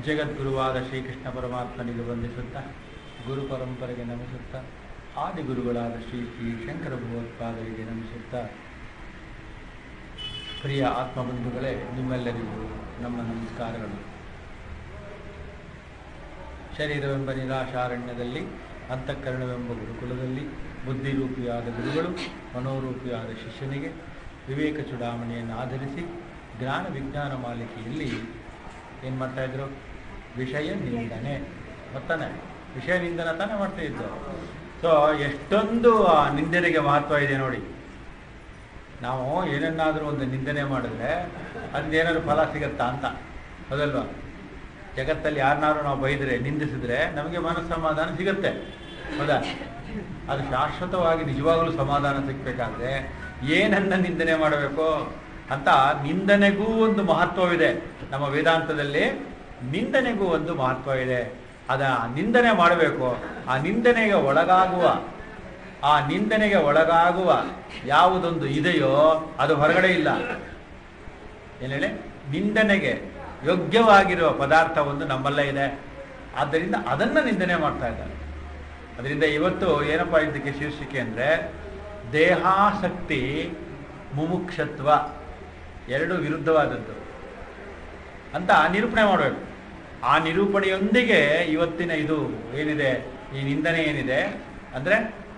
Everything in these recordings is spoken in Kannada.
ಜಗದ್ಗುರುವಾದ ಶ್ರೀಕೃಷ್ಣ ಪರಮಾತ್ಮನಿಗೆ ವಂದಿಸುತ್ತಾ ಗುರು ಪರಂಪರೆಗೆ ನಮಿಸುತ್ತಾ ಆದಿಗುರುಗಳಾದ ಶ್ರೀ ಶ್ರೀ ಶಂಕರ ಭಗವತ್ಪಾದರಿಗೆ ನಮಿಸುತ್ತಾ ಪ್ರಿಯ ಆತ್ಮಬಂಧುಗಳೇ ನಿಮ್ಮೆಲ್ಲರಿಗೂ ನಮ್ಮ ನಮಸ್ಕಾರಗಳು ಶರೀರವೆಂಬ ನಿರಾಶಾರಣ್ಯದಲ್ಲಿ ಅಂತಃಕರಣವೆಂಬ ಗುರುಕುಲದಲ್ಲಿ ಬುದ್ಧಿರೂಪಿಯಾದ ಗುರುಗಳು ಮನೋರೂಪಿಯಾದ ಶಿಷ್ಯನಿಗೆ ವಿವೇಕ ಚೂಡಾಮಣಿಯನ್ನು ಆಧರಿಸಿ ಜ್ಞಾನ ವಿಜ್ಞಾನ ಮಾಲಿಕೆಯಲ್ಲಿ ಏನು ಮಾಡ್ತಾ ಇದ್ರು ವಿಷಯ ನಿಂದನೆ ಗೊತ್ತಾನೆ ವಿಷಯ ನಿಂದನ ತಾನೇ ಮಾಡ್ತಾ ಇದ್ದು ಸೊ ಎಷ್ಟೊಂದು ಆ ನಿಂದನೆಗೆ ಮಹತ್ವ ಇದೆ ನೋಡಿ ನಾವು ಏನನ್ನಾದರೂ ಒಂದು ನಿಂದನೆ ಮಾಡಿದ್ರೆ ಅದೇನಾದ್ರು ಫಲ ಸಿಗತ್ತಾ ಅಂತ ಹೌದಲ್ವಾ ಜಗತ್ತಲ್ಲಿ ಯಾರನ್ನಾರು ನಾವು ಬೈದರೆ ನಿಂದಿಸಿದ್ರೆ ನಮಗೆ ಮನಸ್ಸಮಾಧಾನ ಸಿಗುತ್ತೆ ಹೌದಾ ಅದು ಶಾಶ್ವತವಾಗಿ ನಿಜವಾಗಲೂ ಸಮಾಧಾನ ಸಿಗ್ಬೇಕಾದ್ರೆ ಏನನ್ನ ನಿಂದನೆ ಮಾಡಬೇಕು ಅಂತ ನಿಂದನೆಗೂ ಒಂದು ಮಹತ್ವವಿದೆ ನಮ್ಮ ವೇದಾಂತದಲ್ಲಿ ನಿಂದನೆಗೂ ಒಂದು ಮಹತ್ವ ಇದೆ ಅದ ನಿಂದನೆ ಮಾಡಬೇಕು ಆ ನಿಂದನೆಗೆ ಒಳಗಾಗುವ ಆ ನಿಂದನೆಗೆ ಒಳಗಾಗುವ ಯಾವುದೊಂದು ಇದೆಯೋ ಅದು ಹೊರಗಡೆ ಇಲ್ಲ ಏನು ಹೇಳಿ ನಿಂದನೆಗೆ ಯೋಗ್ಯವಾಗಿರುವ ಪದಾರ್ಥ ಒಂದು ನಮ್ಮಲ್ಲೇ ಇದೆ ಆದ್ದರಿಂದ ಅದನ್ನು ನಿಂದನೆ ಮಾಡ್ತಾ ಇದ್ದಾರೆ ಅದರಿಂದ ಇವತ್ತು ಏನಪ್ಪ ಇದಕ್ಕೆ ಶೀರ್ಷಿಕೆ ಅಂದರೆ ದೇಹಾಸಕ್ತಿ ಮುಮುಕ್ಷತ್ವ ಎರಡು ವಿರುದ್ಧವಾದದ್ದು ಅಂತ ನಿರೂಪಣೆ ಮಾಡಬೇಕು ಆ ನಿರೂಪಣೆಯೊಂದಿಗೆ ಇವತ್ತಿನ ಇದು ಏನಿದೆ ಈ ನಿಂದನೆ ಏನಿದೆ ಅಂದರೆ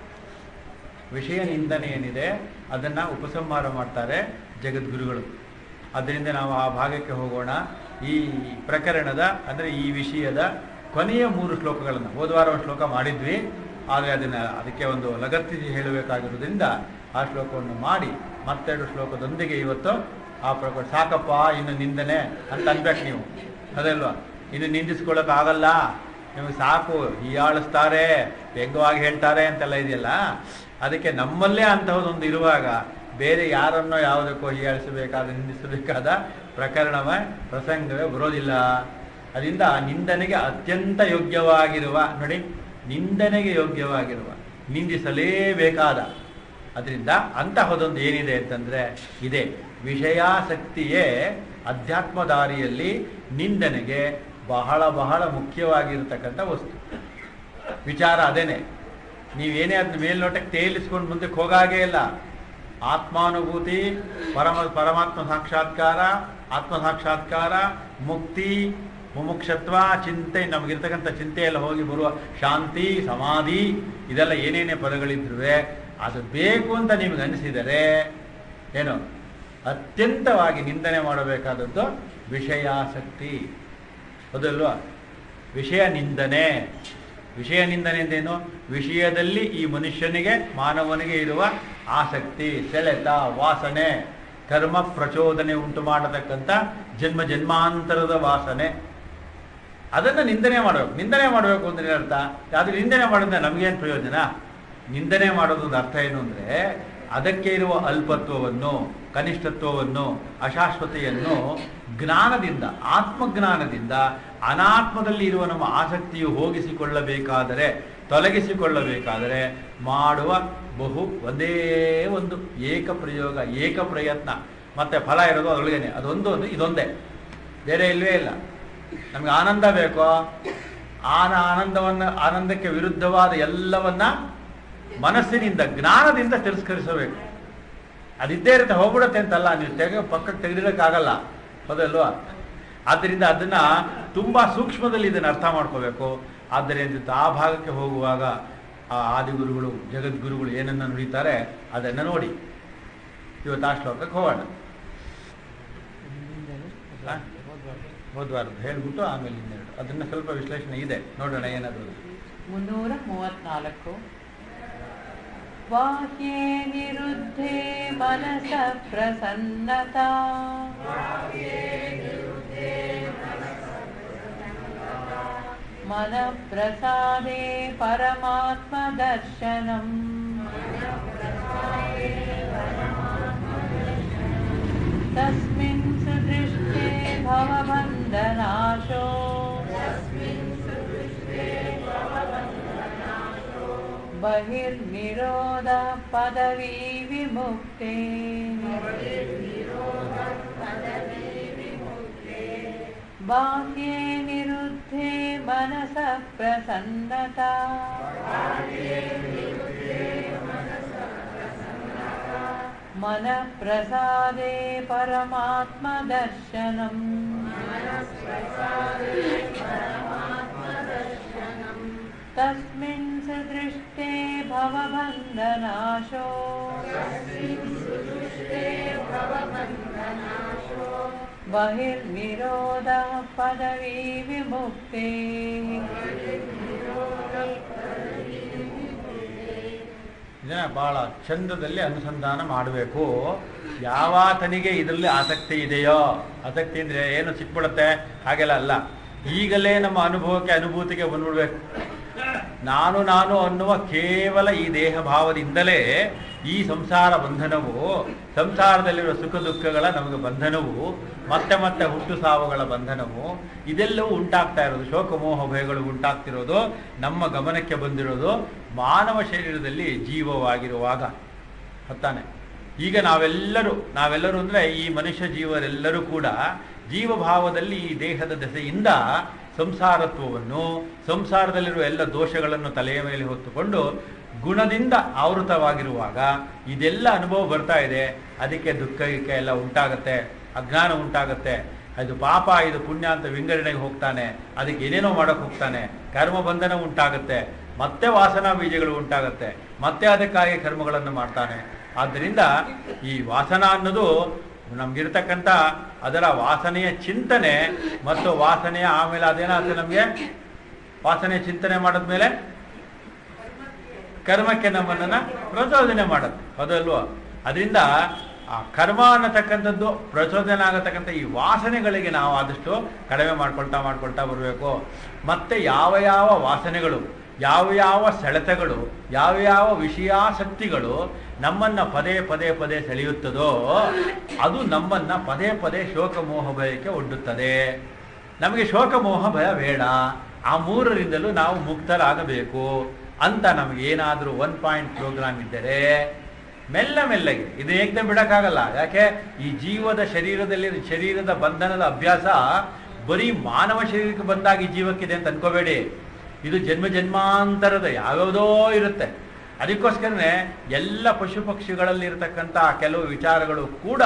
ವಿಷಯ ನಿಂದನೆ ಏನಿದೆ ಅದನ್ನು ಉಪಸಂಹಾರ ಮಾಡ್ತಾರೆ ಜಗದ್ಗುರುಗಳು ಅದರಿಂದ ನಾವು ಆ ಭಾಗಕ್ಕೆ ಹೋಗೋಣ ಈ ಪ್ರಕರಣದ ಅಂದರೆ ಈ ವಿಷಯದ ಕೊನೆಯ ಮೂರು ಶ್ಲೋಕಗಳನ್ನು ಹೋದ ವಾರ ಒಂದು ಶ್ಲೋಕ ಮಾಡಿದ್ವಿ ಆದರೆ ಅದನ್ನು ಅದಕ್ಕೆ ಒಂದು ಲಗತ್ತಿಸಿ ಹೇಳಬೇಕಾಗಿರೋದ್ರಿಂದ ಆ ಶ್ಲೋಕವನ್ನು ಮಾಡಿ ಮತ್ತೆರಡು ಶ್ಲೋಕದೊಂದಿಗೆ ಇವತ್ತು ಆ ಪ್ರಕಾರ ಸಾಕಪ್ಪ ಇನ್ನು ನಿಂದನೆ ಅಂತ ಅನ್ಬೇಕು ನೀವು ಅದಲ್ವಾ ಇನ್ನು ನಿಂದಿಸ್ಕೊಳ್ಳೋಕ್ಕಾಗಲ್ಲ ನಿಮಗೆ ಸಾಕು ಹೀಯಾಳಿಸ್ತಾರೆ ವ್ಯಂಗ್ಯವಾಗಿ ಹೇಳ್ತಾರೆ ಅಂತೆಲ್ಲ ಇದೆಯಲ್ಲ ಅದಕ್ಕೆ ನಮ್ಮಲ್ಲೇ ಅಂತಹದೊಂದು ಇರುವಾಗ ಬೇರೆ ಯಾರನ್ನೋ ಯಾವುದಕ್ಕೋ ಹೀಯಾಳಿಸಬೇಕಾದ ನಿಂದಿಸಬೇಕಾದ ಪ್ರಕರಣವೇ ಪ್ರಸಂಗವೇ ಬರೋದಿಲ್ಲ ಅದರಿಂದ ನಿಂದನೆಗೆ ಅತ್ಯಂತ ಯೋಗ್ಯವಾಗಿರುವ ನೋಡಿ ನಿಂದನೆಗೆ ಯೋಗ್ಯವಾಗಿರುವ ನಿಂದಿಸಲೇಬೇಕಾದ ಅದರಿಂದ ಅಂತಹದೊಂದು ಏನಿದೆ ಅಂತಂದರೆ ಇದೆ ವಿಷಯಾಸಕ್ತಿಯೇ ಅಧ್ಯಾತ್ಮ ದಾರಿಯಲ್ಲಿ ನಿಂದನೆಗೆ ಬಹಳ ಬಹಳ ಮುಖ್ಯವಾಗಿರತಕ್ಕಂಥ ವಸ್ತು ವಿಚಾರ ಅದೇನೆ ನೀವೇನೇ ಅದನ್ನ ಮೇಲ್ನೋಟಕ್ಕೆ ತೇಲಿಸ್ಕೊಂಡು ಮುಂದಕ್ಕೆ ಹೋಗಾಗೇ ಇಲ್ಲ ಆತ್ಮಾನುಭೂತಿ ಪರಮ ಪರಮಾತ್ಮ ಸಾಕ್ಷಾತ್ಕಾರ ಆತ್ಮ ಸಾಕ್ಷಾತ್ಕಾರ ಮುಕ್ತಿ ಮುಮುಕ್ಷತ್ವ ಚಿಂತೆ ನಮಗಿರ್ತಕ್ಕಂಥ ಚಿಂತೆಯೆಲ್ಲ ಹೋಗಿ ಬರುವ ಶಾಂತಿ ಸಮಾಧಿ ಇದೆಲ್ಲ ಏನೇನೇ ಪದಗಳಿದ್ರೂ ಅದು ಬೇಕು ಅಂತ ನಿಮಗೆ ಅನಿಸಿದರೆ ಏನು ಅತ್ಯಂತವಾಗಿ ನಿಂದನೆ ಮಾಡಬೇಕಾದದ್ದು ವಿಷಯಾಸಕ್ತಿ ಹೌದಲ್ವಾ ವಿಷಯ ನಿಂದನೆ ವಿಷಯ ನಿಂದನೆ ಎಂದೇನು ವಿಷಯದಲ್ಲಿ ಈ ಮನುಷ್ಯನಿಗೆ ಮಾನವನಿಗೆ ಇರುವ ಆಸಕ್ತಿ ಸೆಳೆತ ವಾಸನೆ ಕರ್ಮ ಪ್ರಚೋದನೆ ಉಂಟು ಮಾಡತಕ್ಕಂಥ ಜನ್ಮ ಜನ್ಮಾಂತರದ ವಾಸನೆ ಅದನ್ನು ನಿಂದನೆ ಮಾಡಬೇಕು ನಿಂದನೆ ಮಾಡಬೇಕು ಅಂದ್ರೆ ಅರ್ಥ ಅದು ನಿಂದನೆ ಮಾಡೋದ್ರೆ ನಮಗೇನು ಪ್ರಯೋಜನ ನಿಂದನೆ ಮಾಡೋದೊಂದು ಅರ್ಥ ಏನು ಅಂದರೆ ಅದಕ್ಕೆ ಇರುವ ಅಲ್ಪತ್ವವನ್ನು ಕನಿಷ್ಠತ್ವವನ್ನು ಅಶಾಶ್ವತೆಯನ್ನು ಜ್ಞಾನದಿಂದ ಆತ್ಮಜ್ಞಾನದಿಂದ ಅನಾತ್ಮದಲ್ಲಿ ಇರುವ ನಮ್ಮ ಆಸಕ್ತಿಯು ಹೋಗಿಸಿಕೊಳ್ಳಬೇಕಾದರೆ ತೊಲಗಿಸಿಕೊಳ್ಳಬೇಕಾದರೆ ಮಾಡುವ ಬಹು ಒಂದೇ ಒಂದು ಏಕ ಪ್ರಯೋಗ ಏಕ ಪ್ರಯತ್ನ ಮತ್ತೆ ಫಲ ಇರೋದು ಅದರೊಳಗೇನೆ ಅದೊಂದು ಒಂದು ಇದೊಂದೇ ಬೇರೆ ಇಲ್ಲವೇ ಇಲ್ಲ ನಮಗೆ ಆನಂದ ಬೇಕೋ ಆನ ಆನಂದವನ್ನು ಆನಂದಕ್ಕೆ ವಿರುದ್ಧವಾದ ಎಲ್ಲವನ್ನ ಮನಸ್ಸಿನಿಂದ ಜ್ಞಾನದಿಂದ ತಿರಸ್ಕರಿಸಬೇಕು ಅದಿದ್ದೇ ಇರುತ್ತೆ ಹೋಗ್ಬಿಡುತ್ತೆ ಅಂತಲ್ಲ ನೀವು ತೆಗೆ ಪಕ್ಕಕ್ಕೆ ತೆಗೆದಿಡೋಕ್ಕಾಗಲ್ಲ ಹೌದಲ್ವಾ ಆದ್ದರಿಂದ ಅದನ್ನ ತುಂಬಾ ಸೂಕ್ಷ್ಮದಲ್ಲಿ ಇದನ್ನು ಅರ್ಥ ಮಾಡ್ಕೋಬೇಕು ಆದ್ದರಿಂದ ಆ ಭಾಗಕ್ಕೆ ಹೋಗುವಾಗ ಆ ಆದಿಗುರುಗಳು ಜಗದ್ಗುರುಗಳು ಏನನ್ನ ನುಡಿತಾರೆ ಅದನ್ನು ನೋಡಿ ಇವತ್ತು ಆ ಶ್ಲೋಕಕ್ಕೆ ಹೋಗೋಣ ಹೋದ್ವಾರದ್ದು ಹೇಳ್ಬಿಟ್ಟು ಆಮೇಲೆ ಇನ್ನೆರಡು ಅದನ್ನ ಸ್ವಲ್ಪ ವಿಶ್ಲೇಷಣೆ ಇದೆ ನೋಡೋಣ ಏನಾದರೂ ಮುನ್ನೂರ ಮೂವತ್ನಾಲ್ಕು ಬಾಹ್ಯೇ ನಿರುದ್ಧೇ ಮನಸ ಪ್ರಸನ್ನತಾ मन प्रसादे परमात्मदर्शनम् तस्मिन् सुदृष्टे भवबन्धनाशो बहिर्निरोधः पदवी विमुक्ते बाह्ये निरुद्धे मनसः प्रसन्नता मनः प्रसादे परमात्मदर्शनम् तस्मिन् सुदृष्टे भवबन्धनाशो बहिर्निरोधः पदवी विमुक्ते ಇದನ್ನ ಬಹಳ ಚಂದದಲ್ಲಿ ಅನುಸಂಧಾನ ಮಾಡಬೇಕು ಯಾವಾತನಿಗೆ ಇದರಲ್ಲಿ ಆಸಕ್ತಿ ಇದೆಯೋ ಆಸಕ್ತಿ ಅಂದ್ರೆ ಏನು ಸಿಕ್ಬಿಡುತ್ತೆ ಹಾಗೆಲ್ಲ ಅಲ್ಲ ಈಗಲೇ ನಮ್ಮ ಅನುಭವಕ್ಕೆ ಅನುಭೂತಿಗೆ ಬಂದ್ಬಿಡ್ಬೇಕು ನಾನು ನಾನು ಅನ್ನುವ ಕೇವಲ ಈ ದೇಹ ಭಾವದಿಂದಲೇ ಈ ಸಂಸಾರ ಬಂಧನವು ಸಂಸಾರದಲ್ಲಿರುವ ಸುಖ ದುಃಖಗಳ ನಮಗೆ ಬಂಧನವು ಮತ್ತೆ ಮತ್ತೆ ಹುಟ್ಟು ಸಾವುಗಳ ಬಂಧನವು ಇದೆಲ್ಲವೂ ಉಂಟಾಗ್ತಾ ಇರೋದು ಶೋಕ ಮೋಹ ಭಯಗಳು ಉಂಟಾಗ್ತಿರೋದು ನಮ್ಮ ಗಮನಕ್ಕೆ ಬಂದಿರೋದು ಮಾನವ ಶರೀರದಲ್ಲಿ ಜೀವವಾಗಿರುವಾಗ ಹೊತ್ತಾನೆ ಈಗ ನಾವೆಲ್ಲರೂ ನಾವೆಲ್ಲರೂ ಅಂದರೆ ಈ ಮನುಷ್ಯ ಜೀವರೆಲ್ಲರೂ ಕೂಡ ಜೀವಭಾವದಲ್ಲಿ ಈ ದೇಹದ ದೆಸೆಯಿಂದ ಸಂಸಾರತ್ವವನ್ನು ಸಂಸಾರದಲ್ಲಿರುವ ಎಲ್ಲ ದೋಷಗಳನ್ನು ತಲೆಯ ಮೇಲೆ ಹೊತ್ತುಕೊಂಡು ಗುಣದಿಂದ ಆವೃತವಾಗಿರುವಾಗ ಇದೆಲ್ಲ ಅನುಭವ ಬರ್ತಾ ಇದೆ ಅದಕ್ಕೆ ದುಃಖ ಗಿಕ್ಕ ಎಲ್ಲ ಉಂಟಾಗತ್ತೆ ಅಜ್ಞಾನ ಉಂಟಾಗತ್ತೆ ಅದು ಪಾಪ ಇದು ಪುಣ್ಯ ಅಂತ ವಿಂಗಡಣೆಗೆ ಹೋಗ್ತಾನೆ ಅದಕ್ಕೆ ಏನೇನೋ ಮಾಡಕ್ಕೆ ಹೋಗ್ತಾನೆ ಕರ್ಮ ಬಂಧನ ಉಂಟಾಗತ್ತೆ ಮತ್ತೆ ವಾಸನಾ ಬೀಜಗಳು ಉಂಟಾಗತ್ತೆ ಮತ್ತೆ ಅದಕ್ಕಾಗಿ ಕರ್ಮಗಳನ್ನು ಮಾಡ್ತಾನೆ ಆದ್ದರಿಂದ ಈ ವಾಸನ ಅನ್ನೋದು ನಮ್ಗಿರ್ತಕ್ಕಂಥ ಅದರ ವಾಸನೆಯ ಚಿಂತನೆ ಮತ್ತು ವಾಸನೆಯ ಆಮೇಲೆ ಅದೇನಾಗುತ್ತೆ ನಮಗೆ ವಾಸನೆಯ ಚಿಂತನೆ ಮಾಡಿದ್ಮೇಲೆ ಕರ್ಮಕ್ಕೆ ನಮ್ಮನ್ನ ಪ್ರಚೋದನೆ ಮಾಡುತ್ತೆ ಹೌದಲ್ವಾ ಅದರಿಂದ ಆ ಕರ್ಮ ಅನ್ನತಕ್ಕಂಥದ್ದು ಪ್ರಚೋದನೆ ಆಗತಕ್ಕಂಥ ಈ ವಾಸನೆಗಳಿಗೆ ನಾವು ಆದಷ್ಟು ಕಡಿಮೆ ಮಾಡ್ಕೊಳ್ತಾ ಮಾಡ್ಕೊಳ್ತಾ ಬರಬೇಕು ಮತ್ತೆ ಯಾವ ಯಾವ ವಾಸನೆಗಳು ಯಾವ ಯಾವ ಸೆಳೆತಗಳು ಯಾವ ಯಾವ ವಿಷಯಾಸಕ್ತಿಗಳು ನಮ್ಮನ್ನ ಪದೇ ಪದೇ ಪದೇ ಸೆಳೆಯುತ್ತದೋ ಅದು ನಮ್ಮನ್ನ ಪದೇ ಪದೇ ಶೋಕ ಮೋಹ ಭಯಕ್ಕೆ ಒಡ್ಡುತ್ತದೆ ನಮಗೆ ಶೋಕ ಮೋಹ ಭಯ ಬೇಡ ಆ ಮೂರರಿಂದಲೂ ನಾವು ಮುಕ್ತರಾಗಬೇಕು ಅಂತ ನಮಗೆ ಏನಾದರೂ ಒನ್ ಪಾಯಿಂಟ್ ಪ್ರೋಗ್ರಾಮ್ ಇದ್ದರೆ ಮೆಲ್ಲ ಮೆಲ್ಲಗೆ ಇದು ಏಕದಮ್ ಬಿಡಕ್ಕಾಗಲ್ಲ ಯಾಕೆ ಈ ಜೀವದ ಶರೀರದಲ್ಲಿ ಶರೀರದ ಬಂಧನದ ಅಭ್ಯಾಸ ಬರೀ ಮಾನವ ಶರೀರಕ್ಕೆ ಬಂದಾಗ ಈ ಜೀವಕ್ಕಿದೆ ಅಂತ ಅನ್ಕೋಬೇಡಿ ಇದು ಜನ್ಮ ಜನ್ಮಾಂತರದ ಯಾವ್ಯಾವುದೋ ಇರುತ್ತೆ ಅದಕ್ಕೋಸ್ಕರನೇ ಎಲ್ಲ ಪಶು ಪಕ್ಷಿಗಳಲ್ಲಿ ಇರತಕ್ಕಂಥ ಕೆಲವು ವಿಚಾರಗಳು ಕೂಡ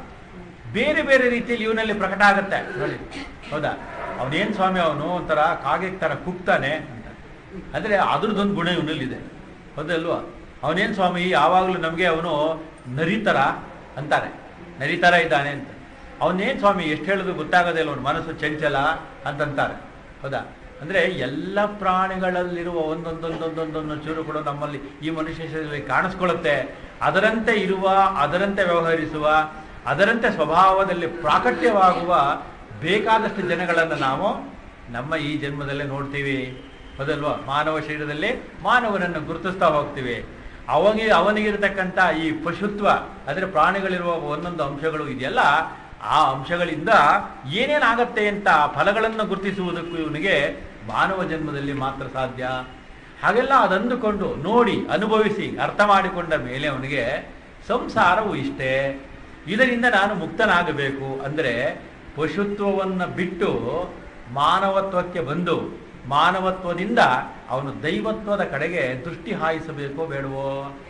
ಬೇರೆ ಬೇರೆ ರೀತಿಯಲ್ಲಿ ಇವನಲ್ಲಿ ಪ್ರಕಟ ಆಗುತ್ತೆ ನೋಡಿ ಹೌದಾ ಅವನೇನ್ ಸ್ವಾಮಿ ಅವನು ಒಂಥರ ಕಾಗೆ ತರ ಕುಗ್ತಾನೆ ಅಂತ ಅಂದ್ರೆ ಅದ್ರದ್ದೊಂದು ಗುಣ ಇವನಲ್ಲಿದೆ ಹೌದಲ್ವಾ ಅವನೇನ್ ಸ್ವಾಮಿ ಯಾವಾಗಲೂ ನಮಗೆ ಅವನು ನರಿತರ ಅಂತಾರೆ ನರಿತರ ಇದ್ದಾನೆ ಅಂತ ಅವನೇನ್ ಸ್ವಾಮಿ ಎಷ್ಟು ಹೇಳಿದ್ರು ಗೊತ್ತಾಗೋದಿಲ್ಲ ಅವನ ಮನಸ್ಸು ಚಂಚಲ ಅಂತಂತಾರೆ ಹೌದಾ ಅಂದ್ರೆ ಎಲ್ಲ ಪ್ರಾಣಿಗಳಲ್ಲಿರುವ ಒಂದೊಂದೊಂದೊಂದೊಂದೊಂದು ಚೂರು ಕೂಡ ನಮ್ಮಲ್ಲಿ ಈ ಮನುಷ್ಯ ಶರೀರದಲ್ಲಿ ಕಾಣಿಸ್ಕೊಳ್ಳುತ್ತೆ ಅದರಂತೆ ಇರುವ ಅದರಂತೆ ವ್ಯವಹರಿಸುವ ಅದರಂತೆ ಸ್ವಭಾವದಲ್ಲಿ ಪ್ರಾಕಟ್ಯವಾಗುವ ಬೇಕಾದಷ್ಟು ಜನಗಳನ್ನು ನಾವು ನಮ್ಮ ಈ ಜನ್ಮದಲ್ಲೇ ನೋಡ್ತೀವಿ ಹೌದಲ್ವಾ ಮಾನವ ಶರೀರದಲ್ಲಿ ಮಾನವನನ್ನು ಗುರುತಿಸ್ತಾ ಹೋಗ್ತೀವಿ ಅವನಿಗೆ ಅವನಿಗಿರತಕ್ಕಂಥ ಈ ಪಶುತ್ವ ಅಂದರೆ ಪ್ರಾಣಿಗಳಿರುವ ಒಂದೊಂದು ಅಂಶಗಳು ಇದೆಯಲ್ಲ ಆ ಅಂಶಗಳಿಂದ ಏನೇನಾಗತ್ತೆ ಅಂತ ಫಲಗಳನ್ನು ಗುರುತಿಸುವುದಕ್ಕೂ ಇವನಿಗೆ ಮಾನವ ಜನ್ಮದಲ್ಲಿ ಮಾತ್ರ ಸಾಧ್ಯ ಹಾಗೆಲ್ಲ ಅದಂದುಕೊಂಡು ನೋಡಿ ಅನುಭವಿಸಿ ಅರ್ಥ ಮಾಡಿಕೊಂಡ ಮೇಲೆ ಅವನಿಗೆ ಸಂಸಾರವು ಇಷ್ಟೇ ಇದರಿಂದ ನಾನು ಮುಕ್ತನಾಗಬೇಕು ಅಂದರೆ ಪಶುತ್ವವನ್ನು ಬಿಟ್ಟು ಮಾನವತ್ವಕ್ಕೆ ಬಂದು ಮಾನವತ್ವದಿಂದ ಅವನು ದೈವತ್ವದ ಕಡೆಗೆ ದೃಷ್ಟಿ ಹಾಯಿಸಬೇಕೋ ಬೇಡವೋ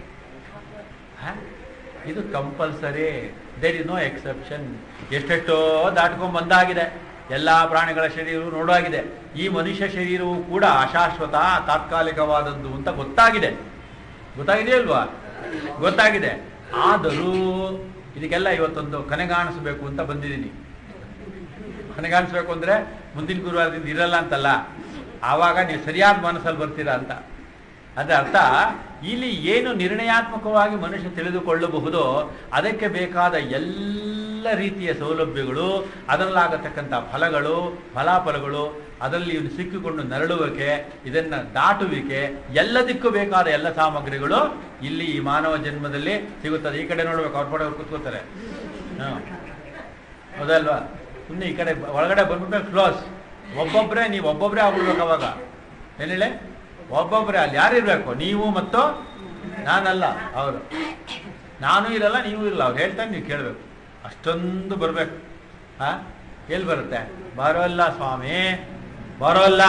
ಹ? ಇದು compulsory there is no exception ಎಷ್ಟೆಷ್ಟೋ ದಾಟ್ಕೊಂಡ್ ಬಂದಾಗಿದೆ ಎಲ್ಲಾ ಪ್ರಾಣಿಗಳ ಶರೀರವು ನೋಡಾಗಿದೆ ಈ ಮನುಷ್ಯ ಶರೀರವು ಕೂಡ ಅಶಾಶ್ವತ ತಾತ್ಕಾಲಿಕವಾದದ್ದು ಅಂತ ಗೊತ್ತಾಗಿದೆ ಗೊತ್ತಾಗಿದೆಯಲ್ವಾ ಗೊತ್ತಾಗಿದೆ ಆದರೂ ಇದಕ್ಕೆಲ್ಲ ಇವತ್ತೊಂದು ಕನೆಗಾಣಿಸ್ಬೇಕು ಅಂತ ಬಂದಿದ್ದೀನಿ ಕೊನೆಗಾಣಿಸ್ಬೇಕು ಅಂದ್ರೆ ಮುಂದಿನ ಗುರುವಾರದಿಂದ ಇರಲ್ಲ ಅಂತಲ್ಲ ಆವಾಗ ನೀವು ಸರಿಯಾದ ಮನಸ್ಸಲ್ಲಿ ಬರ್ತೀರಾ ಅಂತ ಅದರ ಅರ್ಥ ಇಲ್ಲಿ ಏನು ನಿರ್ಣಯಾತ್ಮಕವಾಗಿ ಮನುಷ್ಯ ತಿಳಿದುಕೊಳ್ಳಬಹುದೋ ಅದಕ್ಕೆ ಬೇಕಾದ ಎಲ್ಲ ರೀತಿಯ ಸೌಲಭ್ಯಗಳು ಅದರಲ್ಲಾಗತಕ್ಕಂಥ ಫಲಗಳು ಫಲಾಫಲಗಳು ಅದರಲ್ಲಿ ಇವನು ಸಿಕ್ಕಿಕೊಂಡು ನರಳುವಿಕೆ ಇದನ್ನ ದಾಟುವಿಕೆ ಎಲ್ಲದಕ್ಕೂ ಬೇಕಾದ ಎಲ್ಲ ಸಾಮಗ್ರಿಗಳು ಇಲ್ಲಿ ಈ ಮಾನವ ಜನ್ಮದಲ್ಲಿ ಸಿಗುತ್ತದೆ ಈ ಕಡೆ ನೋಡ್ಬೇಕು ಅವ್ರ ಕಡೆ ಅವ್ರು ಕೂತ್ಕೋತಾರೆ ಹ್ಮ್ ಹೌದಲ್ವಾ ಸುಮ್ಮನೆ ಈ ಕಡೆ ಒಳಗಡೆ ಬಂದ್ಬಿಟ್ರೆ ಕ್ಲೋಸ್ ಒಬ್ಬೊಬ್ಬರೇ ನೀವು ಒಬ್ಬೊಬ್ಬರೇ ಆಗ್ಬಿಡ್ಬೇಕು ಅವಾಗ ಏನ್ ಹೇಳಿ ಒಬ್ಬೊಬ್ಬರೇ ಅಲ್ಲಿ ಯಾರಿರ್ಬೇಕು ನೀವು ಮತ್ತು ನಾನಲ್ಲ ಅವರು ನಾನು ಇರಲ್ಲ ನೀವು ಇರಲ್ಲ ಅವ್ರು ಹೇಳ್ತಾರೆ ನೀವು ಕೇಳಬೇಕು ಅಷ್ಟೊಂದು ಬರಬೇಕು ಹಾ ಎಲ್ಲಿ ಬರುತ್ತೆ ಬರೋಲ್ಲ ಸ್ವಾಮಿ ಬರೋಲ್ಲ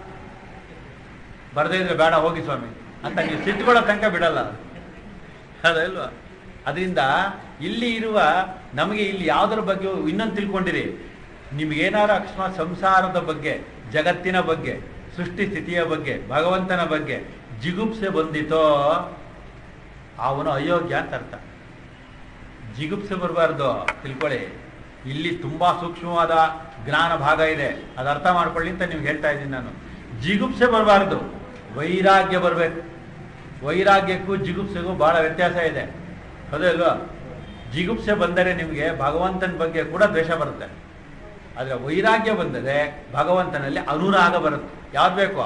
ಬರದೇ ಇದ್ರೆ ಬೇಡ ಹೋಗಿ ಸ್ವಾಮಿ ಅಂತ ನೀವು ಸಿಟ್ಕೊಳ್ಳೋ ತನಕ ಬಿಡಲ್ಲ ಅದು. ಅದಲ್ವಾ ಅದರಿಂದ ಇಲ್ಲಿ ಇರುವ ನಮಗೆ ಇಲ್ಲಿ ಯಾವುದರ ಬಗ್ಗೆ ಇನ್ನೊಂದು ತಿಳ್ಕೊಂಡಿರಿ ನಿಮ್ಗೇನಾರು ಅಕಸ್ಮಾತ್ ಸಂಸಾರದ ಬಗ್ಗೆ ಜಗತ್ತಿನ ಬಗ್ಗೆ ಸೃಷ್ಟಿ ಸ್ಥಿತಿಯ ಬಗ್ಗೆ ಭಗವಂತನ ಬಗ್ಗೆ ಜಿಗುಪ್ಸೆ ಬಂದಿತೋ ಅವನು ಅಯೋಗ್ಯ ಅಂತ ಅರ್ಥ ಜಿಗುಪ್ಸೆ ಬರಬಾರ್ದು ತಿಳ್ಕೊಳ್ಳಿ ಇಲ್ಲಿ ತುಂಬಾ ಸೂಕ್ಷ್ಮವಾದ ಜ್ಞಾನ ಭಾಗ ಇದೆ ಅದು ಅರ್ಥ ಮಾಡ್ಕೊಳ್ಳಿ ಅಂತ ನಿಮ್ಗೆ ಹೇಳ್ತಾ ಇದ್ದೀನಿ ನಾನು ಜಿಗುಪ್ಸೆ ಬರಬಾರ್ದು ವೈರಾಗ್ಯ ಬರಬೇಕು ವೈರಾಗ್ಯಕ್ಕೂ ಜಿಗುಪ್ಸೆಗೂ ಬಹಳ ವ್ಯತ್ಯಾಸ ಇದೆ ಅದೇ ಅಲ್ವಾ ಜಿಗುಪ್ಸೆ ಬಂದರೆ ನಿಮಗೆ ಭಗವಂತನ ಬಗ್ಗೆ ಕೂಡ ದ್ವೇಷ ಬರುತ್ತೆ ಆದರೆ ವೈರಾಗ್ಯ ಬಂದರೆ ಭಗವಂತನಲ್ಲಿ ಅನುರಾಗ ಬರುತ್ತೆ ಯಾವ್ದು ಬೇಕು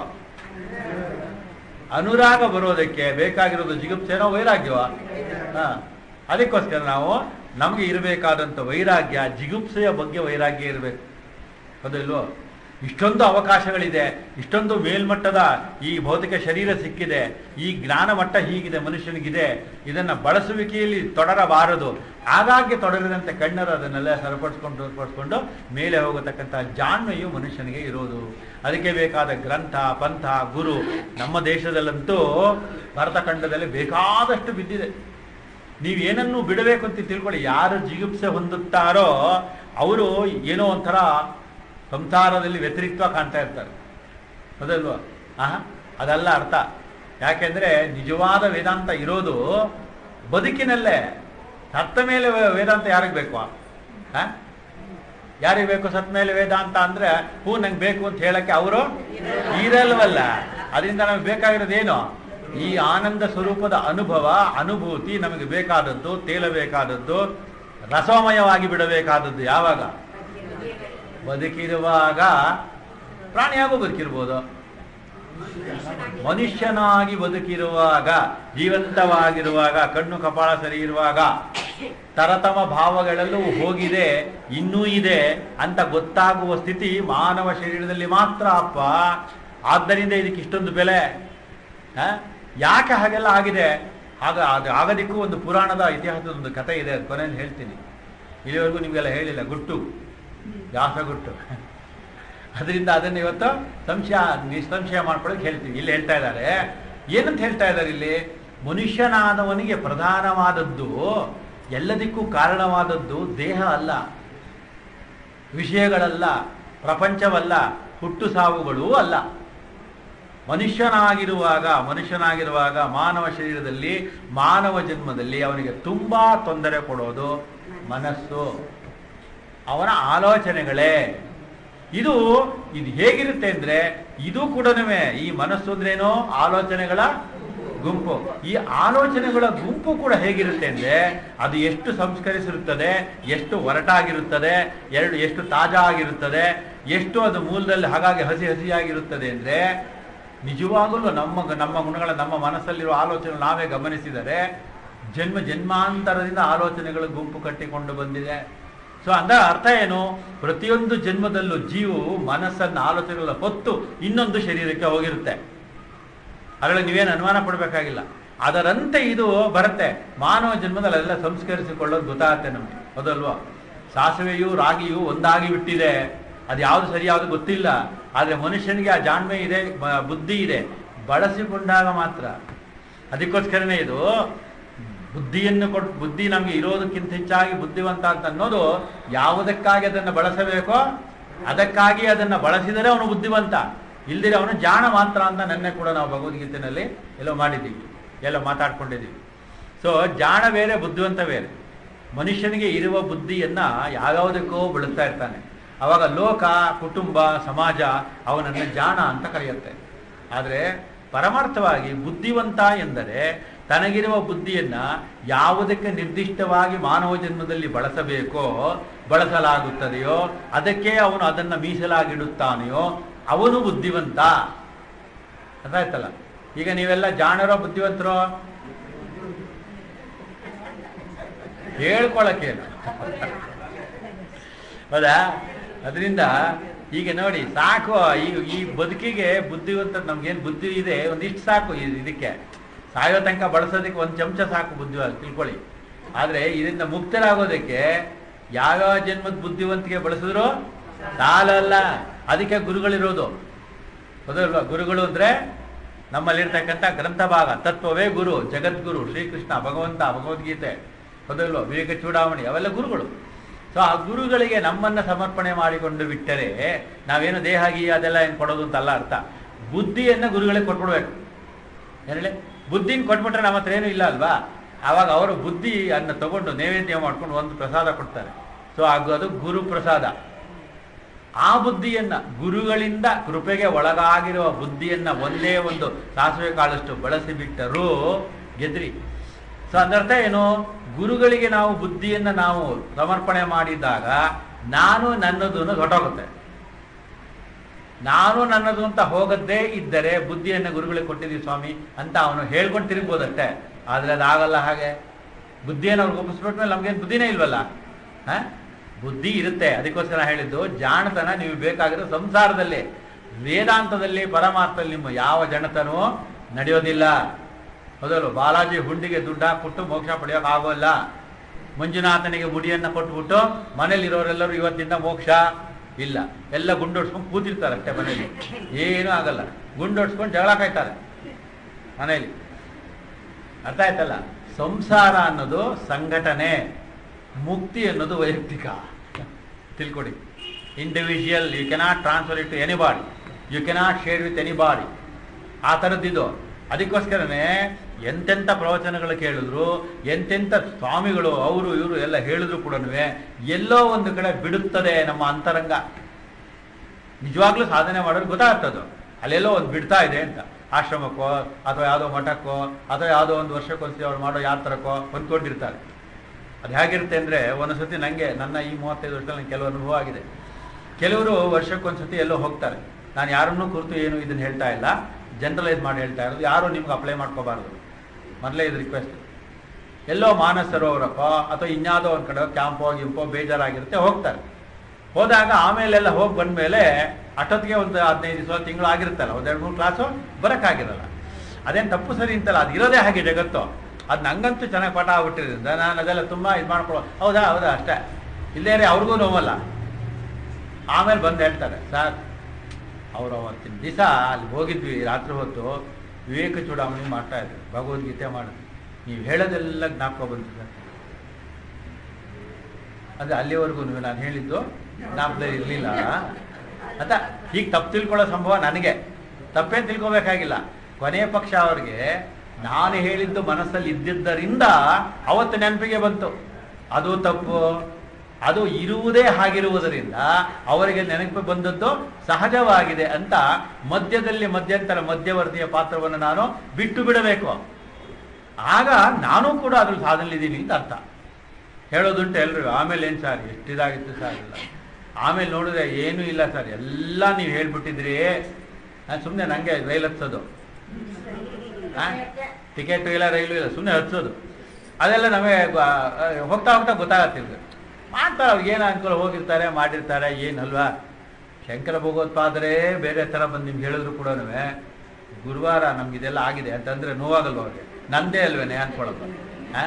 ಅನುರಾಗ ಬರೋದಕ್ಕೆ ಬೇಕಾಗಿರೋದು ಜಿಗುಪ್ಸೆನೋ ವೈರಾಗ್ಯವ ಹಾ ಅದಕ್ಕೋಸ್ಕರ ನಾವು ನಮಗೆ ಇರಬೇಕಾದಂಥ ವೈರಾಗ್ಯ ಜಿಗುಪ್ಸೆಯ ಬಗ್ಗೆ ವೈರಾಗ್ಯ ಇರಬೇಕು ಹೌದಲ್ವೋ ಇಷ್ಟೊಂದು ಅವಕಾಶಗಳಿದೆ ಇಷ್ಟೊಂದು ಮೇಲ್ಮಟ್ಟದ ಈ ಭೌತಿಕ ಶರೀರ ಸಿಕ್ಕಿದೆ ಈ ಜ್ಞಾನ ಮಟ್ಟ ಹೀಗಿದೆ ಮನುಷ್ಯನಿಗಿದೆ ಇದನ್ನ ಬಳಸುವಿಕೆಯಲ್ಲಿ ತೊಡರಬಾರದು ಆಗಾಗ್ಗೆ ತೊಡರದಂತೆ ಕಣ್ಣರು ಅದನ್ನೆಲ್ಲ ಸರಿಪಡಿಸ್ಕೊಂಡು ಸರಿಪಡಿಸ್ಕೊಂಡು ಮೇಲೆ ಹೋಗತಕ್ಕಂಥ ಜಾಣ್ಮೆಯು ಮನುಷ್ಯನಿಗೆ ಇರೋದು ಅದಕ್ಕೆ ಬೇಕಾದ ಗ್ರಂಥ ಪಂಥ ಗುರು ನಮ್ಮ ದೇಶದಲ್ಲಂತೂ ಭರತಖಂಡದಲ್ಲಿ ಬೇಕಾದಷ್ಟು ಬಿದ್ದಿದೆ ನೀವೇನನ್ನು ಬಿಡಬೇಕು ಅಂತ ತಿಳ್ಕೊಳ್ಳಿ ಯಾರು ಜಿಗುಪ್ಸೆ ಹೊಂದುತ್ತಾರೋ ಅವರು ಏನೋ ಒಂಥರ ಸಂಸಾರದಲ್ಲಿ ವ್ಯತಿರಿಕ್ತ ಕಾಣ್ತಾ ಇರ್ತಾರೆ ಹೌದಲ್ವಾ ಆಹಾ ಅದಲ್ಲ ಅರ್ಥ ಯಾಕೆಂದ್ರೆ ನಿಜವಾದ ವೇದಾಂತ ಇರೋದು ಬದುಕಿನಲ್ಲೇ ಸತ್ತ ಮೇಲೆ ವೆ- ವೇದಾಂತ ಯಾರಿಗೆ ಬೇಕು ಆ? ಯಾರಿಗೆ ಬೇಕು ಸತ್ತ ಮೇಲೆ ವೇದಾಂತ ಅಂದ್ರೆ ಹೂ ನಂಗೆ ಬೇಕು ಅಂತ ಹೇಳಕ್ಕೆ ಅವರು ಇರಲ್ವಲ್ಲ ಅದರಿಂದ ನಮಗೆ ಬೇಕಾಗಿರೋದೇನು ಈ ಆನಂದ ಸ್ವರೂಪದ ಅನುಭವ ಅನುಭೂತಿ ನಮಗೆ ಬೇಕಾದದ್ದು ತೇಲಬೇಕಾದದ್ದು ರಸಮಯವಾಗಿ ಬಿಡಬೇಕಾದದ್ದು ಯಾವಾಗ ಬದುಕಿರುವಾಗ ಪ್ರಾಣಿಯಾಗೂ ಬದುಕಿರ್ಬೋದು ಮನುಷ್ಯನಾಗಿ ಬದುಕಿರುವಾಗ ಜೀವಂತವಾಗಿರುವಾಗ ಕಣ್ಣು ಕಪಾಳ ಸರಿ ಇರುವಾಗ ತರತಮ ಭಾವಗಳೆಲ್ಲೂ ಹೋಗಿದೆ ಇನ್ನೂ ಇದೆ ಅಂತ ಗೊತ್ತಾಗುವ ಸ್ಥಿತಿ ಮಾನವ ಶರೀರದಲ್ಲಿ ಮಾತ್ರ ಅಪ್ಪ ಆದ್ದರಿಂದ ಇದಕ್ಕೆ ಇಷ್ಟೊಂದು ಬೆಲೆ ಹ? ಯಾಕೆ ಹಾಗೆಲ್ಲ ಆಗಿದೆ ಆಗ ಅದು ಆಗೋದಕ್ಕೂ ಒಂದು ಪುರಾಣದ ಇತಿಹಾಸದ ಒಂದು ಕಥೆ ಇದೆ ಅದು ಕೊನೆಯಲ್ಲಿ ಹೇಳ್ತೀನಿ ಇಲ್ಲಿವರೆಗೂ ನಿಮಗೆಲ್ಲ ಹೇಳಿಲ್ಲ ಗುಟ್ಟು ವ್ಯಾಸ ಗುಟ್ಟು ಅದರಿಂದ ಅದನ್ನು ಇವತ್ತು ಸಂಶಯ ನಿಸ್ಸಂಶಯ ಮಾಡ್ಕೊಳ್ಳೋಕೆ ಹೇಳ್ತೀವಿ ಇಲ್ಲಿ ಹೇಳ್ತಾ ಇದ್ದಾರೆ ಏನಂತ ಹೇಳ್ತಾ ಇದ್ದಾರೆ ಇಲ್ಲಿ ಮನುಷ್ಯನಾದವನಿಗೆ ಪ್ರಧಾನವಾದದ್ದು ಎಲ್ಲದಕ್ಕೂ ಕಾರಣವಾದದ್ದು ದೇಹ ಅಲ್ಲ ವಿಷಯಗಳಲ್ಲ ಪ್ರಪಂಚವಲ್ಲ ಹುಟ್ಟು ಸಾವುಗಳೂ ಅಲ್ಲ ಮನುಷ್ಯನಾಗಿರುವಾಗ ಮನುಷ್ಯನಾಗಿರುವಾಗ ಮಾನವ ಶರೀರದಲ್ಲಿ ಮಾನವ ಜನ್ಮದಲ್ಲಿ ಅವನಿಗೆ ತುಂಬಾ ತೊಂದರೆ ಕೊಡೋದು ಮನಸ್ಸು ಅವನ ಆಲೋಚನೆಗಳೇ ಇದು ಇದು ಹೇಗಿರುತ್ತೆ ಅಂದ್ರೆ ಇದು ಕೂಡ ಈ ಮನಸ್ಸು ಅಂದ್ರೇನು ಆಲೋಚನೆಗಳ ಗುಂಪು ಈ ಆಲೋಚನೆಗಳ ಗುಂಪು ಕೂಡ ಹೇಗಿರುತ್ತೆ ಅಂದ್ರೆ ಅದು ಎಷ್ಟು ಸಂಸ್ಕರಿಸಿರುತ್ತದೆ ಎಷ್ಟು ಒರಟಾಗಿರುತ್ತದೆ ಎರಡು ಎಷ್ಟು ತಾಜಾ ಆಗಿರುತ್ತದೆ ಎಷ್ಟು ಅದು ಮೂಲದಲ್ಲಿ ಹಾಗಾಗಿ ಹಸಿ ಹಸಿಯಾಗಿರುತ್ತದೆ ಅಂದ್ರೆ ನಿಜವಾಗಲೂ ನಮ್ಮ ನಮ್ಮ ಗುಣಗಳ ನಮ್ಮ ಮನಸ್ಸಲ್ಲಿರುವ ಆಲೋಚನೆ ನಾವೇ ಗಮನಿಸಿದರೆ ಜನ್ಮ ಜನ್ಮಾಂತರದಿಂದ ಆಲೋಚನೆಗಳು ಗುಂಪು ಕಟ್ಟಿಕೊಂಡು ಬಂದಿದೆ ಸೊ ಅಂದ ಅರ್ಥ ಏನು ಪ್ರತಿಯೊಂದು ಜನ್ಮದಲ್ಲೂ ಜೀವವು ಮನಸ್ಸನ್ನ ಆಲೋಚನೆಗಳ ಹೊತ್ತು ಇನ್ನೊಂದು ಶರೀರಕ್ಕೆ ಹೋಗಿರುತ್ತೆ ಅದರಲ್ಲಿ ನೀವೇನು ಅನುಮಾನ ಪಡಬೇಕಾಗಿಲ್ಲ ಅದರಂತೆ ಇದು ಬರುತ್ತೆ ಮಾನವ ಜನ್ಮದಲ್ಲಿ ಅದೆಲ್ಲ ಸಂಸ್ಕರಿಸಿಕೊಳ್ಳೋದು ಗೊತ್ತಾಗತ್ತೆ ನಮಗೆ ಹೌದಲ್ವಾ ಸಾಸಿವೆಯು ರಾಗಿಯು ಒಂದಾಗಿ ಬಿಟ್ಟಿದೆ ಅದು ಯಾವುದು ಸರಿ ಯಾವುದು ಗೊತ್ತಿಲ್ಲ ಆದರೆ ಮನುಷ್ಯನಿಗೆ ಆ ಜಾಣ್ಮೆ ಇದೆ ಬ- ಬುದ್ಧಿ ಇದೆ ಬಳಸಿಕೊಂಡಾಗ ಮಾತ್ರ ಅದಕ್ಕೋಸ್ಕರನೇ ಇದು ಬುದ್ಧಿಯನ್ನು ಕೊಟ್ಟು ಬುದ್ಧಿ ನಮಗೆ ಇರೋದಕ್ಕಿಂತ ಹೆಚ್ಚಾಗಿ ಬುದ್ಧಿವಂತ ಅಂತ ಅನ್ನೋದು ಯಾವುದಕ್ಕಾಗಿ ಅದನ್ನು ಬಳಸಬೇಕೋ ಅದಕ್ಕಾಗಿ ಅದನ್ನು ಬಳಸಿದರೆ ಅವನು ಬುದ್ಧಿವಂತ ಇಲ್ದಿರೆ ಅವನು ಜಾಣ ಮಾತ್ರ ಅಂತ ನೆನ್ನೆ ಕೂಡ ನಾವು ಭಗವದ್ಗೀತೆಯಲ್ಲಿ ಎಲ್ಲೋ ಮಾಡಿದ್ದೀವಿ ಎಲ್ಲೋ ಮಾತಾಡ್ಕೊಂಡಿದ್ದೀವಿ ಸೊ ಜಾಣ ಬೇರೆ ಬುದ್ಧಿವಂತ ಬೇರೆ ಮನುಷ್ಯನಿಗೆ ಇರುವ ಬುದ್ಧಿಯನ್ನ ಯಾವ್ಯಾವುದಕ್ಕೋ ಬಳಸ್ತಾ ಇರ್ತಾನೆ ಅವಾಗ ಲೋಕ ಕುಟುಂಬ ಸಮಾಜ ಅವನನ್ನು ಜಾಣ ಅಂತ ಕರೆಯುತ್ತೆ ಆದರೆ ಪರಮಾರ್ಥವಾಗಿ ಬುದ್ಧಿವಂತ ಎಂದರೆ ತನಗಿರುವ ಬುದ್ಧಿಯನ್ನ ಯಾವುದಕ್ಕೆ ನಿರ್ದಿಷ್ಟವಾಗಿ ಮಾನವ ಜನ್ಮದಲ್ಲಿ ಬಳಸಬೇಕೋ ಬಳಸಲಾಗುತ್ತದೆಯೋ ಅದಕ್ಕೆ ಅವನು ಅದನ್ನ ಮೀಸಲಾಗಿಡುತ್ತಾನೆಯೋ ಅವನು ಬುದ್ಧಿವಂತ ಅದಾಯ್ತಲ್ಲ ಈಗ ನೀವೆಲ್ಲ ಜಾಣರೋ ಬುದ್ಧಿವಂತರೋ ಹೇಳ್ಕೊಳಕ್ಕೇನು ಹೌದಾ ಅದರಿಂದ ಈಗ ನೋಡಿ ಸಾಕು ಈ ಈ ಬದುಕಿಗೆ ಬುದ್ಧಿವಂತ ನಮ್ಗೇನು ಬುದ್ಧಿ ಇದೆ ಒಂದಿಷ್ಟು ಸಾಕು ಇದ್- ಇದಕ್ಕೆ ಸಾಯೋ ತನಕ ಬಳಸೋದಕ್ಕೆ ಒಂದು ಚಮಚ ಸಾಕು ಬುದ್ಧಿ ತಿಳ್ಕೊಳ್ಳಿ ಆದರೆ ಇದರಿಂದ ಮುಕ್ತರಾಗೋದಕ್ಕೆ ಯಾವ್ಯಾವ ಜನ್ಮದ ಬುದ್ಧಿವಂತಿಕೆ ಬಳಸಿದ್ರು ಸಾಲಲ್ಲ ಅದಕ್ಕೆ ಗುರುಗಳಿರೋದು ಹೌದಲ್ವಾ ಗುರುಗಳು ಅಂದ್ರೆ ನಮ್ಮಲ್ಲಿರ್ತಕ್ಕಂಥ ಗ್ರಂಥ ಭಾಗ ತತ್ವವೇ ಗುರು ಜಗದ್ಗುರು ಶ್ರೀಕೃಷ್ಣ ಭಗವಂತ ಭಗವದ್ಗೀತೆ ಹೌದಲ್ವಾ ವಿವೇಕ ಚೂಡಾವಣಿ ಅವೆಲ್ಲ ಗುರುಗಳು ಸೊ ಆ ಗುರುಗಳಿಗೆ ನಮ್ಮನ್ನ ಸಮರ್ಪಣೆ ಮಾಡಿಕೊಂಡು ಬಿಟ್ಟರೆ ನಾವೇನು ದೇಹ ಗೀಯ ಅದೆಲ್ಲ ಏನು ಕೊಡೋದು ಅಂತಲ್ಲ ಅರ್ಥ ಬುದ್ಧಿಯನ್ನ ಗುರುಗಳಿಗೆ ಕೊಟ್ಬಿಡ್ಬೇಕು ಏನೇಳಿ ಬುದ್ಧಿನ ಕೊಟ್ಬಿಟ್ರೆ ನಮ್ಮ ಹತ್ರ ಏನೂ ಇಲ್ಲ ಅಲ್ವಾ ಆವಾಗ ಅವರು ಬುದ್ಧಿ ಅನ್ನ ತಗೊಂಡು ನೈವೇದ್ಯ ಮಾಡ್ಕೊಂಡು ಒಂದು ಪ್ರಸಾದ ಕೊಡ್ತಾರೆ ಸೊ ಅದು ಅದು ಗುರು ಪ್ರಸಾದ ಆ ಬುದ್ಧಿಯನ್ನ ಗುರುಗಳಿಂದ ಕೃಪೆಗೆ ಒಳಗಾಗಿರುವ ಬುದ್ಧಿಯನ್ನ ಒಂದೇ ಒಂದು ಸಾಸಿವೆ ಕಾಳಷ್ಟು ಬಳಸಿ ಬಿಟ್ಟರೂ ಗೆದ್ರಿ ಸೊ ಅದರ್ಥ ಏನು ಗುರುಗಳಿಗೆ ನಾವು ಬುದ್ಧಿಯನ್ನ ನಾವು ಸಮರ್ಪಣೆ ಮಾಡಿದಾಗ ನಾನು ನನ್ನದು ಅನ್ನೋದು ಹೊಟ್ಟೋಗುತ್ತೆ ನಾನು ನನ್ನದು ಅಂತ ಹೋಗದ್ದೇ ಇದ್ದರೆ ಬುದ್ಧಿಯನ್ನು ಗುರುಗಳಿಗೆ ಕೊಟ್ಟಿದ್ದೀವಿ ಸ್ವಾಮಿ ಅಂತ ಅವನು ಹೇಳ್ಕೊಂಡು ತಿರುಗ್ಬೋದಷ್ಟೇ ಆದ್ರೆ ಅದಾಗಲ್ಲ ಹಾಗೆ ಬುದ್ಧಿಯನ್ನು ಅವ್ರಿಗೆ ಒಪ್ಪಿಸ್ಬಿಟ್ಮೇಲೆ ನಮ್ಗೇನು ಬುದ್ಧಿನೇ ಇಲ್ವಲ್ಲ ಹ ಬುದ್ಧಿ ಇರುತ್ತೆ ಅದಕ್ಕೋಸ್ಕರ ಹೇಳಿದ್ದು ಜಾಣತನ ನೀವು ಬೇಕಾಗಿರೋ ಸಂಸಾರದಲ್ಲಿ ವೇದಾಂತದಲ್ಲಿ ಪರಮಾರ್ಥದಲ್ಲಿ ನಿಮ್ಮ ಯಾವ ಜಣತನೂ ನಡೆಯೋದಿಲ್ಲ ಹೌದಲ್ವ ಬಾಲಾಜಿ ಹುಂಡಿಗೆ ದುಡ್ಡು ಹಾಕ್ಬಿಟ್ಟು ಮೋಕ್ಷ ಪಡೆಯೋಕೆ ಆಗೋಲ್ಲ ಮಂಜುನಾಥನಿಗೆ ಮುಡಿಯನ್ನ ಕೊಟ್ಬಿಟ್ಟು ಮನೇಲಿರೋರೆಲ್ಲರೂ ಇವತ್ತಿಂದ ಮೋಕ್ಷ ಇಲ್ಲ ಎಲ್ಲ ಗುಂಡೊಡ್ಸ್ಕೊಂಡು ಕೂತಿರ್ತಾರೆ ಅಷ್ಟೇ ಮನೇಲಿ ಏನೂ ಆಗಲ್ಲ ಗುಂಡೊಡ್ಸ್ಕೊಂಡು ಜಗಳ ಕಾಯ್ತಾರೆ ಮನೇಲಿ ಅರ್ಥ ಆಯ್ತಲ್ಲ ಸಂಸಾರ ಅನ್ನೋದು ಸಂಘಟನೆ ಮುಕ್ತಿ ಅನ್ನೋದು ವೈಯಕ್ತಿಕ ತಿಳ್ಕೊಡಿ individual you cannot transfer it to anybody you cannot share with anybody ಆ ಥರದ್ದಿದು ಅದಕ್ಕೋಸ್ಕರನೇ ಎಂತೆಂಥ ಪ್ರವಚನಗಳು ಕೇಳಿದ್ರು ಎಂತೆಂಥ ಸ್ವಾಮಿಗಳು ಅವರು ಇವರು ಎಲ್ಲ ಹೇಳಿದ್ರು ಕೂಡ ಎಲ್ಲೋ ಒಂದು ಕಡೆ ಬಿಡುತ್ತದೆ ನಮ್ಮ ಅಂತರಂಗ ನಿಜವಾಗ್ಲೂ ಸಾಧನೆ ಮಾಡೋದು ಗೊತ್ತಾಗ್ತದೆ ಅಲ್ಲೆಲ್ಲೋ ಒಂದು ಬಿಡ್ತಾ ಇದೆ ಅಂತ ಆಶ್ರಮಕ್ಕೋ ಅಥವಾ ಯಾವುದೋ ಮಠಕ್ಕೋ ಅಥವಾ ಯಾವುದೋ ಒಂದು ವರ್ಷಕ್ಕೊಂದ್ಸತಿ ಅವ್ರು ಮಾಡೋ ಯಾವ ಥರಕ್ಕೋ ಹೊಂದ್ಕೊಂಡಿರ್ತಾರೆ ಅದು ಹೇಗಿರುತ್ತೆ ಅಂದರೆ ಒಂದೊಂದ್ಸತಿ ನನಗೆ ನನ್ನ ಈ ಮೂವತ್ತೈದು ವರ್ಷದಲ್ಲಿ ನಂಗೆ ಕೆಲವು ಅನುಭವ ಆಗಿದೆ ಕೆಲವರು ವರ್ಷಕ್ಕೊಂದ್ಸತಿ ಎಲ್ಲೋ ಹೋಗ್ತಾರೆ ನಾನು ಯಾರನ್ನೂ ಕುರಿತು ಏನು ಇದನ್ನು ಹೇಳ್ತಾ ಇಲ್ಲ ಜನರಲೈಸ್ ಮಾಡಿ ಹೇಳ್ತಾ ಇರೋದು ಯಾರು ನಿಮ್ಗೆ ಅಪ್ಲೈ ಮಾಡ್ಕೋಬಾರ್ದು ಮೊದಲೇ ಇದು ರಿಕ್ವೆಸ್ಟ್ ಎಲ್ಲೋ ಮಾನಸ ಸರೋವರಕ್ಕೋ ಅಥವಾ ಇನ್ಯಾವುದೋ ಒಂದು ಕಡೆ ಕ್ಯಾಂಪೋ ಗಿಂಪೋ ಬೇಜಾರಾಗಿರುತ್ತೆ ಹೋಗ್ತಾರೆ ಹೋದಾಗ ಆಮೇಲೆಲ್ಲ ಹೋಗಿ ಬಂದಮೇಲೆ ಅಷ್ಟೊತ್ತಿಗೆ ಒಂದು ಹದಿನೈದು ದಿವಸ ತಿಂಗಳು ಆಗಿರುತ್ತಲ್ಲ ಒಂದು ಎರಡು ಮೂರು ಕ್ಲಾಸು ಬರೋಕ್ಕಾಗಿರಲ್ಲ ಅದೇನು ತಪ್ಪು ಸರಿ ಅಂತಲ್ಲ ಅದು ಇರೋದೇ ಹಾಗೆ ಜಗತ್ತು ಅದು ನಂಗಂತೂ ಚೆನ್ನಾಗಿ ಪಾಠ ಆಗ್ಬಿಟ್ಟಿರೋದ್ರಿಂದ ನಾನು ಅದೆಲ್ಲ ತುಂಬ ಇದು ಮಾಡ್ಕೊಳ್ಳೋ ಹೌದಾ ಹೌದಾ ಅಷ್ಟೇ ಇಲ್ಲೇ ರೀ ಅವ್ರಿಗೂ ನೋವಲ್ಲ ಆಮೇಲೆ ಬಂದು ಹೇಳ್ತಾರೆ ಸರ್ ಅವರು ಅವತ್ತಿನ ದಿವಸ ಅಲ್ಲಿ ಹೋಗಿದ್ವಿ ರಾತ್ರಿ ಹೊತ್ತು ವಿವೇಕ ಚೂಡಾಮಣಿ ಮಾಡ್ತಾ ಇದ್ರು ಭಗವದ್ಗೀತೆ ಮಾಡಿದ್ವಿ ನೀವು ಹೇಳೋದೆಲ್ಲ ಜ್ಞಾಪಕ ಬಂತು ಸರ್ ಅದೇ ಅಲ್ಲಿವರೆಗೂ ನಾನು ಹೇಳಿದ್ದು ಜ್ಞಾಪಕದಲ್ಲಿ ಇರಲಿಲ್ಲ ಅಂತ ಹೀಗೆ ತಪ್ಪು ತಿಳ್ಕೊಳ್ಳೋ ಸಂಭವ ನನಗೆ ತಪ್ಪೇನು ತಿಳ್ಕೊಬೇಕಾಗಿಲ್ಲ ಕೊನೆಯ ಪಕ್ಷ ಅವ್ರಿಗೆ ನಾನು ಹೇಳಿದ್ದು ಮನಸ್ಸಲ್ಲಿ ಇದ್ದಿದ್ದರಿಂದ ಅವತ್ತು ನೆನಪಿಗೆ ಬಂತು ಅದು ತಪ್ಪು ಅದು ಇರುವುದೇ ಹಾಗಿರುವುದರಿಂದ ಅವರಿಗೆ ನೆನಪು ಬಂದದ್ದು ಸಹಜವಾಗಿದೆ ಅಂತ ಮಧ್ಯದಲ್ಲಿ ಮಧ್ಯಂತರ ಮಧ್ಯವರ್ತಿಯ ಪಾತ್ರವನ್ನು ನಾನು ಬಿಟ್ಟು ಬಿಡಬೇಕು ಆಗ ನಾನು ಕೂಡ ಅದ್ರ ಸಾಧನಲಿದ್ದೀನಿ ಅಂತ ಅರ್ಥ ಹೇಳೋದುಂಟು ಎಲ್ರಿಗೂ ಆಮೇಲೆ ಏನು ಸರ್ ಎಷ್ಟಿದಾಗಿತ್ತು ಸರ್ ಇಲ್ಲ ಆಮೇಲೆ ನೋಡಿದ್ರೆ ಏನೂ ಇಲ್ಲ ಸರ್ ಎಲ್ಲ ನೀವು ಹೇಳ್ಬಿಟ್ಟಿದ್ರಿ ನಾನು ಸುಮ್ಮನೆ ನನಗೆ ರೈಲ್ ಹತ್ಸೋದು ಟಿಕೆಟ್ ಇಲ್ಲ ರೈಲು ಇಲ್ಲ ಸುಮ್ಮನೆ ಹತ್ಸೋದು ಅದೆಲ್ಲ ನಮಗೆ ಗ- ಹೋಗ್ತಾ ಹೋಗ್ತಾ ಗೊತ್ತಾಗತ್ತಿರ್ತದೆ ಮಾಡ್ತಾರೆ ಅವ್ರಿಗೆ ಏನು ಅನುಕೂಲ ಹೋಗಿರ್ತಾರೆ ಮಾಡಿರ್ತಾರೆ ಏನಲ್ವಾ ಶಂಕರ ಭಗವತ್ಪಾದರೆ ಬೇರೆ ಥರ ಬಂದು ನಿಮ್ಗೆ ಹೇಳಿದ್ರು ಕೂಡ ಗುರುವಾರ ನಮ್ಗೆ ಇದೆಲ್ಲ ಆಗಿದೆ ಅಂತಂದ್ರೆ ನೋವಾಗಲ್ವ ಅವ್ರಿಗೆ ನಂದೇ ಅಲ್ವೇನೆ ಅನ್ಕೊಳ್ಳೋದು ಆ?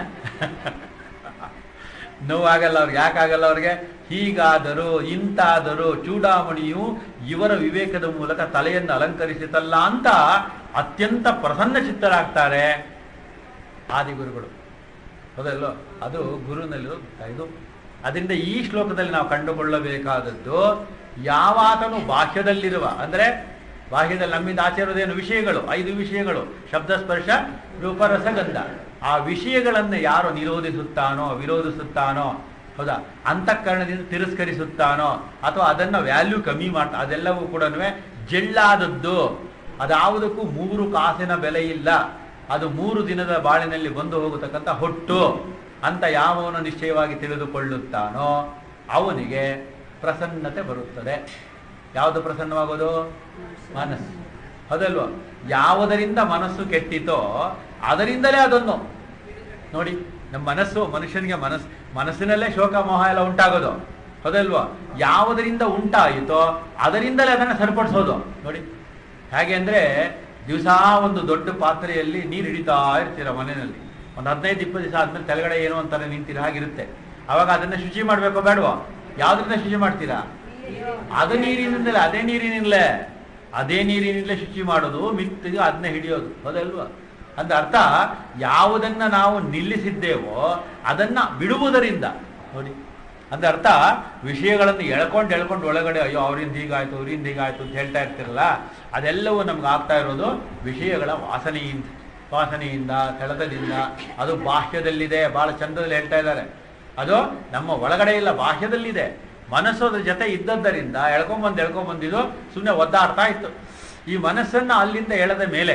ನೋವಾಗಲ್ಲ ಅವ್ರಿಗೆ ಯಾಕಾಗಲ್ಲ ಅವ್ರಿಗೆ ಹೀಗಾದರೂ ಇಂತಾದರೂ ಚೂಡಾಮಣಿಯು ಇವರ ವಿವೇಕದ ಮೂಲಕ ತಲೆಯನ್ನು ಅಲಂಕರಿಸಿತಲ್ಲ ಅಂತ ಅತ್ಯಂತ ಪ್ರಸನ್ನ ಚಿತ್ತರಾಗ್ತಾರೆ ಆದಿಗುರುಗಳು ಹೌದಲ್ಲೋ ಅದು ಗುರುನಲ್ಲಿ ಇದು ಅದರಿಂದ ಈ ಶ್ಲೋಕದಲ್ಲಿ ನಾವು ಕಂಡುಕೊಳ್ಳಬೇಕಾದದ್ದು ಯಾವಾತನು ಬಾಹ್ಯದಲ್ಲಿರುವ ಅಂದ್ರೆ ಬಾಹ್ಯದಲ್ಲಿ ನಮ್ಮಿಂದ ಆಚೆ ಇರೋದೇನು ವಿಷಯಗಳು ಐದು ವಿಷಯಗಳು ಶಬ್ದ ಸ್ಪರ್ಶ ರೂಪರಸ ಗಂಧ ಆ ವಿಷಯಗಳನ್ನು ಯಾರು ನಿರೋಧಿಸುತ್ತಾನೋ ವಿರೋಧಿಸುತ್ತಾನೋ ಹೌದಾ ಅಂತಃಕರಣದಿಂದ ತಿರಸ್ಕರಿಸುತ್ತಾನೋ ಅಥವಾ ಅದನ್ನ ವ್ಯಾಲ್ಯೂ ಕಮ್ಮಿ ಮಾಡ್ತಾ ಅದೆಲ್ಲವೂ ಕೂಡ ಜೆಳ್ಳಾದದ್ದು ಅದಾವುದಕ್ಕೂ ಮೂರು ಕಾಸಿನ ಬೆಲೆ ಇಲ್ಲ ಅದು ಮೂರು ದಿನದ ಬಾಳಿನಲ್ಲಿ ಬಂದು ಹೋಗತಕ್ಕಂಥ ಹೊಟ್ಟು ಅಂತ ಯಾವನು ನಿಶ್ಚಯವಾಗಿ ತಿಳಿದುಕೊಳ್ಳುತ್ತಾನೋ ಅವನಿಗೆ ಪ್ರಸನ್ನತೆ ಬರುತ್ತದೆ ಯಾವುದು ಪ್ರಸನ್ನವಾಗೋದು ಮನಸ್ಸು ಹೌದಲ್ವ ಯಾವುದರಿಂದ ಮನಸ್ಸು ಕೆಟ್ಟಿತೋ ಅದರಿಂದಲೇ ಅದನ್ನು ನೋಡಿ ನಮ್ಮ ಮನಸ್ಸು ಮನುಷ್ಯನಿಗೆ ಮನಸ್ ಮನಸ್ಸಿನಲ್ಲೇ ಶೋಕ ಮೋಹ ಎಲ್ಲ ಉಂಟಾಗೋದು ಹೌದಲ್ವಾ ಯಾವುದರಿಂದ ಉಂಟಾಯಿತೋ ಅದರಿಂದಲೇ ಅದನ್ನು ಸರಿಪಡಿಸೋದು ನೋಡಿ ಹೇಗೆ ಅಂದ್ರೆ ದಿವಸ ಒಂದು ದೊಡ್ಡ ಪಾತ್ರೆಯಲ್ಲಿ ನೀರು ಹಿಡಿತಾ ಇರ್ತೀರ ಮನೆಯಲ್ಲಿ ಒಂದು ಹದಿನೈದು ಇಪ್ಪತ್ತು ದಿವಸ ಆದ್ಮೇಲೆ ಕೆಳಗಡೆ ಏನೋ ಅಂತಾರೆ ನಿಂತಿರ ಹಾಗಿರುತ್ತೆ ಅವಾಗ ಅದನ್ನ ಶುಚಿ ಮಾಡ್ಬೇಕೋ ಬೇಡವೋ ಯಾವ್ದ್ರಿಂದ ಶುಚಿ ಮಾಡ್ತೀರಾ ಅದು ನೀರಿನಿಂದಲೇ ಅದೇ ನೀರಿನಿಂದಲೇ ಅದೇ ನೀರಿನಿಂದಲೇ ಶುಚಿ ಮಾಡೋದು ಮಿತ್ತಿಗೆ ಅದನ್ನ ಹಿಡಿಯೋದು ಹೌದಲ್ವಾ ಅಂದ ಅರ್ಥ ಯಾವುದನ್ನ ನಾವು ನಿಲ್ಲಿಸಿದ್ದೇವೋ ಅದನ್ನ ಬಿಡುವುದರಿಂದ ನೋಡಿ ಅಂದ ಅರ್ಥ ವಿಷಯಗಳನ್ನು ಎಳ್ಕೊಂಡು ಎಳ್ಕೊಂಡು ಒಳಗಡೆ ಅಯ್ಯೋ ಅವರಿಂದ ಹೀಗಾಯ್ತು ಅವರಿಂದ ಹೀಗಾಯ್ತು ಅಂತ ಹೇಳ್ತಾ ಇರ್ತಿರಲ್ಲ ಅದೆಲ್ಲವೂ ನಮ್ಗೆ ಆಗ್ತಾ ಇರೋದು ವಿಷಯಗಳ ವಾಸನೆಯಿಂದ ವಾಸನೆಯಿಂದ ಸೆಳೆತದಿಂದ ಅದು ಬಾಹ್ಯದಲ್ಲಿದೆ ಬಹಳ ಚಂದದಲ್ಲಿ ಹೇಳ್ತಾ ಇದ್ದಾರೆ ಅದು ನಮ್ಮ ಒಳಗಡೆ ಇಲ್ಲ ಬಾಹ್ಯದಲ್ಲಿದೆ ಮನಸ್ಸು ಅದ್ರ ಜೊತೆ ಇದ್ದದ್ದರಿಂದ ಎಳ್ಕೊಂಬಂದು ಎಳ್ಕೊಂಬಂದಿದ್ದು ಸುಮ್ಮನೆ ಒದ್ದಾಡ್ತಾ ಇತ್ತು ಈ ಮನಸ್ಸನ್ನ ಅಲ್ಲಿಂದ ಎಳೆದ ಮೇಲೆ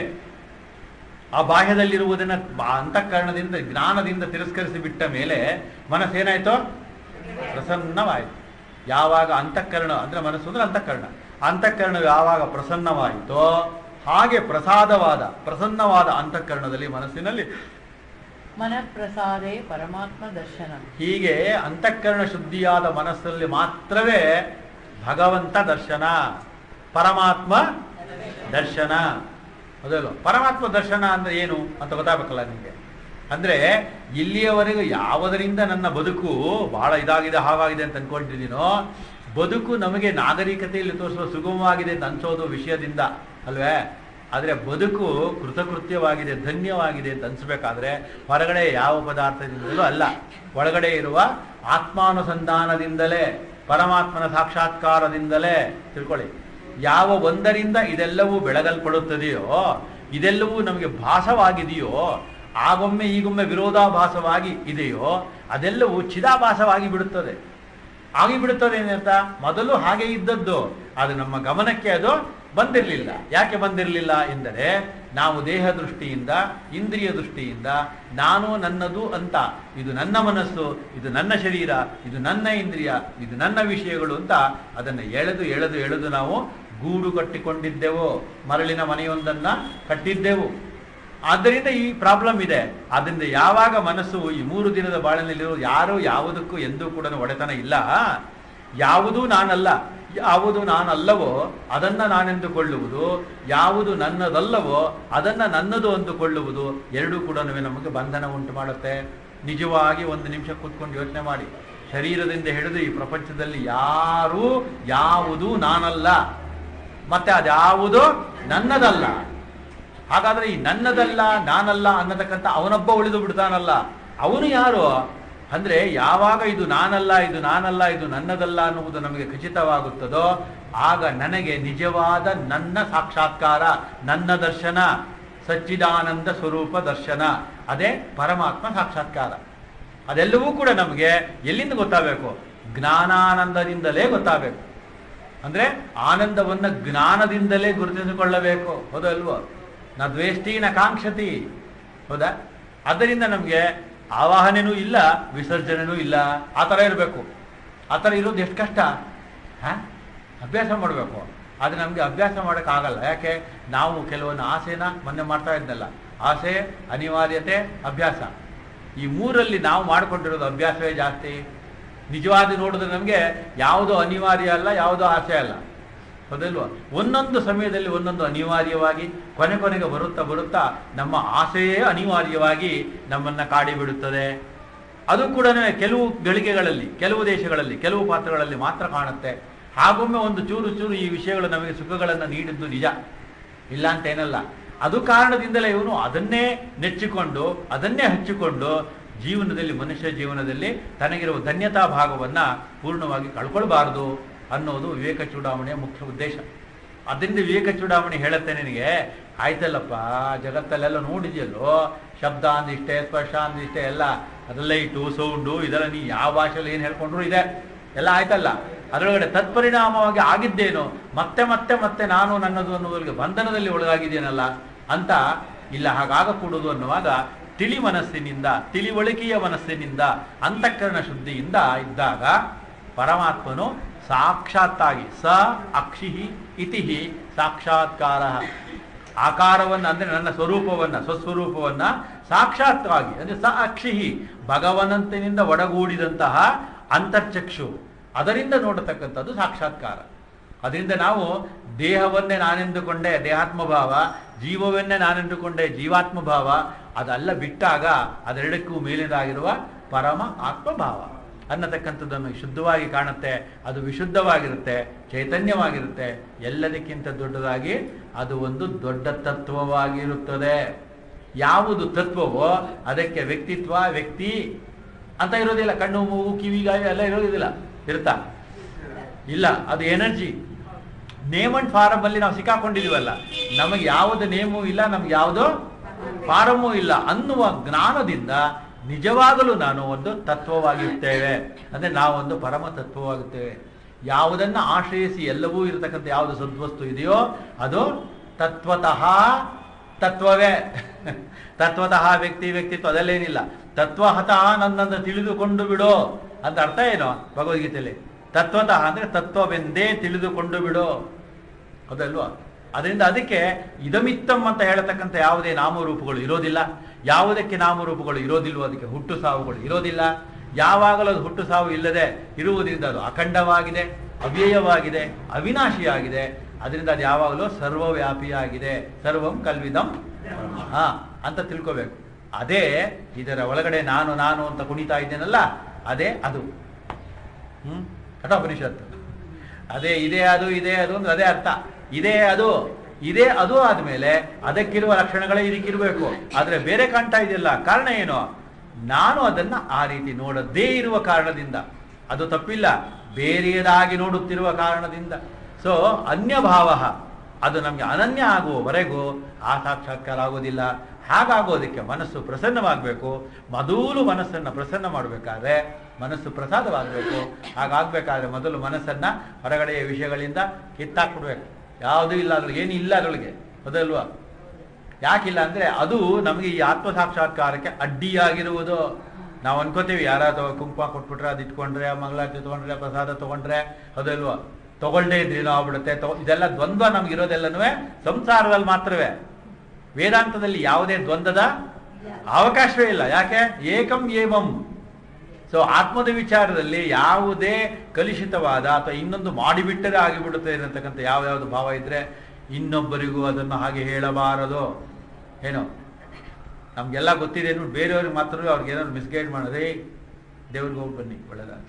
ಆ ಬಾಹ್ಯದಲ್ಲಿರುವುದನ್ನ ಬಾ- ಅಂತಃಕರಣದಿಂದ ಜ್ಞಾನದಿಂದ ತಿರಸ್ಕರಿಸಿ ಬಿಟ್ಟ ಮೇಲೆ ಮನಸ್ಸೇನಾಯ್ತು ಪ್ರಸನ್ನವಾಯಿತು ಯಾವಾಗ ಅಂತಃಕರಣ ಅಂದ್ರೆ ಮನಸ್ಸು ಅಂದ್ರೆ ಅಂತಃಕರಣ ಅಂತಃಕರಣ ಯಾವಾಗ ಪ್ರಸನ್ನವಾಯಿತೋ ಹಾಗೆ ಪ್ರಸಾದವಾದ ಪ್ರಸನ್ನವಾದ ಅಂತಃಕರಣದಲ್ಲಿ ಮನಸ್ಸಿನಲ್ಲಿ ಮನಃಪ್ರಸಾದೇ ಪರಮಾತ್ಮ ದರ್ಶನ ಹೀಗೆ ಅಂತಃಕರಣ ಶುದ್ಧಿಯಾದ ಮನಸ್ಸಲ್ಲಿ ಮಾತ್ರವೇ ಭಗವಂತ ದರ್ಶನ ಪರಮಾತ್ಮ ದರ್ಶನ ಅದಲ್ಲ ಪರಮಾತ್ಮ ದರ್ಶನ ಅಂದ್ರೆ ಏನು ಅಂತ ಗೊತ್ತಾಗಬೇಕಲ್ಲ ನಿಮಗೆ ಅಂದ್ರೆ ಇಲ್ಲಿಯವರೆಗೂ ಯಾವುದರಿಂದ ನನ್ನ ಬದುಕು ಬಹಳ ಇದಾಗಿದೆ ಹಾಗಾಗಿದೆ ಅಂತ ಅನ್ಕೊಂಡಿದ್ದೀನೋ ಬದುಕು ನಮಗೆ ನಾಗರಿಕತೆಯಲ್ಲಿ ತೋರಿಸುವ ಸುಗಮವಾಗಿದೆ ಅಂತ ಅನ್ಸೋದು ವಿಷಯದಿಂದ ಅಲ್ವೇ ಆದರೆ ಬದುಕು ಕೃತಕೃತ್ಯವಾಗಿದೆ ಧನ್ಯವಾಗಿದೆ ಅಂತ ಅನ್ಸ್ಬೇಕಾದ್ರೆ ಹೊರಗಡೆ ಯಾವ ಪದಾರ್ಥದಿಂದಲೂ ಅಲ್ಲ ಒಳಗಡೆ ಇರುವ ಆತ್ಮಾನುಸಂಧಾನದಿಂದಲೇ ಪರಮಾತ್ಮನ ಸಾಕ್ಷಾತ್ಕಾರದಿಂದಲೇ ತಿಳ್ಕೊಳ್ಳಿ ಯಾವ ಒಂದರಿಂದ ಇದೆಲ್ಲವೂ ಬೆಳಗಲ್ಪಡುತ್ತದೆಯೋ ಇದೆಲ್ಲವೂ ನಮಗೆ ಭಾಸವಾಗಿದೆಯೋ ಆಗೊಮ್ಮೆ ಈಗೊಮ್ಮೆ ವಿರೋಧಾಭಾಸವಾಗಿ ಇದೆಯೋ ಅದೆಲ್ಲವೂ ಚಿದಾಭಾಸವಾಗಿ ಬಿಡುತ್ತದೆ ಆಗಿ ಬಿಡುತ್ತದೆ ಏನಂತ ಮೊದಲು ಹಾಗೆ ಇದ್ದದ್ದು ಅದು ನಮ್ಮ ಗಮನಕ್ಕೆ ಅದು ಬಂದಿರಲಿಲ್ಲ ಯಾಕೆ ಬಂದಿರಲಿಲ್ಲ ಎಂದರೆ ನಾವು ದೇಹ ದೃಷ್ಟಿಯಿಂದ ಇಂದ್ರಿಯ ದೃಷ್ಟಿಯಿಂದ ನಾನು ನನ್ನದು ಅಂತ ಇದು ನನ್ನ ಮನಸ್ಸು ಇದು ನನ್ನ ಶರೀರ ಇದು ನನ್ನ ಇಂದ್ರಿಯ ಇದು ನನ್ನ ವಿಷಯಗಳು ಅಂತ ಅದನ್ನು ಎಳೆದು ಎಳೆದು ಎಳೆದು ನಾವು ಗೂಡು ಕಟ್ಟಿಕೊಂಡಿದ್ದೆವು ಮರಳಿನ ಮನೆಯೊಂದನ್ನ ಕಟ್ಟಿದ್ದೆವು ಆದ್ದರಿಂದ ಈ ಪ್ರಾಬ್ಲಮ್ ಇದೆ ಆದ್ದರಿಂದ ಯಾವಾಗ ಮನಸ್ಸು ಈ ಮೂರು ದಿನದ ಬಾಳಿನಲ್ಲಿರೋ ಯಾರು ಯಾವುದಕ್ಕೂ ಎಂದೂ ಕೂಡ ಒಡೆತನ ಇಲ್ಲ ಯಾವುದೂ ನಾನಲ್ಲ ಯಾವುದು ನಾನಲ್ಲವೋ ಅದನ್ನ ನಾನೆಂದುಕೊಳ್ಳುವುದು ಯಾವುದು ನನ್ನದಲ್ಲವೋ ಅದನ್ನ ನನ್ನದು ಅಂದುಕೊಳ್ಳುವುದು ಎರಡೂ ಕೂಡ ನಮಗೆ ಬಂಧನ ಉಂಟು ಮಾಡುತ್ತೆ ನಿಜವಾಗಿ ಒಂದು ನಿಮಿಷ ಕೂತ್ಕೊಂಡು ಯೋಚನೆ ಮಾಡಿ ಶರೀರದಿಂದ ಹಿಡಿದು ಈ ಪ್ರಪಂಚದಲ್ಲಿ ಯಾರೂ ಯಾವುದು ನಾನಲ್ಲ ಮತ್ತೆ ಅದ್ಯಾವುದು ನನ್ನದಲ್ಲ ಹಾಗಾದ್ರೆ ಈ ನನ್ನದಲ್ಲ ನಾನಲ್ಲ ಅನ್ನತಕ್ಕಂಥ ಅವನೊಬ್ಬ ಉಳಿದು ಬಿಡ್ತಾನಲ್ಲ ಅವನು ಯಾರು ಅಂದ್ರೆ ಯಾವಾಗ ಇದು ನಾನಲ್ಲ ಇದು ನಾನಲ್ಲ ಇದು ನನ್ನದಲ್ಲ ಅನ್ನುವುದು ನಮಗೆ ಖಚಿತವಾಗುತ್ತದೋ ಆಗ ನನಗೆ ನಿಜವಾದ ನನ್ನ ಸಾಕ್ಷಾತ್ಕಾರ ನನ್ನ ದರ್ಶನ ಸಚ್ಚಿದಾನಂದ ಸ್ವರೂಪ ದರ್ಶನ ಅದೇ ಪರಮಾತ್ಮ ಸಾಕ್ಷಾತ್ಕಾರ ಅದೆಲ್ಲವೂ ಕೂಡ ನಮಗೆ ಎಲ್ಲಿಂದ ಗೊತ್ತಾಗಬೇಕು ಜ್ಞಾನಾನಂದದಿಂದಲೇ ಗೊತ್ತಾಗಬೇಕು ಅಂದ್ರೆ ಆನಂದವನ್ನ ಜ್ಞಾನದಿಂದಲೇ ಗುರುತಿಸಿಕೊಳ್ಳಬೇಕು ಹೌದಲ್ವೋ ನ ದ್ವೇಷ್ಟಿ ನ ಕಾಂಕ್ಷತಿ ಹೌದಾ ಆದ್ದರಿಂದ ನಮಗೆ ಆವಾಹನೆನೂ ಇಲ್ಲ ವಿಸರ್ಜನೆನೂ ಇಲ್ಲ ಆ ಥರ ಇರಬೇಕು ಆ ಥರ ಇರೋದು ಎಷ್ಟು ಕಷ್ಟ ಹಾ ಅಭ್ಯಾಸ ಮಾಡಬೇಕು ಆದರೆ ನಮಗೆ ಅಭ್ಯಾಸ ಮಾಡೋಕ್ಕಾಗಲ್ಲ ಯಾಕೆ ನಾವು ಕೆಲವೊಂದು ಆಸೆನ ಮೊನ್ನೆ ಮಾಡ್ತಾ ಇದ್ನಲ್ಲ ಆಸೆ ಅನಿವಾರ್ಯತೆ ಅಭ್ಯಾಸ ಈ ಮೂರಲ್ಲಿ ನಾವು ಮಾಡಿಕೊಂಡಿರೋದು ಅಭ್ಯಾಸವೇ ಜಾಸ್ತಿ ನಿಜವಾದ ನೋಡಿದ್ರೆ ನಮಗೆ ಯಾವುದೋ ಅನಿವಾರ್ಯ ಅಲ್ಲ ಯಾವುದೋ ಆಸೆ ಅಲ್ಲ ಹೌದಲ್ವಾ ಒಂದೊಂದು ಸಮಯದಲ್ಲಿ ಒಂದೊಂದು ಅನಿವಾರ್ಯವಾಗಿ ಕೊನೆ ಕೊನೆಗೆ ಬರುತ್ತಾ ಬರುತ್ತಾ ನಮ್ಮ ಆಸೆಯೇ ಅನಿವಾರ್ಯವಾಗಿ ನಮ್ಮನ್ನ ಕಾಡಿ ಬಿಡುತ್ತದೆ ಅದು ಕೂಡ ಕೆಲವು ಗಳಿಗೆಗಳಲ್ಲಿ ಕೆಲವು ದೇಶಗಳಲ್ಲಿ ಕೆಲವು ಪಾತ್ರಗಳಲ್ಲಿ ಮಾತ್ರ ಕಾಣುತ್ತೆ ಹಾಗೊಮ್ಮೆ ಒಂದು ಚೂರು ಚೂರು ಈ ವಿಷಯಗಳು ನಮಗೆ ಸುಖಗಳನ್ನು ನೀಡಿದ್ದು ನಿಜ ಇಲ್ಲ ಅಂತ ಏನಲ್ಲ ಅದು ಕಾರಣದಿಂದಲೇ ಇವನು ಅದನ್ನೇ ನೆಚ್ಚಿಕೊಂಡು ಅದನ್ನೇ ಹಚ್ಚಿಕೊಂಡು ಜೀವನದಲ್ಲಿ ಮನುಷ್ಯ ಜೀವನದಲ್ಲಿ ತನಗಿರುವ ಧನ್ಯತಾ ಭಾಗವನ್ನ ಪೂರ್ಣವಾಗಿ ಕಳ್ಕೊಳ್ಬಾರದು ಅನ್ನೋದು ವಿವೇಕ ಚೂಡಾವಣೆಯ ಮುಖ್ಯ ಉದ್ದೇಶ ಅದರಿಂದ ವಿವೇಕ ಚೂಡಾವಣೆ ಹೇಳುತ್ತೆ ನಿನಗೆ ಆಯ್ತಲ್ಲಪ್ಪ ಜಗತ್ತಲ್ಲೆಲ್ಲ ನೋಡಿದ್ಯಲ್ಲೋ ಶಬ್ದ ಅಂದಿಷ್ಟೇ ಸ್ಪರ್ಶ ಅಂದಿಷ್ಟೇ ಎಲ್ಲ ಅದೆಲ್ಲ ಇಟ್ಟು ಸೌಂಡು ಇದೆಲ್ಲ ನೀ ಯಾವ ಭಾಷೆಯಲ್ಲಿ ಏನು ಹೇಳ್ಕೊಂಡ್ರು ಇದೆ ಎಲ್ಲ ಆಯ್ತಲ್ಲ ಅದರೊಳಗಡೆ ತತ್ಪರಿಣಾಮವಾಗಿ ಆಗಿದ್ದೇನು ಮತ್ತೆ ಮತ್ತೆ ಮತ್ತೆ ನಾನು ನನ್ನದು ಅನ್ನೋದಕ್ಕೆ ಬಂಧನದಲ್ಲಿ ಒಳಗಾಗಿದ್ದೇನಲ್ಲ ಅಂತ ಇಲ್ಲ ಹಾಗಾಗಕೂಡುದು ಅನ್ನುವಾಗ ತಿಳಿ ಮನಸ್ಸಿನಿಂದ ತಿಳಿವಳಿಕೆಯ ಮನಸ್ಸಿನಿಂದ ಅಂತಃಕರಣ ಶುದ್ಧಿಯಿಂದ ಇದ್ದಾಗ ಪರಮಾತ್ಮನು ಸಾಕ್ಷಾತ್ತಾಗಿ ಸ ಅಕ್ಷಿಹಿ ಇತಿಹಿ ಸಾಕ್ಷಾತ್ಕಾರ ಆಕಾರವನ್ನ ಅಂದ್ರೆ ನನ್ನ ಸ್ವರೂಪವನ್ನ ಸ್ವಸ್ವರೂಪವನ್ನ ಸಾಕ್ಷಾತ್ವಾಗಿ ಅಂದ್ರೆ ಸ ಅಕ್ಷಿಹಿ ಭಗವಂತನಿಂದ ಒಡಗೂಡಿದಂತಹ ಅಂತರ್ಚಕ್ಷು ಅದರಿಂದ ನೋಡತಕ್ಕಂಥದ್ದು ಸಾಕ್ಷಾತ್ಕಾರ ಅದರಿಂದ ನಾವು ದೇಹವನ್ನೇ ನಾನೆಂದುಕೊಂಡೆ ದೇಹಾತ್ಮ ಭಾವ ಜೀವವನ್ನೇ ನಾನೆಂದುಕೊಂಡೆ ಜೀವಾತ್ಮ ಭಾವ ಅದೆಲ್ಲ ಬಿಟ್ಟಾಗ ಅದೆರಡಕ್ಕೂ ಮೇಲಿದಾಗಿರುವ ಪರಮ ಆತ್ಮಭಾವ ಅನ್ನತಕ್ಕಂಥದ್ದು ನಮಗೆ ಶುದ್ಧವಾಗಿ ಕಾಣುತ್ತೆ ಅದು ವಿಶುದ್ಧವಾಗಿರುತ್ತೆ ಚೈತನ್ಯವಾಗಿರುತ್ತೆ ಎಲ್ಲದಕ್ಕಿಂತ ದೊಡ್ಡದಾಗಿ ಅದು ಒಂದು ದೊಡ್ಡ ತತ್ವವಾಗಿರುತ್ತದೆ ಯಾವುದು ತತ್ವವೋ ಅದಕ್ಕೆ ವ್ಯಕ್ತಿತ್ವ ವ್ಯಕ್ತಿ ಅಂತ ಇರೋದಿಲ್ಲ ಕಣ್ಣು ಮೂಗು ಕಿವಿಗಾಯ ಎಲ್ಲ ಇರೋದಿಲ್ಲ ಇರುತ್ತಾ ಇಲ್ಲ ಅದು ಎನರ್ಜಿ ನೇಮ್ ಅಂಡ್ ಫಾರಮ್ ಅಲ್ಲಿ ನಾವು ಸಿಕ್ಕಾಕೊಂಡಿದೀವಲ್ಲ ನಮಗೆ ಯಾವುದು ನೇಮು ಇಲ್ಲ ನಮ್ಗೆ ಯಾವುದೋ ಫಾರಮ್ಮು ಇಲ್ಲ ಅನ್ನುವ ಜ್ಞಾನದಿಂದ ನಿಜವಾಗಲೂ ನಾನು ಒಂದು ತತ್ವವಾಗಿರ್ತೇವೆ ಅಂದ್ರೆ ನಾವೊಂದು ಪರಮ ತತ್ವವಾಗುತ್ತೇವೆ ಯಾವುದನ್ನ ಆಶ್ರಯಿಸಿ ಎಲ್ಲವೂ ಇರತಕ್ಕಂಥ ಯಾವುದು ಸದ್ವಸ್ತು ಇದೆಯೋ ಅದು ತತ್ವತಃ ತತ್ವವೇ ತತ್ವತಃ ವ್ಯಕ್ತಿ ವ್ಯಕ್ತಿತ್ವ ಅದಲ್ಲೇನಿಲ್ಲ ತತ್ವಹತಃ ನನ್ನನ್ನು ತಿಳಿದುಕೊಂಡು ಬಿಡು ಅಂತ ಅರ್ಥ ಏನು ಭಗವದ್ಗೀತೆಯಲ್ಲಿ ತತ್ವತಃ ಅಂದ್ರೆ ತತ್ವವೆಂದೇ ತಿಳಿದುಕೊಂಡು ಬಿಡು ಅದಲ್ವಾ ಅದರಿಂದ ಅದಕ್ಕೆ ಇದಮಿತ್ತಂ ಅಂತ ಹೇಳತಕ್ಕಂಥ ಯಾವುದೇ ನಾಮರೂಪಗಳು ಇರೋದಿಲ್ಲ ಯಾವುದಕ್ಕೆ ನಾಮರೂಪಗಳು ಇರೋದಿಲ್ವೋ ಅದಕ್ಕೆ ಹುಟ್ಟು ಸಾವುಗಳು ಇರೋದಿಲ್ಲ ಯಾವಾಗಲೂ ಅದು ಹುಟ್ಟು ಸಾವು ಇಲ್ಲದೆ ಇರುವುದರಿಂದ ಅದು ಅಖಂಡವಾಗಿದೆ ಅವ್ಯಯವಾಗಿದೆ ಅವಿನಾಶಿಯಾಗಿದೆ ಅದರಿಂದ ಅದು ಯಾವಾಗಲೂ ಸರ್ವವ್ಯಾಪಿಯಾಗಿದೆ ಸರ್ವಂ ಕಲ್ವಿದಂ ಹಾ ಅಂತ ತಿಳ್ಕೋಬೇಕು ಅದೇ ಇದರ ಒಳಗಡೆ ನಾನು ನಾನು ಅಂತ ಕುಣಿತಾ ಇದ್ದೇನಲ್ಲ ಅದೇ ಅದು ಹ್ಮ್ ಕಠೋಪನಿಷತ್ತು ಅದೇ ಇದೇ ಅದು ಇದೇ ಅದು ಅಂದ್ರೆ ಅದೇ ಅರ್ಥ ಇದೇ ಅದು ಇದೇ ಅದು ಆದ್ಮೇಲೆ ಅದಕ್ಕಿರುವ ಲಕ್ಷಣಗಳೇ ಇದಕ್ಕಿರಬೇಕು ಆದ್ರೆ ಬೇರೆ ಕಾಣ್ತಾ ಇದೆಯಲ್ಲ ಕಾರಣ ಏನು ನಾನು ಅದನ್ನ ಆ ರೀತಿ ನೋಡದೇ ಇರುವ ಕಾರಣದಿಂದ ಅದು ತಪ್ಪಿಲ್ಲ ಬೇರೆಯದಾಗಿ ನೋಡುತ್ತಿರುವ ಕಾರಣದಿಂದ ಸೊ ಅನ್ಯಭಾವ ಅದು ನಮಗೆ ಅನನ್ಯ ಆಗುವವರೆಗೂ ಆ ಸಾಕ್ಷಾತ್ಕಾರ ಆಗೋದಿಲ್ಲ ಹಾಗಾಗೋದಕ್ಕೆ ಮನಸ್ಸು ಪ್ರಸನ್ನವಾಗಬೇಕು ಮೊದಲು ಮನಸ್ಸನ್ನು ಪ್ರಸನ್ನ ಮಾಡಬೇಕಾದ್ರೆ ಮನಸ್ಸು ಪ್ರಸಾದವಾಗಬೇಕು ಹಾಗಾಗಬೇಕಾದ್ರೆ ಮೊದಲು ಮನಸ್ಸನ್ನ ಹೊರಗಡೆಯ ವಿಷಯಗಳಿಂದ ಕಿತ್ತಾಕ್ಬಿಡ್ಬೇಕು ಯಾವುದೂ ಇಲ್ಲ ಅದ್ರೊಳಗೆ ಏನು ಇಲ್ಲ ಅದರೊಳಗೆ ಹೌದಲ್ವಾ ಯಾಕಿಲ್ಲ ಅಂದ್ರೆ ಅದು ನಮಗೆ ಈ ಆತ್ಮ ಸಾಕ್ಷಾತ್ಕಾರಕ್ಕೆ ಅಡ್ಡಿಯಾಗಿರುವುದು ನಾವು ಅನ್ಕೋತೀವಿ ಯಾರಾದ್ರು ಕುಂಕುಮ ಕೊಟ್ಬಿಟ್ರೆ ಅದು ಇಟ್ಕೊಂಡ್ರೆ ಮಂಗಳಾರತಿ ತಗೊಂಡ್ರೆ ಪ್ರಸಾದ ತಗೊಂಡ್ರೆ ಅದಲ್ವಾ ತಗೊಳ್ದೇ ಇದ್ರೇನೋ ಆಗ್ಬಿಡುತ್ತೆ ತಗೊ ಇದೆಲ್ಲ ದ್ವಂದ್ವ ನಮ್ಗಿರೋದೆಲ್ಲನೂ ಸಂಸಾರದಲ್ಲಿ ಮಾತ್ರವೇ ವೇದಾಂತದಲ್ಲಿ ಯಾವುದೇ ದ್ವಂದ್ವದ ಅವಕಾಶವೇ ಇಲ್ಲ ಯಾಕೆ ಏಕಂ ಏವಂ ಸೊ ಆತ್ಮದ ವಿಚಾರದಲ್ಲಿ ಯಾವುದೇ ಕಲುಷಿತವಾದ ಅಥವಾ ಇನ್ನೊಂದು ಮಾಡಿಬಿಟ್ಟರೆ ಆಗಿಬಿಡುತ್ತೆ ಅನ್ನತಕ್ಕಂಥ ಯಾವ ಯಾವುದು ಭಾವ ಇದ್ರೆ ಇನ್ನೊಬ್ಬರಿಗೂ ಅದನ್ನು ಹಾಗೆ ಹೇಳಬಾರದು ಏನು ನಮ್ಗೆಲ್ಲ ಗೊತ್ತಿದೆ ಏನು ಬೇರೆಯವ್ರಿಗೆ ಮಾತ್ರ ಅವ್ರಿಗೆ ಏನಾದ್ರು ಮಿಸ್ಗೈಡ್ ಮಾಡೋದೇ ದೇವ್ರಿಗೆ ಹೋಗಿ ಬನ್ನಿ ಒಳ್ಳೇದಾಗುತ್ತೆ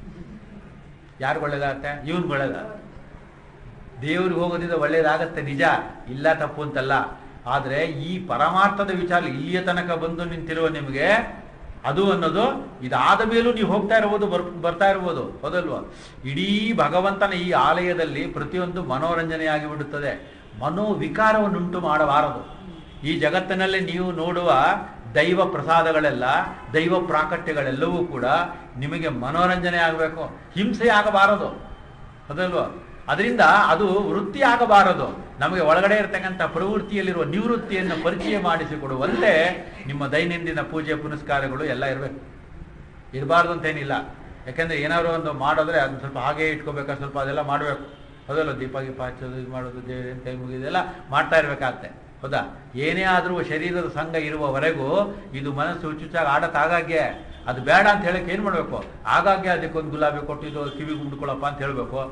ಯಾರು ಒಳ್ಳೇದಾಗತ್ತೆ ಇವನ್ಗೆ ಒಳ್ಳೇದಾಗುತ್ತೆ ದೇವ್ರಿಗೆ ಹೋಗೋದ್ರಿಂದ ಒಳ್ಳೇದಾಗತ್ತೆ ನಿಜ ಇಲ್ಲ ತಪ್ಪು ಅಂತಲ್ಲ ಆದ್ರೆ ಈ ಪರಮಾರ್ಥದ ವಿಚಾರ ಇಲ್ಲಿಯ ತನಕ ಬಂದು ನಿಂತಿರುವ ನಿಮಗೆ ಅದು ಅನ್ನೋದು ಇದಾದ ಮೇಲೂ ನೀವು ಹೋಗ್ತಾ ಇರ್ಬೋದು ಬರ್ ಬರ್ತಾ ಇರ್ಬೋದು ಹೌದಲ್ವಾ ಇಡೀ ಭಗವಂತನ ಈ ಆಲಯದಲ್ಲಿ ಪ್ರತಿಯೊಂದು ಮನೋರಂಜನೆಯಾಗಿ ಬಿಡುತ್ತದೆ ಮನೋವಿಕಾರವನ್ನುಂಟು ಮಾಡಬಾರದು ಈ ಜಗತ್ತಿನಲ್ಲಿ ನೀವು ನೋಡುವ ದೈವ ಪ್ರಸಾದಗಳೆಲ್ಲ ದೈವ ಪ್ರಾಕಟ್ಯಗಳೆಲ್ಲವೂ ಕೂಡ ನಿಮಗೆ ಮನೋರಂಜನೆ ಆಗಬೇಕು ಹಿಂಸೆ ಆಗಬಾರದು ಅದಲ್ವಾ ಅದರಿಂದ ಅದು ವೃತ್ತಿ ಆಗಬಾರದು ನಮಗೆ ಒಳಗಡೆ ಇರತಕ್ಕಂಥ ಪ್ರವೃತ್ತಿಯಲ್ಲಿರುವ ನಿವೃತ್ತಿಯನ್ನು ಪರಿಚಯ ಮಾಡಿಸಿಕೊಡುವಂತೆ ನಿಮ್ಮ ದೈನಂದಿನ ಪೂಜೆ ಪುನಸ್ಕಾರಗಳು ಎಲ್ಲ ಇರಬೇಕು ಇರಬಾರ್ದು ಅಂತೇನಿಲ್ಲ ಯಾಕೆಂದ್ರೆ ಏನಾದ್ರು ಒಂದು ಮಾಡೋದ್ರೆ ಅದನ್ನ ಸ್ವಲ್ಪ ಹಾಗೆ ಇಟ್ಕೋಬೇಕಾ ಸ್ವಲ್ಪ ಅದೆಲ್ಲ ಮಾಡಬೇಕು ಹೌದಲ್ಲ ದೀಪ ಗೀಪ ಹಚ್ಚೋದು ಇದು ಮಾಡೋದು ದೇವ್ರ ಕೈ ಮುಗಿದೆಲ್ಲ ಮಾಡ್ತಾ ಇರ್ಬೇಕಾಗತ್ತೆ ಹೌದಾ ಏನೇ ಆದರೂ ಶರೀರದ ಸಂಘ ಇರುವವರೆಗೂ ಇದು ಮನಸ್ಸು ಹುಚ್ಚುಚ್ಚಾಗಿ ಆಡತ್ ಆಗಾಗ್ಗೆ ಅದು ಬೇಡ ಅಂತ ಹೇಳಕ್ಕೆ ಏನ್ ಮಾಡ್ಬೇಕು ಆಗಾಗ್ಗೆ ಅದಕ್ಕೊಂದು ಗುಲಾಬಿ ಕೊಟ್ಟಿದ್ದು ಕಿವಿ ಗುಂಡ್ಕೊಳಪ್ಪ ಅಂತ ಹೇಳ್ಬೇಕು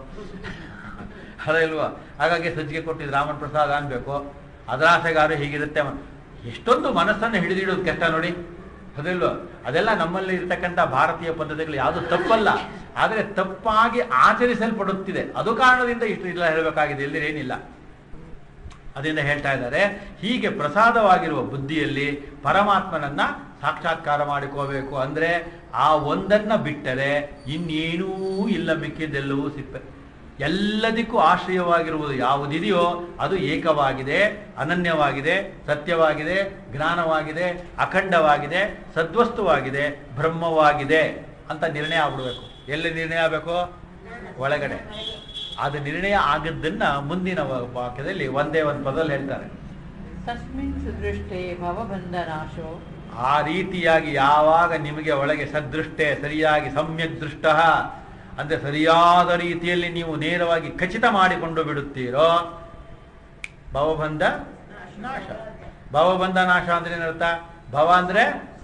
ಅದಿಲ್ವಾ ಹಾಗಾಗಿ ಸಜ್ಜಿಗೆ ಕೊಟ್ಟಿದ್ದು ರಾಮನ್ ಪ್ರಸಾದ ಅನ್ಬೇಕು ಅದರ ಆಸೆಗಾರು ಹೀಗಿರುತ್ತೆ ಎಷ್ಟೊಂದು ಮನಸ್ಸನ್ನು ಹಿಡಿದಿಡೋದು ಕಷ್ಟ ನೋಡಿ ಅದಿಲ್ವಾ ಅದೆಲ್ಲ ನಮ್ಮಲ್ಲಿ ಇರ್ತಕ್ಕಂಥ ಭಾರತೀಯ ಪದ್ಧತಿಗಳು ಯಾವುದು ತಪ್ಪಲ್ಲ ಆದರೆ ತಪ್ಪಾಗಿ ಆಚರಿಸಲ್ಪಡುತ್ತಿದೆ ಅದು ಕಾರಣದಿಂದ ಇಷ್ಟು ಇಲ್ಲ ಹೇಳಬೇಕಾಗಿದೆ ಇಲ್ಲಿ ಏನಿಲ್ಲ ಅದರಿಂದ ಹೇಳ್ತಾ ಇದ್ದಾರೆ ಹೀಗೆ ಪ್ರಸಾದವಾಗಿರುವ ಬುದ್ಧಿಯಲ್ಲಿ ಪರಮಾತ್ಮನನ್ನ ಸಾಕ್ಷಾತ್ಕಾರ ಮಾಡಿಕೋಬೇಕು ಅಂದ್ರೆ ಆ ಒಂದನ್ನ ಬಿಟ್ಟರೆ ಇನ್ನೇನೂ ಇಲ್ಲ ಮಿಕ್ಕಿದ್ದೆಲ್ಲವೂ ಸಿಪ್ಪೆ ಎಲ್ಲದಕ್ಕೂ ಆಶ್ರಯವಾಗಿರುವುದು ಯಾವುದಿದೆಯೋ ಅದು ಏಕವಾಗಿದೆ ಅನನ್ಯವಾಗಿದೆ ಸತ್ಯವಾಗಿದೆ ಜ್ಞಾನವಾಗಿದೆ ಅಖಂಡವಾಗಿದೆ ಸದ್ವಸ್ತುವಾಗಿದೆ ಬ್ರಹ್ಮವಾಗಿದೆ ಅಂತ ನಿರ್ಣಯ ಆಗ್ಬಿಡ್ಬೇಕು ಎಲ್ಲಿ ನಿರ್ಣಯ ಆಗಬೇಕು ಒಳಗಡೆ ಅದು ನಿರ್ಣಯ ಆಗದ್ದನ್ನ ಮುಂದಿನ ವ- ವಾಕ್ಯದಲ್ಲಿ ಒಂದೇ ಒಂದು ಪದದಲ್ಲಿ ಹೇಳ್ತಾರೆ ತಸ್ಮಿನ್ ಸುದೃಷ್ಟೇ ಭವಬಂಧನಾಶೋ ಆ ರೀತಿಯಾಗಿ ಯಾವಾಗ ನಿಮಗೆ ಒಳಗೆ ಸದೃಷ್ಟೆ ಸರಿಯಾಗಿ ಸಮ್ಯಕ್ ದೃಷ್ಟ ಅಂದ್ರೆ ಸರಿಯಾದ ರೀತಿಯಲ್ಲಿ ನೀವು ನೇರವಾಗಿ ಖಚಿತ ಮಾಡಿಕೊಂಡು ಬಿಡುತ್ತೀರೋ ಭವಬಂಧ ನಾಶ ಭವಬಂಧ ನಾಶ ಅಂದ್ರೆ ಏನರ್ಥ ಭವ ಅಂದ್ರೆ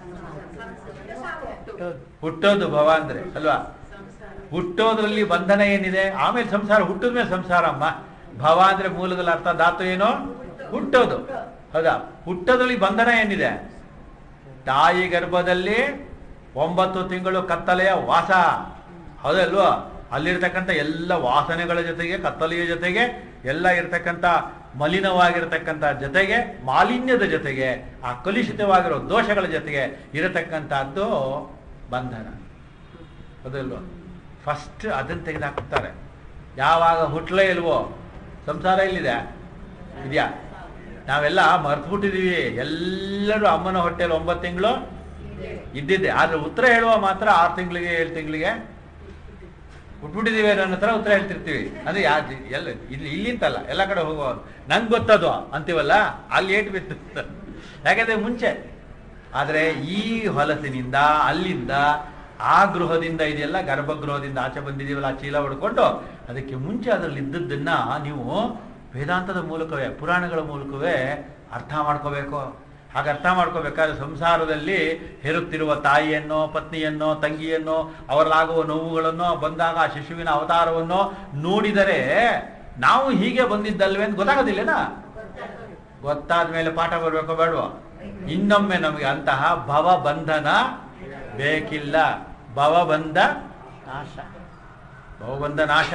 ಹುಟ್ಟೋದು ಭವ ಅಂದ್ರೆ ಅಲ್ವಾ ಹುಟ್ಟೋದ್ರಲ್ಲಿ ಬಂಧನ ಏನಿದೆ ಆಮೇಲೆ ಸಂಸಾರ ಹುಟ್ಟಿದ ಮೇಲೆ ಸಂಸಾರ ಅಮ್ಮ ಭವ ಅಂದ್ರೆ ಮೂಲದಲ್ಲಿ ಅರ್ಥ ಧಾತು ಏನು ಹುಟ್ಟೋದು ಹೌದಾ ಹುಟ್ಟೋದ್ರಲ್ಲಿ ಬಂಧನ ಏನಿದೆ ತಾಯಿ ಗರ್ಭದಲ್ಲಿ ಒಂಬತ್ತು ತಿಂಗಳು ಕತ್ತಲೆಯ ವಾಸ ಹೌದಲ್ವಾ ಅಲ್ಲಿರ್ತಕ್ಕಂಥ ಎಲ್ಲ ವಾಸನೆಗಳ ಜೊತೆಗೆ ಕತ್ತಲೆಯ ಜೊತೆಗೆ ಎಲ್ಲ ಇರ್ತಕ್ಕಂಥ ಮಲಿನವಾಗಿರ್ತಕ್ಕಂಥ ಜೊತೆಗೆ ಮಾಲಿನ್ಯದ ಜೊತೆಗೆ ಆ ಕಲುಷಿತವಾಗಿರೋ ದೋಷಗಳ ಜೊತೆಗೆ ಇರತಕ್ಕಂಥದ್ದು ಬಂಧನ ಹೌದಲ್ವಾ ಫಸ್ಟ್ ಅದನ್ನು ತೆಗೆದುಹಾಕ್ತಾರೆ ಯಾವಾಗ ಹುಟ್ಲೇ ಇಲ್ವೋ ಸಂಸಾರ ಎಲ್ಲಿದೆ ಇದೆಯಾ ನಾವೆಲ್ಲ ಮರ್ತ್ಬಿಟ್ಟಿದೀವಿ ಎಲ್ಲರೂ ಅಮ್ಮನ ಹೊಟ್ಟೆಯಲ್ಲಿ ಒಂಬತ್ತು ತಿಂಗಳು ಇದ್ದಿದ್ದೆ ಆದ್ರೆ ಉತ್ತರ ಹೇಳುವ ಮಾತ್ರ ಆರು ತಿಂಗಳಿಗೆ ಏಳು ತಿಂಗಳಿಗೆ ಹುಟ್ಬಿಟ್ಟಿದೀವಿ ನನ್ನ ಹತ್ರ ಉತ್ತರ ಹೇಳ್ತಿರ್ತೀವಿ ಅಂದ್ರೆ ಯಾ ಎಲ್ಲ ಇಲ್ಲಿ ಇಲ್ಲಿಂತಲ್ಲ ಎಲ್ಲ ಕಡೆ ಹೋಗೋ ನಂಗೆ ಗೊತ್ತದು ಅಂತೀವಲ್ಲ ಅಲ್ಲಿ ಏಟ್ ಬಿತ್ತು ಯಾಕಂದ್ರೆ ಮುಂಚೆ ಆದ್ರೆ ಈ ಹೊಲಸಿನಿಂದ ಅಲ್ಲಿಂದ ಆ ಗೃಹದಿಂದ ಇದೆಲ್ಲ ಗರ್ಭಗೃಹದಿಂದ ಆಚೆ ಬಂದಿದೀವಲ್ಲ ಆ ಚೀಲ ಹೊಡ್ಕೊಂಡು ಅದಕ್ಕೆ ಮುಂಚೆ ಅದರಲ್ಲಿ ಇದ್ದದ್ದನ್ನ ನೀವು ವೇದಾಂತದ ಮೂಲಕವೇ ಪುರಾಣಗಳ ಮೂಲಕವೇ ಅರ್ಥ ಮಾಡ್ಕೋಬೇಕು ಹಾಗೆ ಅರ್ಥ ಮಾಡ್ಕೋಬೇಕಾದ್ರೆ ಸಂಸಾರದಲ್ಲಿ ಹೆರುತ್ತಿರುವ ತಾಯಿಯನ್ನೋ ಪತ್ನಿಯನ್ನೋ ತಂಗಿಯನ್ನೋ ಅವರಲ್ಲಾಗುವ ನೋವುಗಳನ್ನೋ ಬಂದಾಗ ಆ ಶಿಶುವಿನ ಅವತಾರವನ್ನು ನೋಡಿದರೆ ನಾವು ಹೀಗೆ ಬಂದಿದ್ದಲ್ವೇ ಅಂತ ಗೊತ್ತಾಗೋದಿಲ್ಲನಾ ಗೊತ್ತಾದ ಮೇಲೆ ಪಾಠ ಬರಬೇಕೋ ಬೇಡವೋ ಇನ್ನೊಮ್ಮೆ ನಮಗೆ ಅಂತಹ ಭವ ಬಂಧನ ಬೇಕಿಲ್ಲ ಭವಬಂಧ ನಾಶ ಭವಬಂಧ ನಾಶ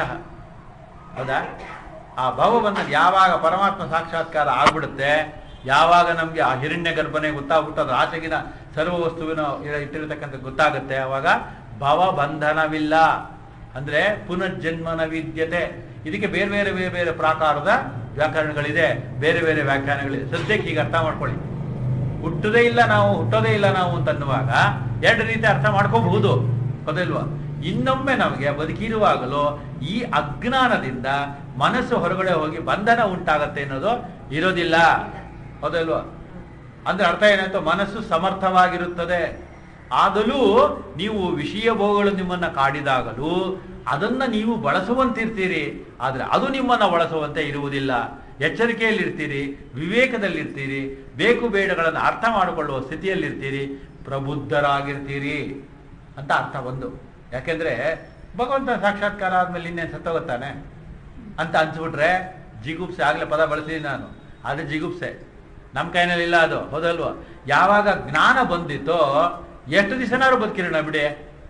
ಹೌದಾ ಆ ಭವಬಂಧ ಯಾವಾಗ ಪರಮಾತ್ಮ ಸಾಕ್ಷಾತ್ಕಾರ ಆಗ್ಬಿಡುತ್ತೆ ಯಾವಾಗ ನಮಗೆ ಆ ಹಿರಣ್ಯ ಗರ್ಭನೆ ಗೊತ್ತಾಗ್ಬಿಟ್ಟು ಅದ್ರ ಆಚೆಗಿನ ಸರ್ವ ವಸ್ತುವಿನ ಇರ- ಇಟ್ಟಿರತಕ್ಕಂಥ ಗೊತ್ತಾಗುತ್ತೆ ಅವಾಗ ಭವಬಂಧನವಿಲ್ಲ ಅಂದ್ರೆ ಪುನರ್ಜನ್ಮನ ವಿದ್ಯತೆ ಇದಕ್ಕೆ ಬೇರೆ ಬೇರೆ ಬೇರೆ ಬೇರೆ ಪ್ರಾಕಾರದ ವ್ಯಾಕರಣಗಳಿದೆ ಬೇರೆ ಬೇರೆ ವ್ಯಾಖ್ಯಾನಗಳಿದೆ ಸದ್ಯಕ್ಕೆ ಈಗ ಅರ್ಥ ಮಾಡ್ಕೊಳ್ಳಿ ಹುಟ್ಟುದೇ ಇಲ್ಲ ನಾವು ಹುಟ್ಟೋದೇ ಇಲ್ಲ ನಾವು ಅಂತ ಅನ್ನುವಾಗ ಎರಡು ರೀತಿ ಅರ್ಥ ಮಾಡ್ಕೋಬಹುದು ಹೌದಿಲ್ವಾ ಇನ್ನೊಮ್ಮೆ ನಮಗೆ ಬದುಕಿರುವಾಗಲೂ ಈ ಅಜ್ಞಾನದಿಂದ ಮನಸ್ಸು ಹೊರಗಡೆ ಹೋಗಿ ಬಂಧನ ಉಂಟಾಗತ್ತೆ ಅನ್ನೋದು ಇರೋದಿಲ್ಲ ಹೌದಲ್ವಾ ಅಂದ್ರೆ ಅರ್ಥ ಏನಾಯ್ತು ಮನಸ್ಸು ಸಮರ್ಥವಾಗಿರುತ್ತದೆ ಆಗಲೂ ನೀವು ವಿಷಯ ಭೋಗಗಳು ನಿಮ್ಮನ್ನ ಕಾಡಿದಾಗಲೂ ಅದನ್ನ ನೀವು ಬಳಸುವಂತಿರ್ತೀರಿ ಆದ್ರೆ ಅದು ನಿಮ್ಮನ್ನ ಬಳಸುವಂತೆ ಇರುವುದಿಲ್ಲ ಎಚ್ಚರಿಕೆಯಲ್ಲಿರ್ತೀರಿ ವಿವೇಕದಲ್ಲಿರ್ತೀರಿ ಬೇಕು ಬೇಡಗಳನ್ನು ಅರ್ಥ ಮಾಡಿಕೊಳ್ಳುವ ಸ್ಥಿತಿಯಲ್ಲಿರ್ತೀರಿ ಪ್ರಬುದ್ಧರಾಗಿರ್ತೀರಿ ಅಂತ ಅರ್ಥ ಒಂದು ಯಾಕೆಂದ್ರೆ ಭಗವಂತ ಸಾಕ್ಷಾತ್ಕಾರ ಆದ್ಮೇಲೆ ಇನ್ನೇನು ಸತ್ತೋಗುತ್ತಾನೆ ಅಂತ ಅನ್ಸ್ಬಿಟ್ರೆ ಜಿಗುಪ್ಸೆ ಆಗ್ಲೇ ಪದ ಬಳಸಿದ್ದೀನಿ ನಾನು ಅದು ಜಿಗುಪ್ಸೆ ನಮ್ಮ ಕೈನಲ್ಲಿ ಇಲ್ಲ ಅದು ಹೌದಲ್ವಾ ಯಾವಾಗ ಜ್ಞಾನ ಬಂದಿತ್ತೋ ಎಷ್ಟು ದಿವಸನಾರು ಬದುಕಿರೋಣ ಬಿಡಿ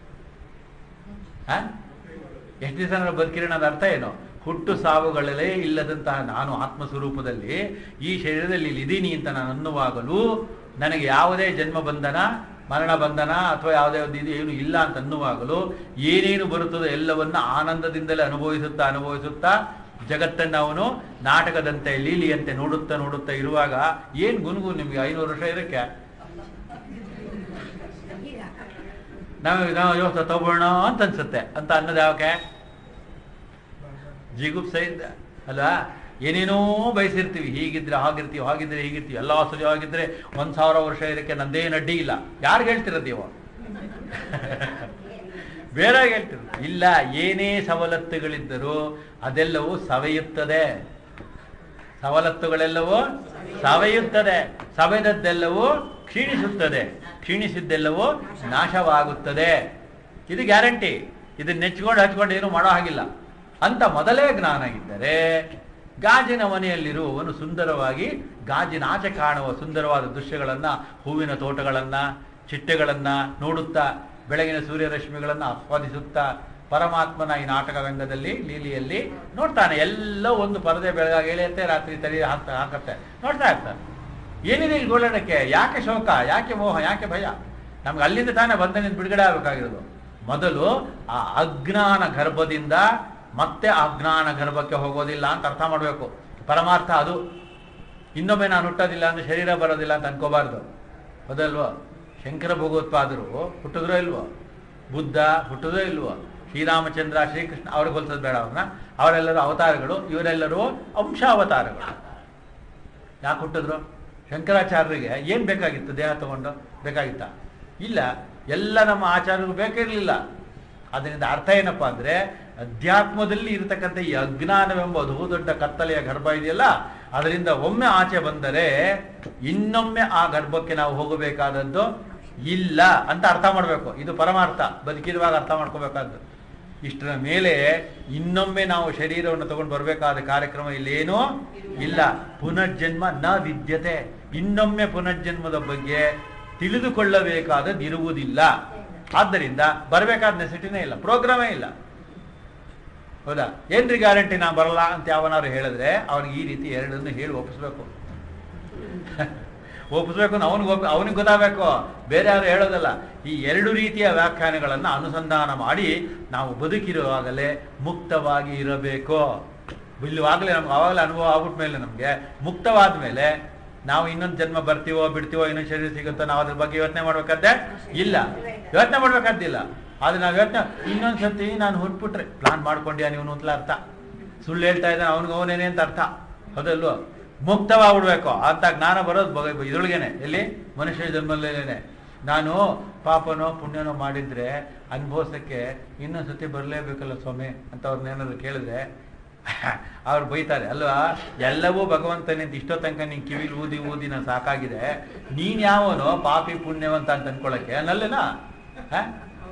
ಆ? ಎಷ್ಟು ದಿವಸನಾರು ಬದುಕಿರೋಣ ಅದ ಅರ್ಥ ಏನು ಹುಟ್ಟು ಸಾವುಗಳಲ್ಲೇ ಇಲ್ಲದಂತಹ ನಾನು ಆತ್ಮ ಸ್ವರೂಪದಲ್ಲಿ ಈ ಶರೀರದಲ್ಲಿ ಇಲ್ಲಿ ಇದೀನಿ ಅಂತ ನಾನು ಅನ್ನುವಾಗಲೂ ನನಗೆ ಯಾವುದೇ ಜನ್ಮ ಬಂಧನ ಮರಣ ಬಂಧನ ಅಥವಾ ಯಾವುದೇ ಒಂದು ಇದು ಏನು ಇಲ್ಲ ಅಂತ ಅನ್ನುವಾಗಲೂ ಏನೇನು ಬರುತ್ತದೋ ಎಲ್ಲವನ್ನ ಆನಂದದಿಂದಲೇ ಅನುಭವಿಸುತ್ತಾ ಅನುಭವಿಸುತ್ತಾ ಜಗತ್ತನ್ನು ಅವನು ನಾಟಕದಂತೆ ಲೀಲಿಯಂತೆ ನೋಡುತ್ತಾ ನೋಡುತ್ತಾ ಇರುವಾಗ ಏನ್ ಗುನುಗು ನಿಮ್ಗೆ ಐನೂರು ವರ್ಷ ಇರಕ್ಕೆ ನಾವು ನಾವು ಇವತ್ತು ತಗೊಳ್ಳೋಣ ಅಂತ ಅನ್ಸುತ್ತೆ ಅಂತ ಅನ್ನೋದು ಯಾಕೆ ಜಿಗುಪ್ಸೆ ಇದ್ದ ಅಲ್ವಾ ಏನೇನೋ ಬಯಸಿರ್ತೀವಿ ಹೀಗಿದ್ರೆ ಹಾಗಿರ್ತೀವಿ ಹಾಗಿದ್ರೆ ಹೀಗಿರ್ತೀವಿ ಎಲ್ಲ ಸರಿ ಆಗಿದ್ರೆ ಒಂದ್ ಸಾವಿರ ವರ್ಷ ಇದಕ್ಕೆ ನಂದೇನು ಅಡ್ಡಿ ಇಲ್ಲ ಯಾರಿಗೆ ಹೇಳ್ತಿರೋದು ನೀವು ಬೇರೆ ಹೇಳ್ತೀರ ಇಲ್ಲ ಏನೇ ಸವಲತ್ತುಗಳಿದ್ದರೂ ಅದೆಲ್ಲವೂ ಸವೆಯುತ್ತದೆ ಸವಲತ್ತುಗಳೆಲ್ಲವೂ ಸವೆಯುತ್ತದೆ ಸವೆದದ್ದೆಲ್ಲವೂ ಕ್ಷೀಣಿಸುತ್ತದೆ ಕ್ಷೀಣಿಸಿದ್ದೆಲ್ಲವೂ ನಾಶವಾಗುತ್ತದೆ ಇದು ಗ್ಯಾರಂಟಿ ಇದನ್ನ ನೆಚ್ಕೊಂಡು ಹಚ್ಕೊಂಡು ಏನು ಮಾಡೋ ಹಾಗಿಲ್ಲ ಅಂತ ಮೊದಲೇ ಜ್ಞಾನ ಇದ್ದರೆ ಗಾಜಿನ ಮನೆಯಲ್ಲಿರುವವನು ಸುಂದರವಾಗಿ ಗಾಜಿನ ಆಚೆ ಕಾಣುವ ಸುಂದರವಾದ ದೃಶ್ಯಗಳನ್ನ ಹೂವಿನ ತೋಟಗಳನ್ನ ಚಿಟ್ಟೆಗಳನ್ನ ನೋಡುತ್ತಾ ಬೆಳಗಿನ ಸೂರ್ಯರಶ್ಮಿಗಳನ್ನ ಆಸ್ವಾದಿಸುತ್ತಾ ಪರಮಾತ್ಮನ ಈ ನಾಟಕ ರಂಗದಲ್ಲಿ ಲೀಲಿಯಲ್ಲಿ ನೋಡ್ತಾನೆ ಎಲ್ಲ ಒಂದು ಪರದೆ ಬೆಳಗಾಗ ಎಳೆಯುತ್ತೆ ರಾತ್ರಿ ತಲೆ ಹಾಕ್ತಾ ಹಾಕತ್ತೆ ನೋಡ್ತಾ ಇರ್ತಾನೆ ಏನಿದೆ ಇಲ್ಲಿ ಗೋಳಡಕ್ಕೆ ಯಾಕೆ ಶೋಕ ಯಾಕೆ ಮೋಹ ಯಾಕೆ ಭಯ ನಮ್ಗೆ ಅಲ್ಲಿಂದ ತಾನೇ ಬಂಧನದಿಂದ ಬಿಡುಗಡೆ ಆಗಬೇಕಾಗಿರೋದು ಮೊದಲು ಆ ಅಜ್ಞಾನ ಗರ್ಭದಿಂದ ಮತ್ತೆ ಅಜ್ಞಾನ ಗರ್ಭಕ್ಕೆ ಹೋಗೋದಿಲ್ಲ ಅಂತ ಅರ್ಥ ಮಾಡಬೇಕು ಪರಮಾರ್ಥ ಅದು ಇನ್ನೊಮ್ಮೆ ನಾನು ಹುಟ್ಟೋದಿಲ್ಲ ಅಂದ್ರೆ ಶರೀರ ಬರೋದಿಲ್ಲ ಅಂತ ಅನ್ಕೋಬಾರ್ದು ಹೌದಲ್ವೋ ಶಂಕರ ಭಗವತ್ಪಾದರು ಹುಟ್ಟಿದ್ರೋ ಇಲ್ವೋ ಬುದ್ಧ ಹುಟ್ಟಿದ್ರೋ ಇಲ್ವೋ ಶ್ರೀರಾಮಚಂದ್ರ ಶ್ರೀಕೃಷ್ಣ ಅವ್ರಿಗೆ ಹೋಲಿಸೋದು ಬೇಡ ಅವ್ರನ್ನ ಅವರೆಲ್ಲರೂ ಅವತಾರಗಳು ಇವರೆಲ್ಲರೂ ಅಂಶ ಅವತಾರಗಳು ಯಾಕೆ ಹುಟ್ಟಿದ್ರು ಶಂಕರಾಚಾರ್ಯರಿಗೆ ಏನ್ ಬೇಕಾಗಿತ್ತು ದೇಹ ತಗೊಂಡು ಬೇಕಾಗಿತ್ತ ಇಲ್ಲ ಎಲ್ಲ ನಮ್ಮ ಆಚಾರ್ಯರಿಗೂ ಬೇಕಿರಲಿಲ್ಲ ಅದರಿಂದ ಅರ್ಥ ಏನಪ್ಪಾ ಅಂದ್ರೆ ಅಧ್ಯಾತ್ಮದಲ್ಲಿ ಇರತಕ್ಕಂಥ ಈ ಅಜ್ಞಾನವೆಂಬ ಬಹು ದೊಡ್ಡ ಕತ್ತಲೆಯ ಗರ್ಭ ಇದೆಯಲ್ಲ ಅದರಿಂದ ಒಮ್ಮೆ ಆಚೆ ಬಂದರೆ ಇನ್ನೊಮ್ಮೆ ಆ ಗರ್ಭಕ್ಕೆ ನಾವು ಹೋಗಬೇಕಾದದ್ದು ಇಲ್ಲ ಅಂತ ಅರ್ಥ ಮಾಡಬೇಕು ಇದು ಪರಮಾರ್ಥ ಬದುಕಿರುವಾಗ ಅರ್ಥ ಮಾಡ್ಕೋಬೇಕಾದ್ದು ಇಷ್ಟರ ಮೇಲೆ ಇನ್ನೊಮ್ಮೆ ನಾವು ಶರೀರವನ್ನು ತಗೊಂಡು ಬರಬೇಕಾದ ಕಾರ್ಯಕ್ರಮ ಇಲ್ಲೇನೂ ಇಲ್ಲ ಪುನರ್ಜನ್ಮ ನ ವಿದ್ಯತೆ ಇನ್ನೊಮ್ಮೆ ಪುನರ್ಜನ್ಮದ ಬಗ್ಗೆ ತಿಳಿದುಕೊಳ್ಳಬೇಕಾದದ್ದು ಇರುವುದಿಲ್ಲ ಆದ್ದರಿಂದ ಬರಬೇಕಾದ ನೆಸಿಟಿನೇ ಇಲ್ಲ ಪ್ರೋಗ್ರಾಮೇ ಇಲ್ಲ ಹೌದಾ ಏನ್ರಿ ಗ್ಯಾರಂಟಿ ನಾ ಬರಲ್ಲ ಅಂತ ಯಾವನಾದ್ರು ಹೇಳಿದ್ರೆ ಅವನಿಗೆ ಈ ರೀತಿ ಎರಡನ್ನು ಹೇಳಿ ಒಪ್ಪಿಸ್ಬೇಕು ಒಪ್ಪಿಸ್ಬೇಕು ಅವನಿಗೆ ಒಪ್ಪಿ ಅವನಿಗೆ ಗೊತ್ತಾಗಬೇಕು ಬೇರೆ ಯಾರು ಹೇಳೋದಲ್ಲ ಈ ಎರಡು ರೀತಿಯ ವ್ಯಾಖ್ಯಾನಗಳನ್ನು ಅನುಸಂಧಾನ ಮಾಡಿ ನಾವು ಬದುಕಿರುವಾಗಲೇ ಮುಕ್ತವಾಗಿ ಇರಬೇಕು ಇಲ್ಲಿವಾಗಲೇ ನಮ್ಗೆ ಆವಾಗಲೇ ಅನುಭವ ಆಗ್ಬಿಟ್ಟ ಮೇಲೆ ನಮಗೆ ಮುಕ್ತವಾದ ಮೇಲೆ ನಾವು ಇನ್ನೊಂದು ಜನ್ಮ ಬರ್ತೀವೋ ಬಿಡ್ತೀವೋ ಇನ್ನೊಂದು ಶರೀರ ಸಿಗುತ್ತೋ ನಾವು ಅದ್ರ ಬಗ್ಗೆ ಯೋಚನೆ ಮಾಡ್ಬೇಕಾದ್ದೆ ಇಲ್ಲ ಯೋಚನೆ ಮಾಡ್ಬೇಕಾದ್ದಿಲ್ಲ ಆದ್ರೆ ನಾವು ಯೋಚನೆ ಇನ್ನೊಂದು ಸತಿ ನಾನು ಹುಟ್ಬಿಟ್ರೆ ಪ್ಲಾನ್ ಮಾಡ್ಕೊಂಡ್ಯಾ ನೀವು ಅಂತಲ ಅರ್ಥ ಸುಳ್ಳು ಹೇಳ್ತಾ ಇದ್ದಾನೆ ಅವನಿಗೆ ಅವನೇನೆ ಅಂತ ಅರ್ಥ ಹೌದಲ್ವೋ ಮುಕ್ತವಾಗ್ಬಿಡ್ಬೇಕು ಅಂತ ಜ್ಞಾನ ಬರೋದು ಬಗ- ಇದ್ರೊಳಗೇನೆ ಎಲ್ಲಿ ಮನುಷ್ಯ ಜನ್ಮದಲ್ಲೇನೆ ನಾನು ಪಾಪನೋ ಪುಣ್ಯನೋ ಮಾಡಿದ್ರೆ ಅನುಭವಿಸಕ್ಕೆ ಇನ್ನೊಂದು ಸತಿ ಬರಲೇಬೇಕಲ್ಲ ಸ್ವಾಮಿ ಅಂತ ಅವ್ರನ್ನೇನಾದ್ರು ಕೇಳಿದ್ರೆ ಅವ್ರು ಬೈತಾರೆ ಅಲ್ವಾ ಎಲ್ಲವೂ ಭಗವಂತನೇ ಅಂತ ಇಷ್ಟೋ ತನಕ ನೀನ್ ಕಿವಿಲಿ ಊದಿ ಊದಿ ನಾನು ಸಾಕಾಗಿದೆ ನೀನ್ ಯಾವನೋ ಪಾಪಿ ಪುಣ್ಯವಂತ ಅಂತ ಅನ್ಕೊಳಕ್ಕೆ ನಲ್ಲೇನಾ ಹ?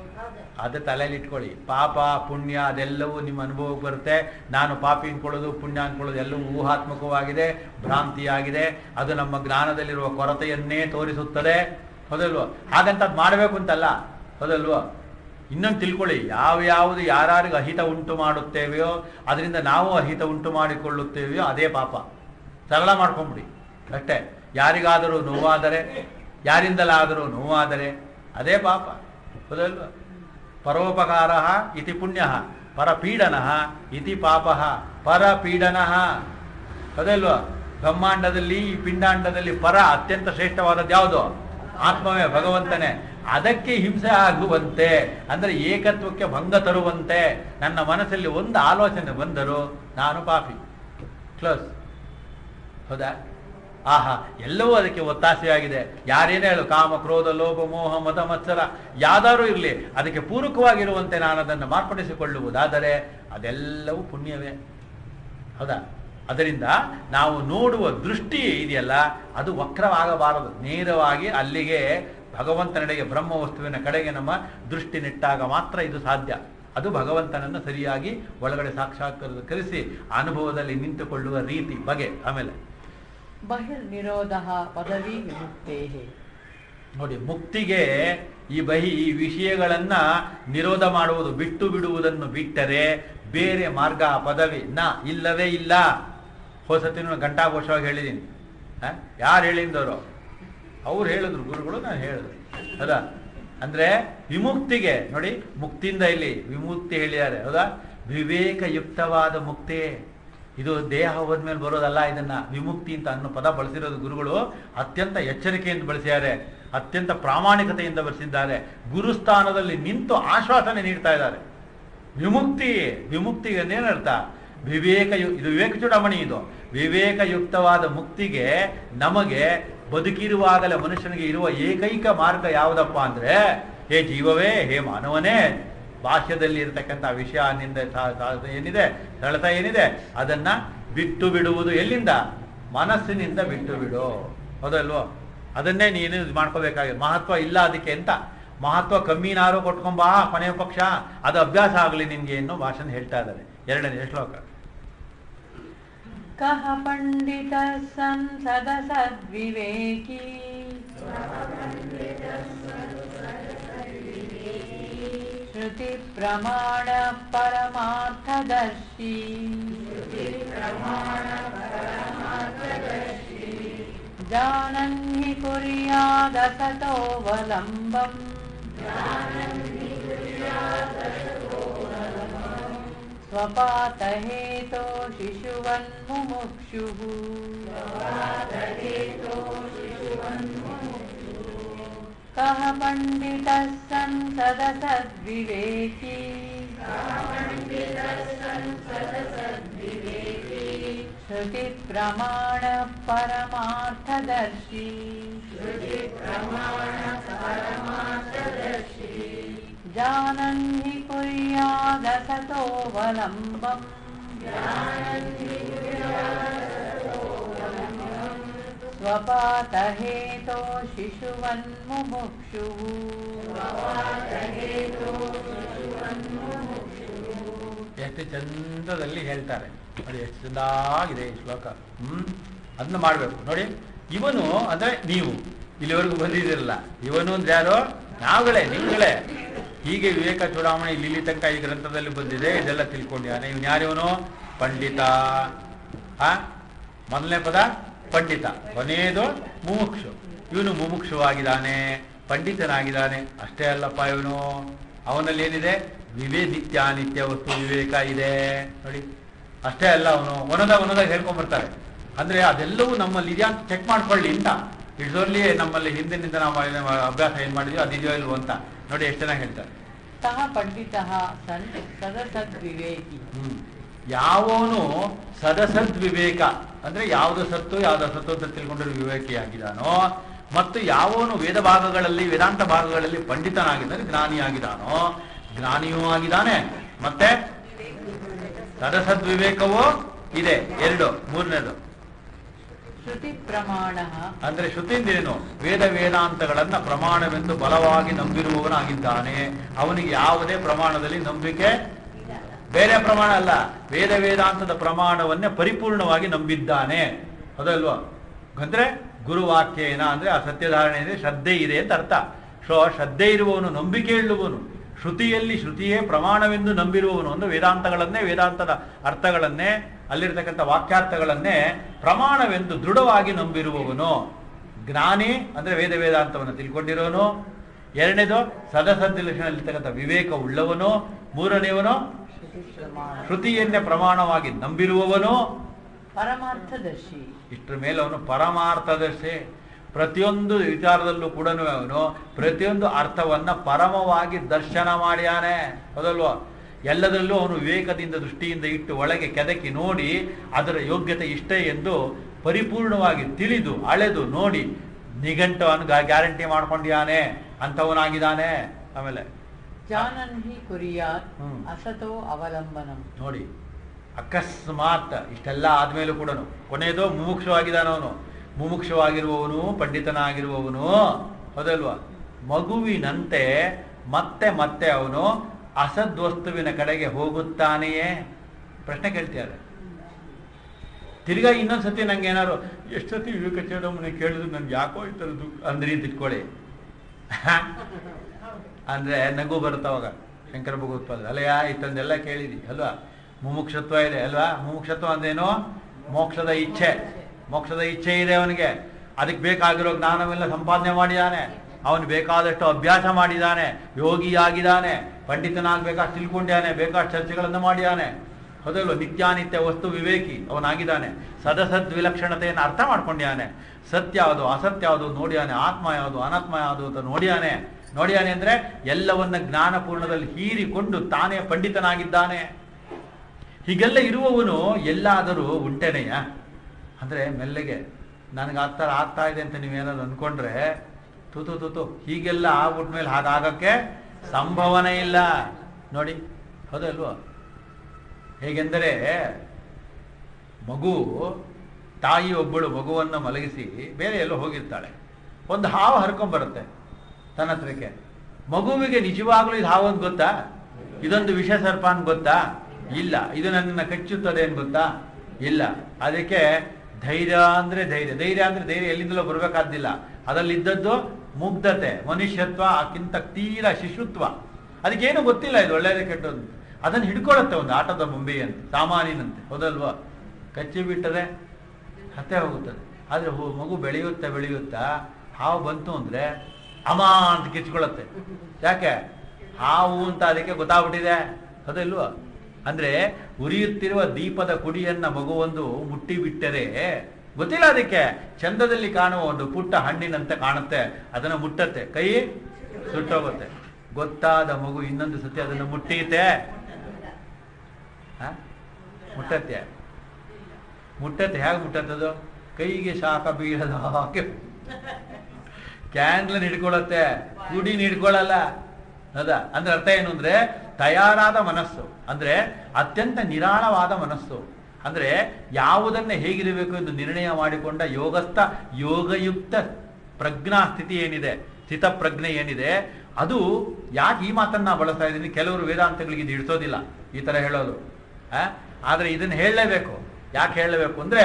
ಅದು ತಲೆಯಲ್ಲಿ ಇಟ್ಕೊಳ್ಳಿ ಪಾಪ ಪುಣ್ಯ ಅದೆಲ್ಲವೂ ನಿಮ್ಮ ಅನುಭವಕ್ಕೆ ಬರುತ್ತೆ ನಾನು ಪಾಪಿ ಅನ್ಕೊಳ್ಳೋದು ಪುಣ್ಯ ಅನ್ಕೊಳ್ಳೋದು ಎಲ್ಲವೂ ಊಹಾತ್ಮಕವಾಗಿದೆ ಭ್ರಾಂತಿಯಾಗಿದೆ ಅದು ನಮ್ಮ ಜ್ಞಾನದಲ್ಲಿರುವ ಕೊರತೆಯನ್ನೇ ತೋರಿಸುತ್ತದೆ ಹೌದಲ್ವೋ ಹಾಗಂತ ಅದು ಮಾಡಬೇಕು ಅಂತಲ್ಲ ಹೌದಲ್ವೋ ಇನ್ನೊಂದು ತಿಳ್ಕೊಳ್ಳಿ ಯಾವ ಯಾವುದು ಯಾರಿಗೆ ಅಹಿತ ಉಂಟು ಮಾಡುತ್ತೇವೆಯೋ ಅದರಿಂದ ನಾವು ಅಹಿತ ಉಂಟು ಮಾಡಿಕೊಳ್ಳುತ್ತೇವೆಯೋ ಅದೇ ಪಾಪ ಸರಳ ಮಾಡ್ಕೊಂಬಿಡಿ ಅಷ್ಟೇ ಯಾರಿಗಾದರೂ ನೋವಾದರೆ ಯಾರಿಂದಲಾದರೂ ನೋವಾದರೆ ಅದೇ ಪಾಪ ಹೌದಲ್ವಾ ಪರೋಪಕಾರ ಇತಿ ಪುಣ್ಯ ಪರಪೀಡನ ಇತಿ ಪಾಪ ಪರಪೀಡನ ಅದಲ್ವಾ ಬ್ರಹ್ಮಾಂಡದಲ್ಲಿ ಈ ಪಿಂಡಾಂಡದಲ್ಲಿ ಪರ ಅತ್ಯಂತ ಶ್ರೇಷ್ಠವಾದದ್ದು ಯಾವುದು ಆತ್ಮವೇ ಭಗವಂತನೇ ಅದಕ್ಕೆ ಹಿಂಸೆ ಆಗುವಂತೆ ಅಂದ್ರೆ ಏಕತ್ವಕ್ಕೆ ಭಂಗ ತರುವಂತೆ ನನ್ನ ಮನಸ್ಸಲ್ಲಿ ಒಂದು ಆಲೋಚನೆ ಬಂದರೂ ನಾನು ಪಾಪಿ ಕ್ಲೋಸ್ ಹೌದಾ ಆಹಾ ಎಲ್ಲವೂ ಅದಕ್ಕೆ ಒತ್ತಾಸೆಯಾಗಿದೆ ಯಾರೇನೇ ಹೇಳು ಕಾಮ ಕ್ರೋಧ ಲೋಭ ಮೋಹ ಮದ ಮತ್ಸರ ಯಾವ್ದಾದ್ರು ಇರಲಿ ಅದಕ್ಕೆ ಪೂರಕವಾಗಿರುವಂತೆ ನಾನು ಅದನ್ನು ಮಾರ್ಪಡಿಸಿಕೊಳ್ಳುವುದಾದರೆ ಅದೆಲ್ಲವೂ ಪುಣ್ಯವೇ ಹೌದಾ ಅದರಿಂದ ನಾವು ನೋಡುವ ದೃಷ್ಟಿ ಇದೆಯಲ್ಲ ಅದು ವಕ್ರವಾಗಬಾರದು ನೇರವಾಗಿ ಅಲ್ಲಿಗೆ ಭಗವಂತನೆಡೆಗೆ ಬ್ರಹ್ಮ ವಸ್ತುವಿನ ಕಡೆಗೆ ನಮ್ಮ ದೃಷ್ಟಿ ನೆಟ್ಟಾಗ ಮಾತ್ರ ಇದು ಸಾಧ್ಯ ಅದು ಭಗವಂತನನ್ನು ಸರಿಯಾಗಿ ಒಳಗಡೆ ಸಾಕ್ಷಾತ್ಕರಿಸಿ ಅನುಭವದಲ್ಲಿ ನಿಂತುಕೊಳ್ಳುವ ರೀತಿ ಬಗೆ ಆಮೇಲೆ ಬಹಿರ್ನಿರೋಧ ಪದವಿ ವಿಮುಕ್ತೇ ನೋಡಿ ಮುಕ್ತಿಗೆ ಈ ಬಹಿ ಈ ವಿಷಯಗಳನ್ನ ನಿರೋಧ ಮಾಡುವುದು ಬಿಟ್ಟು ಬಿಡುವುದನ್ನು ಬಿಟ್ಟರೆ ಬೇರೆ ಮಾರ್ಗ ಪದವಿ ನ ಇಲ್ಲವೇ ಇಲ್ಲ ಹೊಸತಿನ ಘಂಟಾಘೋಷವಾಗಿ ಹೇಳಿದ್ದೀನಿ ಯಾರು ಹೇಳಿದವರು ಅವ್ರು ಹೇಳಿದ್ರು ಗುರುಗಳು ನಾನು ಹೇಳಿದ್ರು ಹೌದಾ ಅಂದ್ರೆ ವಿಮುಕ್ತಿಗೆ ನೋಡಿ ಮುಕ್ತಿಯಿಂದ ಇಲ್ಲಿ ವಿಮುಕ್ತಿ ಹೇಳಿದ್ದಾರೆ ಹೌದಾ ವಿವೇಕಯುಕ್ತವಾದ ಮುಕ್ತಿ ಇದು ದೇಹ ಹೋದ್ಮೇಲೆ ಬರೋದಲ್ಲ ಇದನ್ನ ವಿಮುಕ್ತಿ ಅಂತ ಅನ್ನೋ ಪದ ಬಳಸಿರೋದು ಗುರುಗಳು ಅತ್ಯಂತ ಎಚ್ಚರಿಕೆಯಿಂದ ಬಳಸಿದ್ದಾರೆ ಅತ್ಯಂತ ಪ್ರಾಮಾಣಿಕತೆಯಿಂದ ಬಳಸಿದ್ದಾರೆ ಗುರುಸ್ಥಾನದಲ್ಲಿ ನಿಂತು ಆಶ್ವಾಸನೆ ನೀಡ್ತಾ ಇದ್ದಾರೆ ವಿಮುಕ್ತಿ ವಿಮುಕ್ತಿಗೆ ಏನರ್ಥ ವಿವೇಕ ಇದು ವಿವೇಕ ಚೂಡಾಮಣಿ ಇದು ವಿವೇಕಯುಕ್ತವಾದ ಮುಕ್ತಿಗೆ ನಮಗೆ ಬದುಕಿರುವಾಗಲೇ ಮನುಷ್ಯನಿಗೆ ಇರುವ ಏಕೈಕ ಮಾರ್ಗ ಯಾವುದಪ್ಪ ಅಂದ್ರೆ ಹೇ ಜೀವವೇ ಹೇ ಮಾನವನೇ ಬಾಹ್ಯದಲ್ಲಿ ಇರತಕ್ಕಂಥ ವಿಷಯ ನಿಂದ ಸಾ- ಸಾ- ಏನಿದೆ ಸೆಳೆತ ಏನಿದೆ ಅದನ್ನ ಬಿಟ್ಟು ಬಿಡುವುದು ಎಲ್ಲಿಂದ ಮನಸ್ಸಿನಿಂದ ಬಿಟ್ಟು ಬಿಡು ಹೌದಲ್ವೋ ಅದನ್ನೇ ನೀನು ಇದು ಮಾಡ್ಕೋಬೇಕಾಗಿದೆ ಮಹತ್ವ ಇಲ್ಲ ಅದಕ್ಕೆ ಅಂತ ಮಹತ್ವ ಕಮ್ಮಿನಾರು ಕೊಟ್ಕೊಂಬಾ ಕೊನೆಯ ಪಕ್ಷ ಅದು ಅಭ್ಯಾಸ ಆಗಲಿ ನಿನ್ಗೆ ಅನ್ನೋ ಭಾಷಣ ಹೇಳ್ತಾ ಇದ್ದಾರೆ ಎರಡನೇ ಶ್ಲೋಕ ಕಹ ಪಂಡಿತ ಸಂಸದ ಸದ್ವಿವೇಕಿ ಶ್ರುತಿ ಪ್ರಮಾಣ ಪರಮಾರ್ಥದರ್ಶಿ ಜಾನನ್ಹಿ ಕುರ್ಯಾದಸತೋವಲಂಬಂ ಸ್ವಪಾತಹೇತೋ ಶಿಶುವನ್ಮುಮುಕ್ಷುಃ ಕಹ ಪಂಡಿತಃ ಸನ್ ಸದಸದ್ವಿವೇಕಿ ಶ್ರುತಿ ಪ್ರಮಾಣ ಪರಮಾರ್ಥದರ್ಶಿ जानन्हि कुर्यादसतोऽवलम्बम् स्वपातहेतो शिशुवन्मुमुक्षुः ಎಷ್ಟು ಚಂದದಲ್ಲಿ ಹೇಳ್ತಾರೆ ನೋಡಿ ಎಷ್ಟು ಚಂದಾಗಿದೆ ಈ ಶ್ಲೋಕ ಹ್ಮ್ ಅದನ್ನ ಮಾಡ್ಬೇಕು ನೋಡಿ ಇವನು ಅಂದ್ರೆ ನೀವು ಇಲ್ಲಿವರೆಗೂ ಬಂದಿದ್ದೀರಲ್ಲ ಇವನು ಅಂದ್ರೆ ಯಾರು ನಾವುಗಳೇ ನಿಮ್ಗಳೇ ಹೀಗೆ ವಿವೇಕ ಚೂಡಾಮಣಿ ಇಲ್ಲಿ ತನಕ ಈ ಗ್ರಂಥದಲ್ಲಿ ಬಂದಿದೆ ಇದೆಲ್ಲ ತಿಳ್ಕೊಂಡಿದ್ದಾನೆ ಇವನು ಯಾರಿವನು ಪಂಡಿತ ಆ ಮೊದಲನೇ ಪದ ಪಂಡಿತ ಕೊನೆಯದು ಮುಮುಕ್ಷು ಇವನು ಮುಮುಕ್ಷುವಾಗಿದ್ದಾನೆ ಪಂಡಿತನಾಗಿದ್ದಾನೆ ಅಷ್ಟೇ ಅಲ್ಲಪ್ಪ ಇವನು ಅವನಲ್ಲಿ ಏನಿದೆ ವಿವೇ ನಿತ್ಯ ನಿತ್ಯ ವಸ್ತು ವಿವೇಕ ಇದೆ ನೋಡಿ ಅಷ್ಟೇ ಅಲ್ಲ ಅವನು ಒಂದೊಂದ ಒಂದೊಂದಾಗ ಹೇಳ್ಕೊಂಡ್ಬರ್ತಾರೆ ಅಂದ್ರೆ ಅದೆಲ್ಲವೂ ನಮ್ಮಲ್ಲಿ ಇದೆಯಾ ಅಂತ ಚೆಕ್ ಮಾಡ್ಕೊಳ್ಳಿ ಅಂತ ಇಡ್ಸೋರ್ಲಿ ನಮ್ಮಲ್ಲಿ ಹಿಂದಿನಿಂದ ನಾವು ಮಾಡಿದ ಅಭ್ಯಾಸ ಏನ್ ಮಾಡಿದ್ವಿ ಅದಿದೆಯೋ ಇಲ್ವೋ ಅಂತ ನೋಡಿ ಎಷ್ಟು ಚೆನ್ನಾಗಿ ಹೇಳ್ತಾರೆ ಸಹ ಪಂಡಿತಃ ಸನ್ ಸದಸದ್ವಿವೇಕಿ ಹ್ಮ್. ಯಾವನು ಸದಸದ್ ವಿವೇಕ ಅಂದ್ರೆ ಯಾವುದು ಸತ್ತು ಯಾವ್ದು ಅಸತ್ತು ಅಂತ ತಿಳ್ಕೊಂಡ್ರೆ ವಿವೇಕಿಯಾಗಿದ್ದಾನೋ ಮತ್ತು ಯಾವನು ವೇದ ಭಾಗಗಳಲ್ಲಿ ವೇದಾಂತ ಭಾಗಗಳಲ್ಲಿ ಪಂಡಿತನಾಗಿದ್ದಾನೆ ಜ್ಞಾನಿಯಾಗಿದ್ದಾನೋ ಜ್ಞಾನಿಯೂ ಆಗಿದ್ದಾನೆ ಮತ್ತೆ ಸದಸದ್ ವಿವೇಕವೂ ಇದೆ ಎರಡು ಮೂರನೇದು ಶ್ರುತಿ ಪ್ರಮಾಣ ಅಂದ್ರೆ ಶ್ರುತಿಂದೇನು ವೇದ ವೇದಾಂತಗಳನ್ನ ಪ್ರಮಾಣವೆಂದು ಬಲವಾಗಿ ನಂಬಿರುವವನಾಗಿದ್ದಾನೆ ಅವನಿಗೆ ಯಾವುದೇ ಪ್ರಮಾಣದಲ್ಲಿ ನಂಬಿಕೆ ಬೇರೆ ಪ್ರಮಾಣ ಅಲ್ಲ ವೇದ ವೇದಾಂತದ ಪ್ರಮಾಣವನ್ನೇ ಪರಿಪೂರ್ಣವಾಗಿ ನಂಬಿದ್ದಾನೆ ಅದಲ್ವಾ ಅಂದ್ರೆ ಗುರುವಾಕ್ಯೇನ ಅಂದ್ರೆ ಆ ಸತ್ಯಧಾರಣೆ ಇದೆ ಶ್ರದ್ಧೆ ಇದೆ ಅಂತ ಅರ್ಥ ಸೊ ಶ್ರದ್ಧೆ ಇರುವವನು ನಂಬಿಕೆ ಇಳ್ಳುವನು ಶ್ರುತಿಯಲ್ಲಿ ಶ್ರುತಿಯೇ ಪ್ರಮಾಣವೆಂದು ನಂಬಿರುವವನು ಅಂದ್ರೆ ವೇದಾಂತಗಳನ್ನೇ ವೇದಾಂತದ ಅರ್ಥಗಳನ್ನೇ ಅಲ್ಲಿರ್ತಕ್ಕಂಥ ವಾಕ್ಯಾರ್ಥಗಳನ್ನೇ ಪ್ರಮಾಣವೆಂದು ದೃಢವಾಗಿ ನಂಬಿರುವವನು ಜ್ಞಾನಿ ಅಂದ್ರೆ ವೇದ ವೇದಾಂತವನ್ನು ತಿಳ್ಕೊಂಡಿರೋನು ಎರಡನೇದು ಸದಸದ್ದಿರ್ತಕ್ಕಂಥ ವಿವೇಕ ಉಳ್ಳವನು ಮೂರನೆಯವನು ಶ್ರುತಿ ಪ್ರಮಾಣ ಶ್ರುತಿಯನ್ನೇ ಪ್ರಮಾಣವಾಗಿ ನಂಬಿರುವವನು ಪರಮಾರ್ಥದರ್ಶಿ ಇಷ್ಟರ ಮೇಲೆ ಅವನು ಪರಮಾರ್ಥದರ್ಶಿ ಪ್ರತಿಯೊಂದು ವಿಚಾರದಲ್ಲೂ ಕೂಡ ಅವನು ಪ್ರತಿಯೊಂದು ಅರ್ಥವನ್ನ ಪರಮವಾಗಿ ದರ್ಶನ ಮಾಡ್ಯಾನೆ ಹೌದಲ್ವಾ ಎಲ್ಲದರಲ್ಲೂ ಅವನು ವಿವೇಕದಿಂದ ದೃಷ್ಟಿಯಿಂದ ಇಟ್ಟು ಒಳಗೆ ಕೆದಕಿ ನೋಡಿ ಅದರ ಯೋಗ್ಯತೆ ಇಷ್ಟೇ ಎಂದು ಪರಿಪೂರ್ಣವಾಗಿ ತಿಳಿದು ಅಳೆದು ನೋಡಿ ನಿಘಂಟವನ್ನು ಗ್ಯಾರಂಟಿ ಮಾಡ್ಕೊಂಡಿಯಾನೆ ಅಂಥವನಾಗಿದ್ದಾನೆ ಆಮೇಲೆ ಜಾನನ್ ಹಿ ಕುರಿಯಾತ್ ಹ್ಮ್. ಅಸತೋ ಅವಲಂಬನಂ ನೋಡಿ ಅಕಸ್ಮಾತ್ ಇಷ್ಟೆಲ್ಲ ಆದ್ಮೇಲೂ ಕೂಡ ಕೊನೆಯದು ಮುಮುಕ್ಷವಾಗಿದ್ದಾನ ಅವನು ಮುಮುಕ್ಷವಾಗಿರುವವನು ಪಂಡಿತನಾಗಿರುವವನು ಹೌದಲ್ವಾ ಮಗುವಿನಂತೆ ಮತ್ತೆ ಮತ್ತೆ ಅವನು ಅಸದ್ವಸ್ತುವಿನ ಕಡೆಗೆ ಹೋಗುತ್ತಾನೆಯೇ ಪ್ರಶ್ನೆ ಕೇಳ್ತಿದ್ದಾರೆ ತಿರ್ಗಾ ಇನ್ನೊಂದ್ಸತಿ ನಂಗೆ ಏನಾರು ಎಷ್ಟು ಸತಿ ವಿವೇಕ ಚೇಡಮ್ಮನ ಕೇಳಿದ್ರು ನನ್ಗೆ ಯಾಕೋ ಈ ಥರದ್ದು ಅಂದ್ರಿ ಅಂತ ಇಟ್ಕೊಳ್ಳಿ ಅಂದ್ರೆ ನಗು ಬರುತ್ತವಾಗ ಶಂಕರ ಭಗವತ್ಪಾದ ಅಲ್ಲಯ್ಯ ಇತ್ತಂದೆಲ್ಲ ಕೇಳಿದಿ ಅಲ್ವಾ ಮುಮುಕ್ಷತ್ವ ಇದೆ ಅಲ್ವಾ ಮುಮುಕ್ಷತ್ವ ಅಂದೇನು ಮೋಕ್ಷದ ಇಚ್ಛೆ ಮೋಕ್ಷದ ಇಚ್ಛೆ ಇದೆ ಅವನಿಗೆ ಅದಕ್ಕೆ ಬೇಕಾಗಿರೋ ಜ್ಞಾನವೆಲ್ಲ ಸಂಪಾದನೆ ಮಾಡಿದಾನೆ ಅವನು ಬೇಕಾದಷ್ಟು ಅಭ್ಯಾಸ ಮಾಡಿದಾನೆ ಯೋಗಿಯಾಗಿದ್ದಾನೆ ಪಂಡಿತನಾಗಬೇಕಾಷ್ಟು ತಿಳ್ಕೊಂಡಿದ್ದಾನೆ ಬೇಕಾಷ್ಟು ಚರ್ಚೆಗಳನ್ನು ಮಾಡಿದಾನೆ ಹೌದಲ್ವ ನಿತ್ಯಾನಿತ್ಯ ವಸ್ತು ವಿವೇಕಿ ಅವನಾಗಿದ್ದಾನೆ ಸದಸದ್ ವಿಲಕ್ಷಣತೆಯನ್ನು ಅರ್ಥ ಮಾಡ್ಕೊಂಡಿದ್ದಾನೆ ಸತ್ಯ ಯಾವುದು ಅಸತ್ಯ ಯಾವುದು ನೋಡಿಯಾನೆ ಆತ್ಮ ಯಾವುದು ಅನಾತ್ಮ ಯಾವುದು ಅಂತ ನೋಡಿಯಾನೆ ನೋಡಿಯಾನೆ ಅಂದ್ರೆ ಎಲ್ಲವನ್ನ ಜ್ಞಾನಪೂರ್ಣದಲ್ಲಿ ಹೀರಿಕೊಂಡು ತಾನೇ ಪಂಡಿತನಾಗಿದ್ದಾನೆ ಹೀಗೆಲ್ಲ ಇರುವವನು ಎಲ್ಲಾದರೂ ಉಂಟೆನೆಯ ಅಂದ್ರೆ ಮೆಲ್ಲಗೆ ನನಗೆ ಆ ಥರ ಆಗ್ತಾ ಇದೆ ಅಂತ ನೀವೇನಾದ್ರು ಅನ್ಕೊಂಡ್ರೆ ತುತು ತುತು ಹೀಗೆಲ್ಲ ಆಗ್ಬಿಟ್ಮೇಲೆ ಹಾಗಾಗಕ್ಕೆ ಸಂಭವನೆ ಇಲ್ಲ ನೋಡಿ ಹೌದಲ್ವಾ ಹೇಗೆಂದರೆ ಮಗು ತಾಯಿ ಒಬ್ಬಳು ಮಗುವನ್ನು ಮಲಗಿಸಿ ಬೇರೆ ಎಲ್ಲೋ ಹೋಗಿರ್ತಾಳೆ ಒಂದು ಹಾವು ಹರ್ಕೊಂಡ್ಬರುತ್ತೆ ತನ್ನ ಹತ್ರಕ್ಕೆ ಮಗುವಿಗೆ ನಿಜವಾಗ್ಲೂ ಇದು ಹಾವು ಅಂತ ಗೊತ್ತಾ ಇದೊಂದು ವಿಷ ಸರ್ಪ ಅಂತ ಗೊತ್ತಾ ಇಲ್ಲ ಇದು ನನ್ನನ್ನು ಕಚ್ಚುತ್ತದೆ ಅಂತ ಗೊತ್ತಾ ಇಲ್ಲ ಅದಕ್ಕೆ ಧೈರ್ಯ ಅಂದ್ರೆ ಧೈರ್ಯ ಧೈರ್ಯ ಅಂದ್ರೆ ಧೈರ್ಯ ಎಲ್ಲಿಂದಲೋ ಬರಬೇಕಾದ್ದಿಲ್ಲ ಅದರಲ್ಲಿದ್ದದ್ದು ಮುಗ್ಧತೆ ಮನುಷ್ಯತ್ವ ಅಕ್ಕಿಂತ ತೀರಾ ಶಿಶುತ್ವ ಅದಕ್ಕೇನು ಗೊತ್ತಿಲ್ಲ ಇದು ಒಳ್ಳೇದೇ ಕೆಟ್ಟದ್ದು ಅದನ್ನು ಹಿಡ್ಕೊಳ್ಳುತ್ತೆ ಒಂದು ಆಟದ ಬೊಂಬೆ ಅಂತ ಸಾಮಾನ್ಯನಂತೆ ಹೌದಲ್ವಾ ಕಚ್ಚಿ ಬಿಟ್ಟರೆ ಹತ್ತೆ ಹೋಗುತ್ತದೆ ಆದರೆ ಹೋ ಮಗು ಬೆಳೆಯುತ್ತಾ ಬೆಳೆಯುತ್ತಾ ಹಾವು ಬಂತು ಅಂದ್ರೆ ಅಮ ಅಂತ ಕಿಚ್ಕೊಳ್ಳುತ್ತೆ ಯಾಕೆ ಹಾವು ಅಂತ ಅದಕ್ಕೆ ಗೊತ್ತಾಗ್ಬಿಟ್ಟಿದೆ ಹೌದಲ್ವಾ ಅಂದ್ರೆ ಉರಿಯುತ್ತಿರುವ ದೀಪದ ಕುಡಿಯನ್ನ ಮಗುವೊಂದು ಮುಟ್ಟಿ ಬಿಟ್ಟರೆ ಗೊತ್ತಿಲ್ಲ ಅದಕ್ಕೆ ಚಂದದಲ್ಲಿ ಕಾಣುವ ಒಂದು ಪುಟ್ಟ ಹಣ್ಣಿನಂತೆ ಕಾಣುತ್ತೆ ಅದನ್ನ ಮುಟ್ಟತ್ತೆ ಕೈ ಸುಟ್ಟೋಗುತ್ತೆ ಗೊತ್ತಾದ ಮಗು ಇನ್ನೊಂದು ಸತಿ ಅದನ್ನು ಮುಟ್ಟೀತೆ ಹ? ಮುಟ್ಟತ್ತೆ ಮುಟ್ಟತ್ತೆ ಹೇಗೆ ಮುಟ್ಟತ್ತದು ಕೈಗೆ ಶಾಖ ಬೀಳದ ಹಾಗೆ ಕ್ಯಾನ್ಲನ್ ಹಿಡ್ಕೊಳ್ಳುತ್ತೆ ಕುಡಿ ಹಿಡ್ಕೊಳ್ಳಲ್ಲ ಹೌದಾ ಅಂದ್ರೆ ಅರ್ಥ ಏನು ಅಂದ್ರೆ ತಯಾರಾದ ಮನಸ್ಸು ಅಂದ್ರೆ ಅತ್ಯಂತ ನಿರಾಳವಾದ ಮನಸ್ಸು ಅಂದ್ರೆ ಯಾವುದನ್ನ ಹೇಗಿರಬೇಕು ಎಂದು ನಿರ್ಣಯ ಮಾಡಿಕೊಂಡ ಯೋಗಸ್ಥ ಯೋಗಯುಕ್ತ ಪ್ರಜ್ಞಾ ಸ್ಥಿತಿ ಏನಿದೆ ಸ್ಥಿತಪ್ರಜ್ಞೆ ಏನಿದೆ ಅದು ಯಾಕೆ ಈ ಮಾತನ್ನ ನಾ ಬಳಸ್ತಾ ಇದ್ದೀನಿ ಕೆಲವರು ವೇದಾಂತಗಳಿಗೆ ಇದು ಇಡ್ಸೋದಿಲ್ಲ ಈ ತರ ಹೇಳೋದು ಆ? ಆದ್ರೆ ಇದನ್ನ ಹೇಳಲೇಬೇಕು ಯಾಕೆ ಹೇಳಬೇಕು ಅಂದ್ರೆ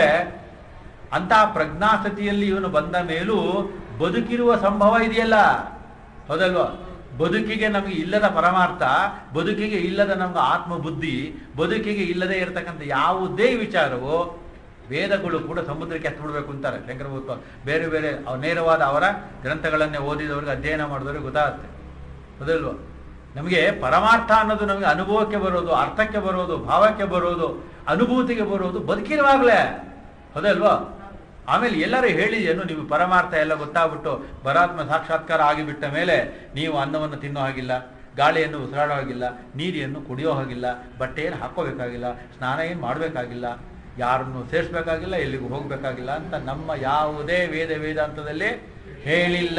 ಅಂತಹ ಪ್ರಜ್ಞಾಸ್ಥಿತಿಯಲ್ಲಿ ಇವನು ಬಂದ ಮೇಲೂ ಬದುಕಿರುವ ಸಂಭವ ಇದೆಯಲ್ಲ ಹೌದಲ್ವಾ ಬದುಕಿಗೆ ನಮಗೆ ಇಲ್ಲದ ಪರಮಾರ್ಥ ಬದುಕಿಗೆ ಇಲ್ಲದ ನಮ್ಗೆ ಆತ್ಮ ಬುದ್ಧಿ ಬದುಕಿಗೆ ಇಲ್ಲದೆ ಇರತಕ್ಕಂಥ ಯಾವುದೇ ವಿಚಾರವೋ ವೇದಗಳು ಕೂಡ ಸಮುದ್ರಕ್ಕೆ ಎತ್ತು ಬಿಡಬೇಕು ಅಂತಾರೆ ಶಂಕರ ಭಗವತ್ಪಾದ ಬೇರೆ ಬೇರೆ ಅವ್ ನೇರವಾದ ಅವರ ಗ್ರಂಥಗಳನ್ನೇ ಓದಿದವ್ರಿಗೆ ಅಧ್ಯಯನ ಮಾಡಿದವ್ರಿಗೆ ಗೊತ್ತಾಗುತ್ತೆ ಹೌದಲ್ವಾ ನಮಗೆ ಪರಮಾರ್ಥ ಅನ್ನೋದು ನಮಗೆ ಅನುಭವಕ್ಕೆ ಬರೋದು ಅರ್ಥಕ್ಕೆ ಬರೋದು ಭಾವಕ್ಕೆ ಬರೋದು ಅನುಭೂತಿಗೆ ಬರೋದು ಬದುಕಿರುವಾಗಲೇ ಹೌದಲ್ವಾ ಆಮೇಲೆ ಎಲ್ಲರೂ ಹೇಳಿದೇನು ನೀವು ಪರಮಾರ್ಥ ಎಲ್ಲ ಗೊತ್ತಾಗ್ಬಿಟ್ಟು ಪರಾತ್ಮ ಸಾಕ್ಷಾತ್ಕಾರ ಆಗಿಬಿಟ್ಟ ಮೇಲೆ ನೀವು ಅನ್ನವನ್ನು ತಿನ್ನೋ ಹಾಗಿಲ್ಲ ಗಾಳಿಯನ್ನು ಉಸಿರಾಡೋ ಹಾಗಿಲ್ಲ ನೀರಿಯನ್ನು ಕುಡಿಯೋ ಹಾಗಿಲ್ಲ ಬಟ್ಟೆಯನ್ನು ಹಾಕೋಬೇಕಾಗಿಲ್ಲ ಸ್ನಾನ ಏನು ಮಾಡಬೇಕಾಗಿಲ್ಲ ಯಾರನ್ನು ಸೇರಿಸ್ಬೇಕಾಗಿಲ್ಲ ಎಲ್ಲಿಗೂ ಹೋಗಬೇಕಾಗಿಲ್ಲ ಅಂತ ನಮ್ಮ ಯಾವುದೇ ವೇದ ವೇದಾಂತದಲ್ಲಿ ಹೇಳಿಲ್ಲ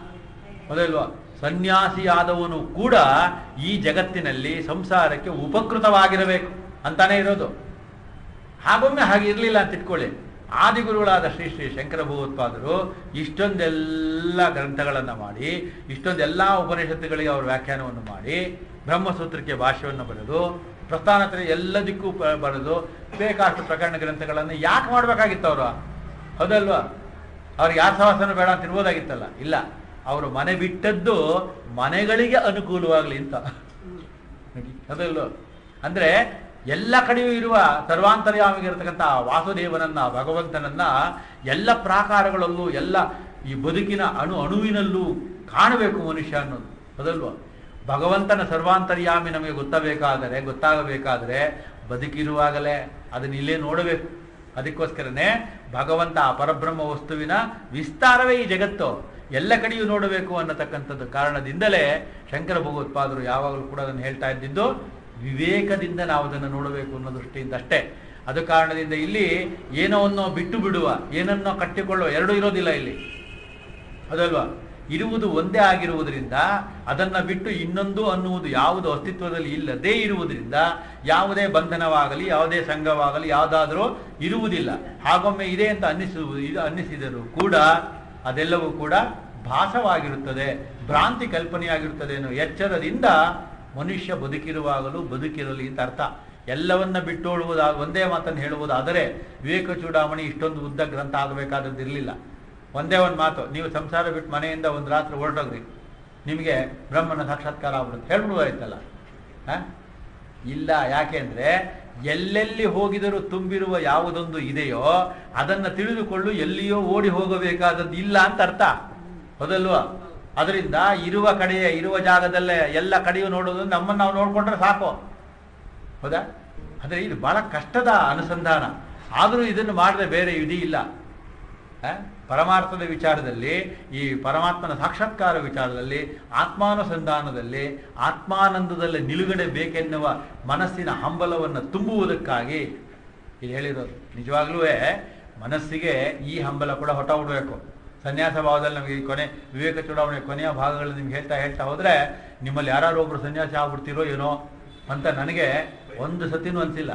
ಹೌದಲ್ವಾ ಸನ್ಯಾಸಿಯಾದವನು ಕೂಡ ಈ ಜಗತ್ತಿನಲ್ಲಿ ಸಂಸಾರಕ್ಕೆ ಉಪಕೃತವಾಗಿರಬೇಕು ಅಂತಾನೆ ಇರೋದು ಹಾಗೊಮ್ಮೆ ಹಾಗೆ ಇರಲಿಲ್ಲ ಅಂತ ಇಟ್ಕೊಳ್ಳಿ ಆದಿಗುರುಗಳಾದ ಶ್ರೀ ಶ್ರೀ ಶಂಕರ ಭಗವತ್ಪಾದರು ಇಷ್ಟೊಂದೆಲ್ಲ ಗ್ರಂಥಗಳನ್ನು ಮಾಡಿ ಇಷ್ಟೊಂದೆಲ್ಲ ಉಪನಿಷತ್ತುಗಳಿಗೆ ಅವರು ವ್ಯಾಖ್ಯಾನವನ್ನು ಮಾಡಿ ಬ್ರಹ್ಮಸೂತ್ರಕ್ಕೆ ಭಾಷ್ಯವನ್ನು ಬರೆದು ಪ್ರಸ್ಥಾನತ್ರ ಎಲ್ಲದಕ್ಕೂ ಪ- ಬರೆದು ಬೇಕಾಷ್ಟು ಪ್ರಕರಣ ಗ್ರಂಥಗಳನ್ನು ಯಾಕೆ ಮಾಡಬೇಕಾಗಿತ್ತು ಅವರು ಹೌದಲ್ವಾ ಅವ್ರಿಗೆ ಯಾರ ಸಹವಾಸನ ಬೇಡ ಅಂತ ಇರ್ಬೋದಾಗಿತ್ತಲ್ಲ ಇಲ್ಲ ಅವರು ಮನೆ ಬಿಟ್ಟದ್ದು ಮನೆಗಳಿಗೆ ಅನುಕೂಲವಾಗಲಿ ಅಂತ ನೋಡಿ ಅದಲ್ಲೋ ಅಂದ್ರೆ ಎಲ್ಲ ಕಡೆಯೂ ಇರುವ ಸರ್ವಾಂತರ್ಯಾಮಿಗಿರತಕ್ಕಂಥ ವಾಸುದೇವನನ್ನ ಭಗವಂತನನ್ನ ಎಲ್ಲ ಪ್ರಾಕಾರಗಳಲ್ಲೂ ಎಲ್ಲ ಈ ಬದುಕಿನ ಅಣು ಅಣುವಿನಲ್ಲೂ ಕಾಣಬೇಕು ಮನುಷ್ಯ ಅನ್ನೋದು ಅದಲ್ವ ಭಗವಂತನ ಸರ್ವಾಂತರ್ಯಾಮಿ ನಮಗೆ ಗೊತ್ತಬೇಕಾದರೆ ಗೊತ್ತಾಗಬೇಕಾದರೆ ಬದುಕಿರುವಾಗಲೇ ಅದನ್ನ ಇಲ್ಲೇ ನೋಡಬೇಕು ಅದಕ್ಕೋಸ್ಕರನೇ ಭಗವಂತ ಆ ಪರಬ್ರಹ್ಮ ವಸ್ತುವಿನ ವಿಸ್ತಾರವೇ ಈ ಜಗತ್ತು ಎಲ್ಲ ಕಡೆಯೂ ನೋಡಬೇಕು ಅನ್ನತಕ್ಕಂಥದ್ದು ಕಾರಣದಿಂದಲೇ ಶಂಕರ ಭಗವತ್ಪಾದರು ಯಾವಾಗಲೂ ಕೂಡ ಅದನ್ನು ಹೇಳ್ತಾ ಇದ್ದಿದ್ದು ವಿವೇಕದಿಂದ ನಾವು ಅದನ್ನು ನೋಡಬೇಕು ಅನ್ನೋ ದೃಷ್ಟಿಯಿಂದ ಅಷ್ಟೇ ಅದು ಕಾರಣದಿಂದ ಇಲ್ಲಿ ಏನೋ ಅನ್ನೋ ಬಿಟ್ಟು ಬಿಡುವ ಏನನ್ನೋ ಕಟ್ಟಿಕೊಳ್ಳುವ ಎರಡೂ ಇರೋದಿಲ್ಲ ಇಲ್ಲಿ ಅದಲ್ವಾ ಇರುವುದು ಒಂದೇ ಆಗಿರುವುದರಿಂದ ಅದನ್ನ ಬಿಟ್ಟು ಇನ್ನೊಂದು ಅನ್ನುವುದು ಯಾವುದು ಅಸ್ತಿತ್ವದಲ್ಲಿ ಇಲ್ಲದೇ ಇರುವುದರಿಂದ ಯಾವುದೇ ಬಂಧನವಾಗಲಿ ಯಾವುದೇ ಸಂಘವಾಗಲಿ ಯಾವುದಾದರೂ ಇರುವುದಿಲ್ಲ ಹಾಗೊಮ್ಮೆ ಇದೆ ಅಂತ ಅನ್ನಿಸುವುದು ಇದು ಅನ್ನಿಸಿದರೂ ಕೂಡ ಅದೆಲ್ಲವೂ ಕೂಡ ಭಾಸವಾಗಿರುತ್ತದೆ ಭ್ರಾಂತಿ ಕಲ್ಪನೆಯಾಗಿರುತ್ತದೆ ಅನ್ನೋ ಎಚ್ಚರದಿಂದ ಮನುಷ್ಯ ಬದುಕಿರುವಾಗಲೂ ಬದುಕಿರಲಿ ಅಂತ ಅರ್ಥ ಎಲ್ಲವನ್ನ ಬಿಟ್ಟೋಡುವುದಾ ಒಂದೇ ಮಾತನ್ನು ಹೇಳುವುದಾದರೆ ವಿವೇಕ ಚೂಡಾಮಣಿ ಇಷ್ಟೊಂದು ಉದ್ದ ಗ್ರಂಥ ಆಗಬೇಕಾದದ್ದಿರಲಿಲ್ಲ ಒಂದೇ ಒಂದು ಮಾತು ನೀವು ಸಂಸಾರ ಬಿಟ್ಟು ಮನೆಯಿಂದ ಒಂದು ರಾತ್ರಿ ಹೊರಟೋಗ್ರಿ ನಿಮಗೆ ಬ್ರಹ್ಮನ ಸಾಕ್ಷಾತ್ಕಾರ ಆಗ್ಬಿಡುತ್ತೆ ಹೇಳ್ಬಿಡುವಾಯ್ತಲ್ಲ ಹ? ಇಲ್ಲ ಯಾಕೆಂದ್ರೆ ಎಲ್ಲೆಲ್ಲಿ ಹೋಗಿದರೂ ತುಂಬಿರುವ ಯಾವುದೊಂದು ಇದೆಯೋ ಅದನ್ನ ತಿಳಿದುಕೊಳ್ಳು ಎಲ್ಲಿಯೋ ಓಡಿ ಹೋಗಬೇಕಾದದ್ದು ಇಲ್ಲ ಅಂತ ಅರ್ಥ ಹೌದಲ್ವಾ ಅದರಿಂದ ಇರುವ ಕಡೆಯೇ ಇರುವ ಜಾಗದಲ್ಲೇ ಎಲ್ಲ ಕಡೆಯೂ ನೋಡೋದು ನಮ್ಮನ್ನು ನಾವು ನೋಡ್ಕೊಂಡ್ರೆ ಸಾಕು ಹೌದಾ ಆದರೆ ಇದು ಬಹಳ ಕಷ್ಟದ ಅನುಸಂಧಾನ ಆದರೂ ಇದನ್ನು ಮಾಡದೆ ಬೇರೆ ವಿಧಿ ಇಲ್ಲ ಆ? ಪರಮಾರ್ಥದ ವಿಚಾರದಲ್ಲಿ ಈ ಪರಮಾತ್ಮನ ಸಾಕ್ಷಾತ್ಕಾರ ವಿಚಾರದಲ್ಲಿ ಆತ್ಮಾನುಸಂಧಾನದಲ್ಲಿ ಆತ್ಮಾನಂದದಲ್ಲಿ ನಿಲುಗಡೆ ಬೇಕೆನ್ನುವ ಮನಸ್ಸಿನ ಹಂಬಲವನ್ನು ತುಂಬುವುದಕ್ಕಾಗಿ ಇದು ಹೇಳಿರೋದು ನಿಜವಾಗ್ಲೂ ಮನಸ್ಸಿಗೆ ಈ ಹಂಬಲ ಕೂಡ ಹೊಟ ಬಿಡಬೇಕು ಸನ್ಯಾಸ ಭಾವದಲ್ಲಿ ನಮಗೆ ಈ ಕೊನೆ ವಿವೇಕ ಚೂಡಾವಣೆ ಕೊನೆಯ ಭಾಗಗಳು ನಿಮ್ಗೆ ಹೇಳ್ತಾ ಹೇಳ್ತಾ ಹೋದ್ರೆ ನಿಮ್ಮಲ್ಲಿ ಯಾರು ಒಬ್ರು ಸನ್ಯಾಸ ಆಗ್ಬಿಡ್ತೀರೋ ಏನೋ ಅಂತ ನನಗೆ ಒಂದು ಸತಿನೂ ಅನ್ಸಿಲ್ಲ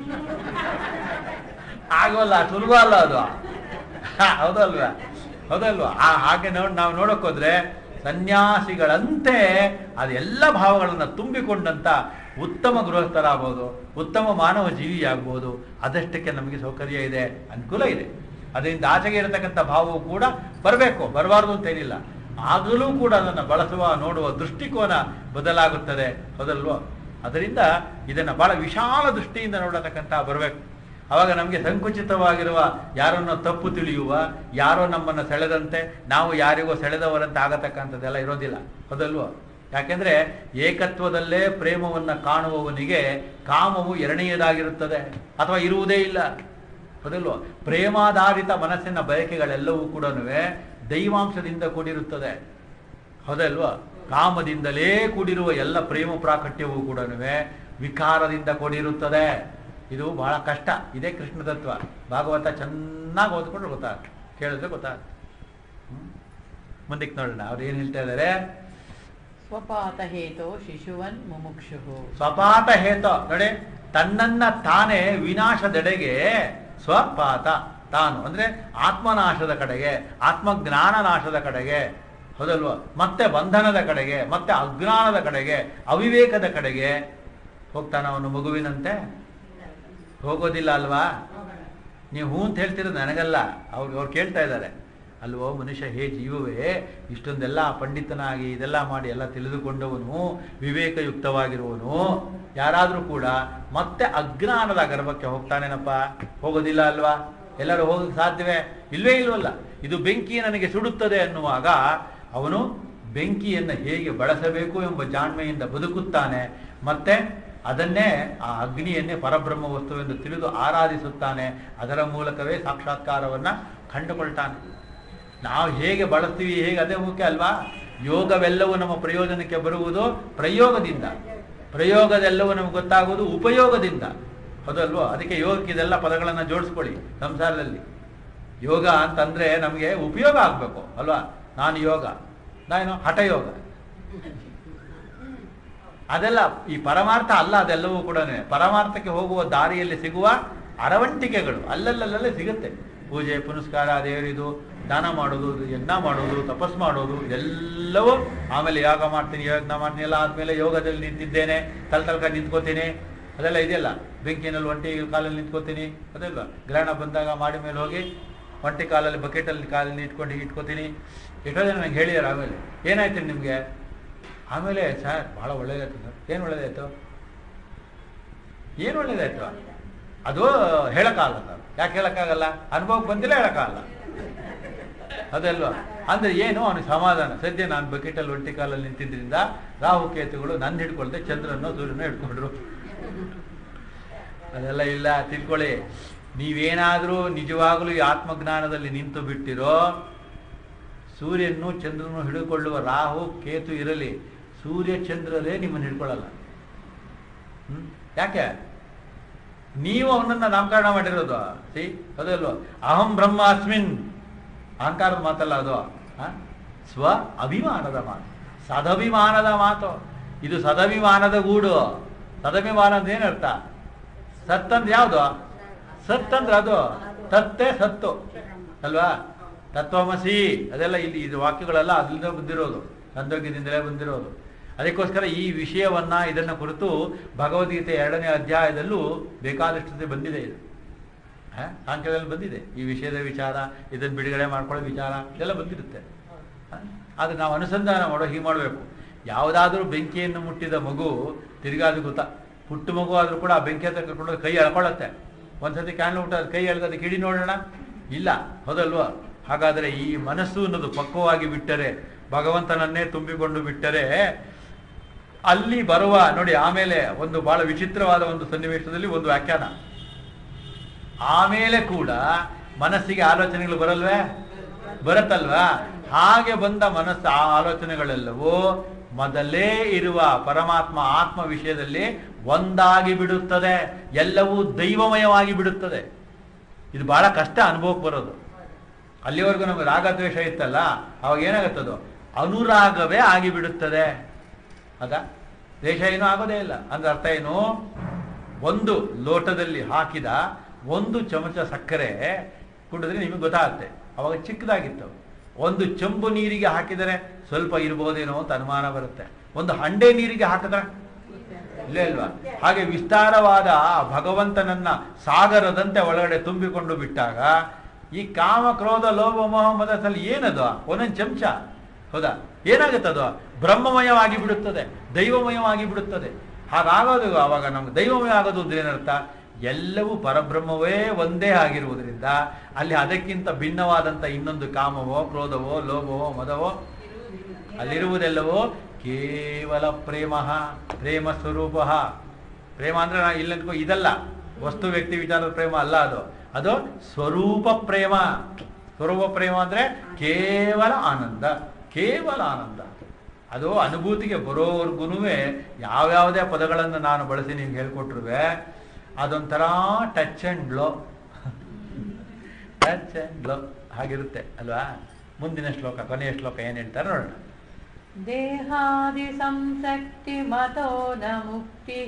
ಆಗೋಲ್ಲ ಸುಲಭ ಅಲ್ಲ ಅದು ಹಾ, ಹೌದಲ್ವಾ ಹೌದಲ್ವಾ ಆ ಹಾಗೆ ನೋಡ್ ನಾವು ನೋಡಕ್ ಹೋದ್ರೆ ಸನ್ಯಾಸಿಗಳಂತೆ ಅದೆಲ್ಲ ಭಾವಗಳನ್ನ ತುಂಬಿಕೊಂಡಂತ ಉತ್ತಮ ಗೃಹಸ್ಥರಾಗ್ಬೋದು ಉತ್ತಮ ಮಾನವ ಜೀವಿ ಆಗ್ಬೋದು ಅದಷ್ಟಕ್ಕೆ ನಮಗೆ ಸೌಕರ್ಯ ಇದೆ ಅನುಕೂಲ ಇದೆ ಅದರಿಂದ ಆಚೆಗೆ ಇರತಕ್ಕಂಥ ಭಾವವು ಕೂಡ ಬರಬೇಕು ಬರಬಾರ್ದು ಅಂತೇನಿಲ್ಲ ಆಗಲೂ ಕೂಡ ಅದನ್ನು ಬಳಸುವ ನೋಡುವ ದೃಷ್ಟಿಕೋನ ಬದಲಾಗುತ್ತದೆ ಹೌದಲ್ವೋ ಅದರಿಂದ ಇದನ್ನ ಬಹಳ ವಿಶಾಲ ದೃಷ್ಟಿಯಿಂದ ನೋಡತಕ್ಕಂಥ ಬರಬೇಕು ಅವಾಗ ನಮಗೆ ಸಂಕುಚಿತವಾಗಿರುವ ಯಾರನ್ನೋ ತಪ್ಪು ತಿಳಿಯುವ ಯಾರೋ ನಮ್ಮನ್ನು ಸೆಳೆದಂತೆ ನಾವು ಯಾರಿಗೋ ಸೆಳೆದವರಂತೆ ಆಗತಕ್ಕಂಥದ್ದೆಲ್ಲ ಇರೋದಿಲ್ಲ ಹೌದಲ್ವೋ ಯಾಕೆಂದ್ರೆ ಏಕತ್ವದಲ್ಲೇ ಪ್ರೇಮವನ್ನ ಕಾಣುವವನಿಗೆ ಕಾಮವು ಎರಡನೆಯದಾಗಿರುತ್ತದೆ ಅಥವಾ ಇರುವುದೇ ಇಲ್ಲ ಹೌದಲ್ವೋ ಪ್ರೇಮಾಧಾರಿತ ಮನಸ್ಸಿನ ಬಯಕೆಗಳೆಲ್ಲವೂ ಕೂಡ ದೈವಾಂಶದಿಂದ ಕೂಡಿರುತ್ತದೆ ಹೌದಲ್ವಾ ಕಾಮದಿಂದಲೇ ಕೂಡಿರುವ ಎಲ್ಲ ಪ್ರೇಮ ಪ್ರಾಕಟ್ಯವೂ ಕೂಡ ವಿಕಾರದಿಂದ ಕೂಡಿರುತ್ತದೆ ಇದು ಬಹಳ ಕಷ್ಟ ಇದೇ ಕೃಷ್ಣ ತತ್ವ ಭಾಗವತ ಚೆನ್ನಾಗಿ ಓದ್ಕೊಂಡ್ರೆ ಗೊತ್ತಾಗುತ್ತೆ ಕೇಳಿದ್ರೆ ಗೊತ್ತಾಗುತ್ತೆ ಹ್ಮ್? ಮುಂದಕ್ಕೆ ನೋಡೋಣ ಅವ್ರು ಏನು ಹೇಳ್ತಾ ಇದ್ದಾರೆ ಸ್ವಪಾತ ಹೇತೋ ಶಿಶುವನ್ ಮುಮುಕ್ಷು ಸ್ವಪಾತ ಹೇತ ನೋಡಿ ತನ್ನನ್ನ ತಾನೇ ವಿನಾಶದೆಡೆಗೆ ಸ್ವಪಾತ ತಾನು ಅಂದ್ರೆ ಆತ್ಮನಾಶದ ಕಡೆಗೆ ಆತ್ಮಜ್ಞಾನ ನಾಶದ ಕಡೆಗೆ ಹೌದಲ್ವಾ ಮತ್ತೆ ಬಂಧನದ ಕಡೆಗೆ ಮತ್ತೆ ಅಜ್ಞಾನದ ಕಡೆಗೆ ಅವಿವೇಕದ ಕಡೆಗೆ ಹೋಗ್ತಾನ ಅವನು ಮಗುವಿನಂತೆ ಹೋಗೋದಿಲ್ಲ ಅಲ್ವಾ ನೀವು ಹೂ ಅಂತ ಹೇಳ್ತಿರೋದು ನನಗಲ್ಲ ಅವ್ರು ಅವ್ರು ಕೇಳ್ತಾ ಇದ್ದಾರೆ ಅಲ್ವೋ ಮನುಷ್ಯ ಹೇ ಜೀವವೇ ಇಷ್ಟೊಂದೆಲ್ಲ ಪಂಡಿತನಾಗಿ ಇದೆಲ್ಲ ಮಾಡಿ ಎಲ್ಲ ತಿಳಿದುಕೊಂಡವನು ವಿವೇಕಯುಕ್ತವಾಗಿರುವನು ಯಾರಾದರೂ ಕೂಡ ಮತ್ತೆ ಅಜ್ಞಾನದ ಗರ್ಭಕ್ಕೆ ಹೋಗ್ತಾನೇನಪ್ಪ ಹೋಗೋದಿಲ್ಲ ಅಲ್ವಾ ಎಲ್ಲರೂ ಹೋಗಕ್ಕೆ ಸಾಧ್ಯವೇ ಇಲ್ವೇ ಇಲ್ವಲ್ಲ ಇದು ಬೆಂಕಿ ನನಗೆ ಸುಡುತ್ತದೆ ಅನ್ನುವಾಗ ಅವನು ಬೆಂಕಿಯನ್ನು ಹೇಗೆ ಬಳಸಬೇಕು ಎಂಬ ಜಾಣ್ಮೆಯಿಂದ ಬದುಕುತ್ತಾನೆ ಮತ್ತೆ ಅದನ್ನೇ ಆ ಅಗ್ನಿಯನ್ನೇ ಪರಬ್ರಹ್ಮ ವಸ್ತುವೆಂದು ತಿಳಿದು ಆರಾಧಿಸುತ್ತಾನೆ ಅದರ ಮೂಲಕವೇ ಸಾಕ್ಷಾತ್ಕಾರವನ್ನ ಕಂಡುಕೊಳ್ತಾನೆ ನಾವು ಹೇಗೆ ಬಳಸ್ತೀವಿ ಹೇಗೆ ಅದೇ ಮುಖ್ಯ ಅಲ್ವಾ ಯೋಗವೆಲ್ಲವೂ ನಮ್ಮ ಪ್ರಯೋಜನಕ್ಕೆ ಬರುವುದು ಪ್ರಯೋಗದಿಂದ ಪ್ರಯೋಗದೆಲ್ಲವೂ ನಮ್ಗೆ ಗೊತ್ತಾಗುವುದು ಉಪಯೋಗದಿಂದ ಹೌದಲ್ವೋ ಅದಕ್ಕೆ ಯೋಗಕ್ಕೆ ಇದೆಲ್ಲ ಪದಗಳನ್ನು ಜೋಡಿಸ್ಕೊಳ್ಳಿ ಸಂಸಾರದಲ್ಲಿ ಯೋಗ ಅಂತಂದ್ರೆ ನಮಗೆ ಉಪಯೋಗ ಆಗಬೇಕು ಅಲ್ವಾ ನಾನು ಯೋಗ ನಾನು ಹಠಯೋಗ ಅದೆಲ್ಲ ಈ ಪರಮಾರ್ಥ ಅಲ್ಲ ಅದೆಲ್ಲವೂ ಕೂಡ ಪರಮಾರ್ಥಕ್ಕೆ ಹೋಗುವ ದಾರಿಯಲ್ಲಿ ಸಿಗುವ ಅರವಂಟಿಕೆಗಳು ಅಲ್ಲಲ್ಲಲ್ಲೇ ಸಿಗುತ್ತೆ ಪೂಜೆ ಪುನಸ್ಕಾರ ದೇವರಿದು ದಾನ ಮಾಡೋದು ಯಜ್ಞ ಮಾಡೋದು ತಪಸ್ ಮಾಡೋದು ಎಲ್ಲವೂ ಆಮೇಲೆ ಯೋಗ ಮಾಡ್ತೀನಿ ಯೋಗ ಮಾಡ್ತೀನಿ ಎಲ್ಲ ಆದ್ಮೇಲೆ ಯೋಗದಲ್ಲಿ ನಿಂತಿದ್ದೇನೆ ತಲೆ ತಲ್ಕ ನಿಂತ್ಕೋತೀನಿ ಅದೆಲ್ಲ ಇದೆಯಲ್ಲ ಬೆಂಕಿನಲ್ಲಿ ಒಂಟಿ ಕಾಲಲ್ಲಿ ನಿಂತ್ಕೋತೀನಿ ಅದೆಲ್ಲ ಗ್ರಹಣ ಬಂದಾಗ ಮಾಡಿ ಮೇಲೆ ಹೋಗಿ ಒಂಟಿ ಕಾಲಲ್ಲಿ ಬಕೆಟಲ್ಲಿ ಕಾಲಲ್ಲಿ ಇಟ್ಕೊಂಡು ಹೀಗೆ ಇಟ್ಕೋತೀನಿ ಎಷ್ಟೋ ಜನ ನಂಗೆ ಹೇಳಿದಾರೆ ಆಮೇಲೆ ಏನಾಯ್ತು ನಿಮಗೆ ಆಮೇಲೆ ಸರ್ ಭಾಳ ಒಳ್ಳೇದಾಯ್ತು ಸರ್ ಏನು ಒಳ್ಳೇದಾಯ್ತು ಏನು ಒಳ್ಳೇದಾಯ್ತು ಅದು ಹೇಳಕ್ಕಾಗಲ್ಲ ಸರ್ ಯಾಕೆ ಹೇಳಕ್ಕಾಗಲ್ಲ ಅನುಭವಕ್ಕೆ ಬಂದಿಲ್ಲ ಹೇಳಕ್ಕಾಗಲ್ಲ ಅದಲ್ವಾ ಅಂದ್ರೆ ಏನು ಅವನಿಗೆ ಸಮಾಧಾನ ಸದ್ಯ ನಾನು ಬಕೆಟಲ್ಲಿ ಒಂಟಿ ಕಾಲಲ್ಲಿ ನಿಂತಿದ್ರಿಂದ ರಾಹು ಕೇತುಗಳು ನನ್ನ ಹಿಡ್ಕೊಳ್ದೆ ಚಂದ್ರನೋ ಸೂರ್ಯನೋ ಹಿಡ್ಕೊಂಡ್ರು ಅದೆಲ್ಲ ಇಲ್ಲ ತಿಳ್ಕೊಳ್ಳಿ ನೀವೇನಾದರೂ ನಿಜವಾಗಲೂ ಈ ಆತ್ಮಜ್ಞಾನದಲ್ಲಿ ನಿಂತು ಬಿಟ್ಟಿರೋ ಸೂರ್ಯನು ಚಂದ್ರನು ಹಿಡಿದುಕೊಳ್ಳುವ ರಾಹು ಕೇತು ಇರಲಿ ಸೂರ್ಯ ಚಂದ್ರರೇ ನಿಮ್ಮನ್ನು ಹಿಡ್ಕೊಳ್ಳಲ್ಲ ಹ್ಮ್ ಯಾಕೆ ನೀವು ಅವನನ್ನ ನಾಮಕರಣ ಮಾಡಿರೋದು ಸಿ ಅದಲ್ವ ಅಹಂ ಬ್ರಹ್ಮಾಸ್ಮಿನ್ ಅಹಂಕಾರದ ಮಾತಲ್ಲ ಅದು ಆ? ಸ್ವ ಅಭಿಮಾನದ ಮಾತು ಸದಭಿಮಾನದ ಮಾತು ಇದು ಸದಭಿಮಾನದ ಗೂಡು ಸದಭಿಮಾನ ಅಂತ ಏನರ್ಥ ಸತ್ತಂದ್ರೆ ಯಾವುದು ಸತ್ತಂದ್ರೆ ಅದು ತತ್ತೇ ಸತ್ತು ಅಲ್ವಾ ತತ್ವಮಸಿ ಅದೆಲ್ಲ ಇಲ್ಲಿ ಇದು ವಾಕ್ಯಗಳೆಲ್ಲ ಅಲ್ಲಿಂದ ಬಂದಿರೋದು ಸಂದೋಗ್ಯದಿಂದಲೇ ಬಂದಿರೋದು ಅದಕ್ಕೋಸ್ಕರ ಈ ವಿಷಯವನ್ನ ಇದನ್ನ ಕುರಿತು ಭಗವದ್ಗೀತೆ ಎರಡನೇ ಅಧ್ಯಾಯದಲ್ಲೂ ಬೇಕಾದಷ್ಟು ಸತಿ ಬಂದಿದೆ ಇದು ಆ, ಸಾಂಖ್ಯದಲ್ಲಿ ಬಂದಿದೆ ಈ ವಿಷಯದ ವಿಚಾರ ಇದನ್ನು ಬಿಡುಗಡೆ ಮಾಡ್ಕೊಳ್ಳೋ ವಿಚಾರ ಇದೆಲ್ಲ ಬಂದಿರುತ್ತೆ ಆ, ಆದ್ರೆ ನಾವು ಅನುಸಂಧಾನ ಮಾಡೋ ಹೀಗೆ ಮಾಡಬೇಕು ಯಾವುದಾದ್ರೂ ಬೆಂಕಿಯನ್ನು ಮುಟ್ಟಿದ ಮಗು ತಿರುಗಾದು ಗೊತ್ತಾ ಪುಟ್ಟು ಮಗು ಆದ್ರೂ ಕೂಡ ಆ ಬೆಂಕಿ ಹತ್ರ ಕರ್ಕೊಂಡು ಹೋಗಿ ಕೈ ಎಳ್ಕೊಳ್ಳುತ್ತೆ ಒಂದ್ಸತಿ ಕ್ಯಾನ್ ಊಟ ಕೈ ಎಳ್ದು ಅದಕ್ಕೆ ಹಿಡಿ ನೋಡೋಣ ಇಲ್ಲ ಹೌದಲ್ವಾ ಹಾಗಾದರೆ ಈ ಮನಸ್ಸು ಅನ್ನೋದು ಪಕ್ವವಾಗಿ ಬಿಟ್ಟರೆ ಭಗವಂತನನ್ನೇ ತುಂಬಿಕೊಂಡು ಬಿಟ್ಟರೆ ಅಲ್ಲಿ ಬರುವ ನೋಡಿ ಆಮೇಲೆ ಒಂದು ಬಹಳ ವಿಚಿತ್ರವಾದ ಒಂದು ಸನ್ನಿವೇಶದಲ್ಲಿ ಒಂದು ವ್ಯಾಖ್ಯಾನ ಆಮೇಲೆ ಕೂಡ ಮನಸ್ಸಿಗೆ ಆಲೋಚನೆಗಳು ಬರಲ್ವೇ ಬರುತ್ತಲ್ವಾ ಹಾಗೆ ಬಂದ ಮನಸ್ಸು ಆ ಆಲೋಚನೆಗಳೆಲ್ಲವೂ ಮೊದಲೇ ಇರುವ ಪರಮಾತ್ಮ ಆತ್ಮ ವಿಷಯದಲ್ಲಿ ಒಂದಾಗಿ ಬಿಡುತ್ತದೆ ಎಲ್ಲವೂ ದೈವಮಯವಾಗಿ ಬಿಡುತ್ತದೆ ಇದು ಬಹಳ ಕಷ್ಟ ಅನುಭವಕ್ಕೆ ಬರೋದು ಅಲ್ಲಿವರೆಗೂ ನಮಗೆ ರಾಗದ್ವೇಷ ಇತ್ತಲ್ಲ ಅವಾಗ ಏನಾಗುತ್ತದು ಅನುರಾಗವೇ ಆಗಿಬಿಡುತ್ತದೆ ಅದ ದೇಶ ಏನೂ ಆಗೋದೇ ಇಲ್ಲ ಅಂದ್ರೆ ಅರ್ಥ ಏನು ಒಂದು ಲೋಟದಲ್ಲಿ ಹಾಕಿದ ಒಂದು ಚಮಚ ಸಕ್ಕರೆ ಕುಡಿದ್ರೆ ನಿಮಗೆ ಗೊತ್ತಾಗುತ್ತೆ ಅವಾಗ ಚಿಕ್ಕದಾಗಿತ್ತು ಒಂದು ಚೆಂಬು ನೀರಿಗೆ ಹಾಕಿದರೆ ಸ್ವಲ್ಪ ಇರ್ಬೋದೇನೋ ಅಂತ ಅನುಮಾನ ಬರುತ್ತೆ ಒಂದು ಹಂಡೆ ನೀರಿಗೆ ಹಾಕಿದ್ರೆ ಇಲ್ಲೇ ಅಲ್ವಾ ಹಾಗೆ ವಿಸ್ತಾರವಾದ ಆ ಭಗವಂತನನ್ನ ಸಾಗರದಂತೆ ಒಳಗಡೆ ತುಂಬಿಕೊಂಡು ಬಿಟ್ಟಾಗ ಈ ಕಾಮ ಕ್ರೋಧ ಲೋಭ ಮೋಹ ಮದದಲ್ಲಿ ಏನದು ಒಂದೊಂದು ಚಮಚ ಹೌದಾ ಏನಾಗುತ್ತದು ಬ್ರಹ್ಮಮಯವಾಗಿ ಬಿಡುತ್ತದೆ ದೈವಮಯವಾಗಿ ಬಿಡುತ್ತದೆ ಹಾಗಾಗೋದು ಆವಾಗ ನಮ್ಗೆ ದೈವಮಯ ಆಗೋದು ಅಂದ್ರೆ ಏನರ್ಥ ಎಲ್ಲವೂ ಪರಬ್ರಹ್ಮವೇ ಒಂದೇ ಆಗಿರುವುದರಿಂದ ಅಲ್ಲಿ ಅದಕ್ಕಿಂತ ಭಿನ್ನವಾದಂಥ ಇನ್ನೊಂದು ಕಾಮವೋ ಕ್ರೋಧವೋ ಲೋಭವೋ ಮದವೋ ಅಲ್ಲಿರುವುದೆಲ್ಲವೋ ಕೇವಲ ಪ್ರೇಮ ಪ್ರೇಮ ಸ್ವರೂಪ ಪ್ರೇಮ ಅಂದ್ರೆ ನಾ ಇಲ್ಲಂದ್ಕೋ ಇದಲ್ಲ ವಸ್ತು ವ್ಯಕ್ತಿ ವಿಚಾರದ ಪ್ರೇಮ ಅಲ್ಲ ಅದು ಅದು ಸ್ವರೂಪ ಪ್ರೇಮ ಸ್ವರೂಪ ಪ್ರೇಮ ಅಂದ್ರೆ ಕೇವಲ ಆನಂದ ಕೇವಲ ಆನಂದ ಅದು ಅನುಭೂತಿಗೆ ಬರೋವರೆಗೂ ಯಾವ್ಯಾವುದೇ ಪದಗಳನ್ನು ನಾನು ಬಳಸಿ ನಿಮ್ಗೆ ಹೇಳ್ಕೊಟ್ರುವೆ ಅದೊಂಥರ touch and glow touch and glow ಹಾಗಿರುತ್ತೆ ಅಲ್ವಾ ಮುಂದಿನ ಶ್ಲೋಕ ಕೊನೆಯ ಶ್ಲೋಕ ಏನು ಹೇಳ್ತಾರೆ ನೋಡೋಣ ದೇಹಾದಿ ಸಂಸಕ್ತಿ ಮತೋ ನ ಮುಕ್ತಿ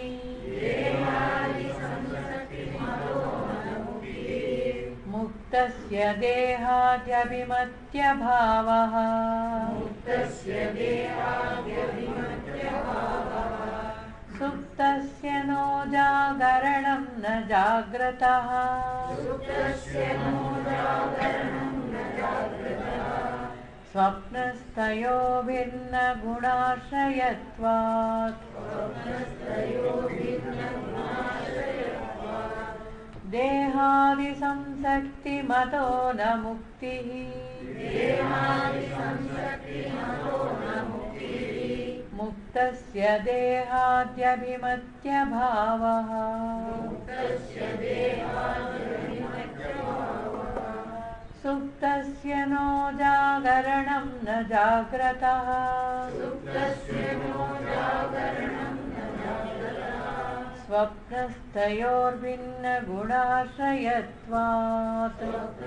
ಮುಕ್ತಸ್ಯ ದೇಹಾದ್ಯಭಿಮತ್ಯ ಭಾವಃ ಸುಪ್ತಸ್ಯ ನೋ ಜಾಗರಣಂ ನ ಜಾಗ್ರತಃ ಸ್ವಪ್ನಸ್ತಯೋ ಭಿನ್ನ ಗುಣಾಶ್ರಯತ್ವಾತ್ ದೇಹಾದಿ ಸಂಸಕ್ತಿ ಮತೋ ನ ಮುಕ್ತಿ ಮುಕ್ತಸ್ಯ ದೇಹಾದ್ಯಭಿಮತ್ಯ ಭಾವಃ ಸುಪ್ತಸ್ಯ ನೋ ಜಾಗರಣಂ ನ ಜಾಗ್ರತಃ ಸ್ವಪ್ನಸ್ತಯೋರ್ಭಿನ್ನ ಗುಣಾಶ್ರಯತ್ವಾತ್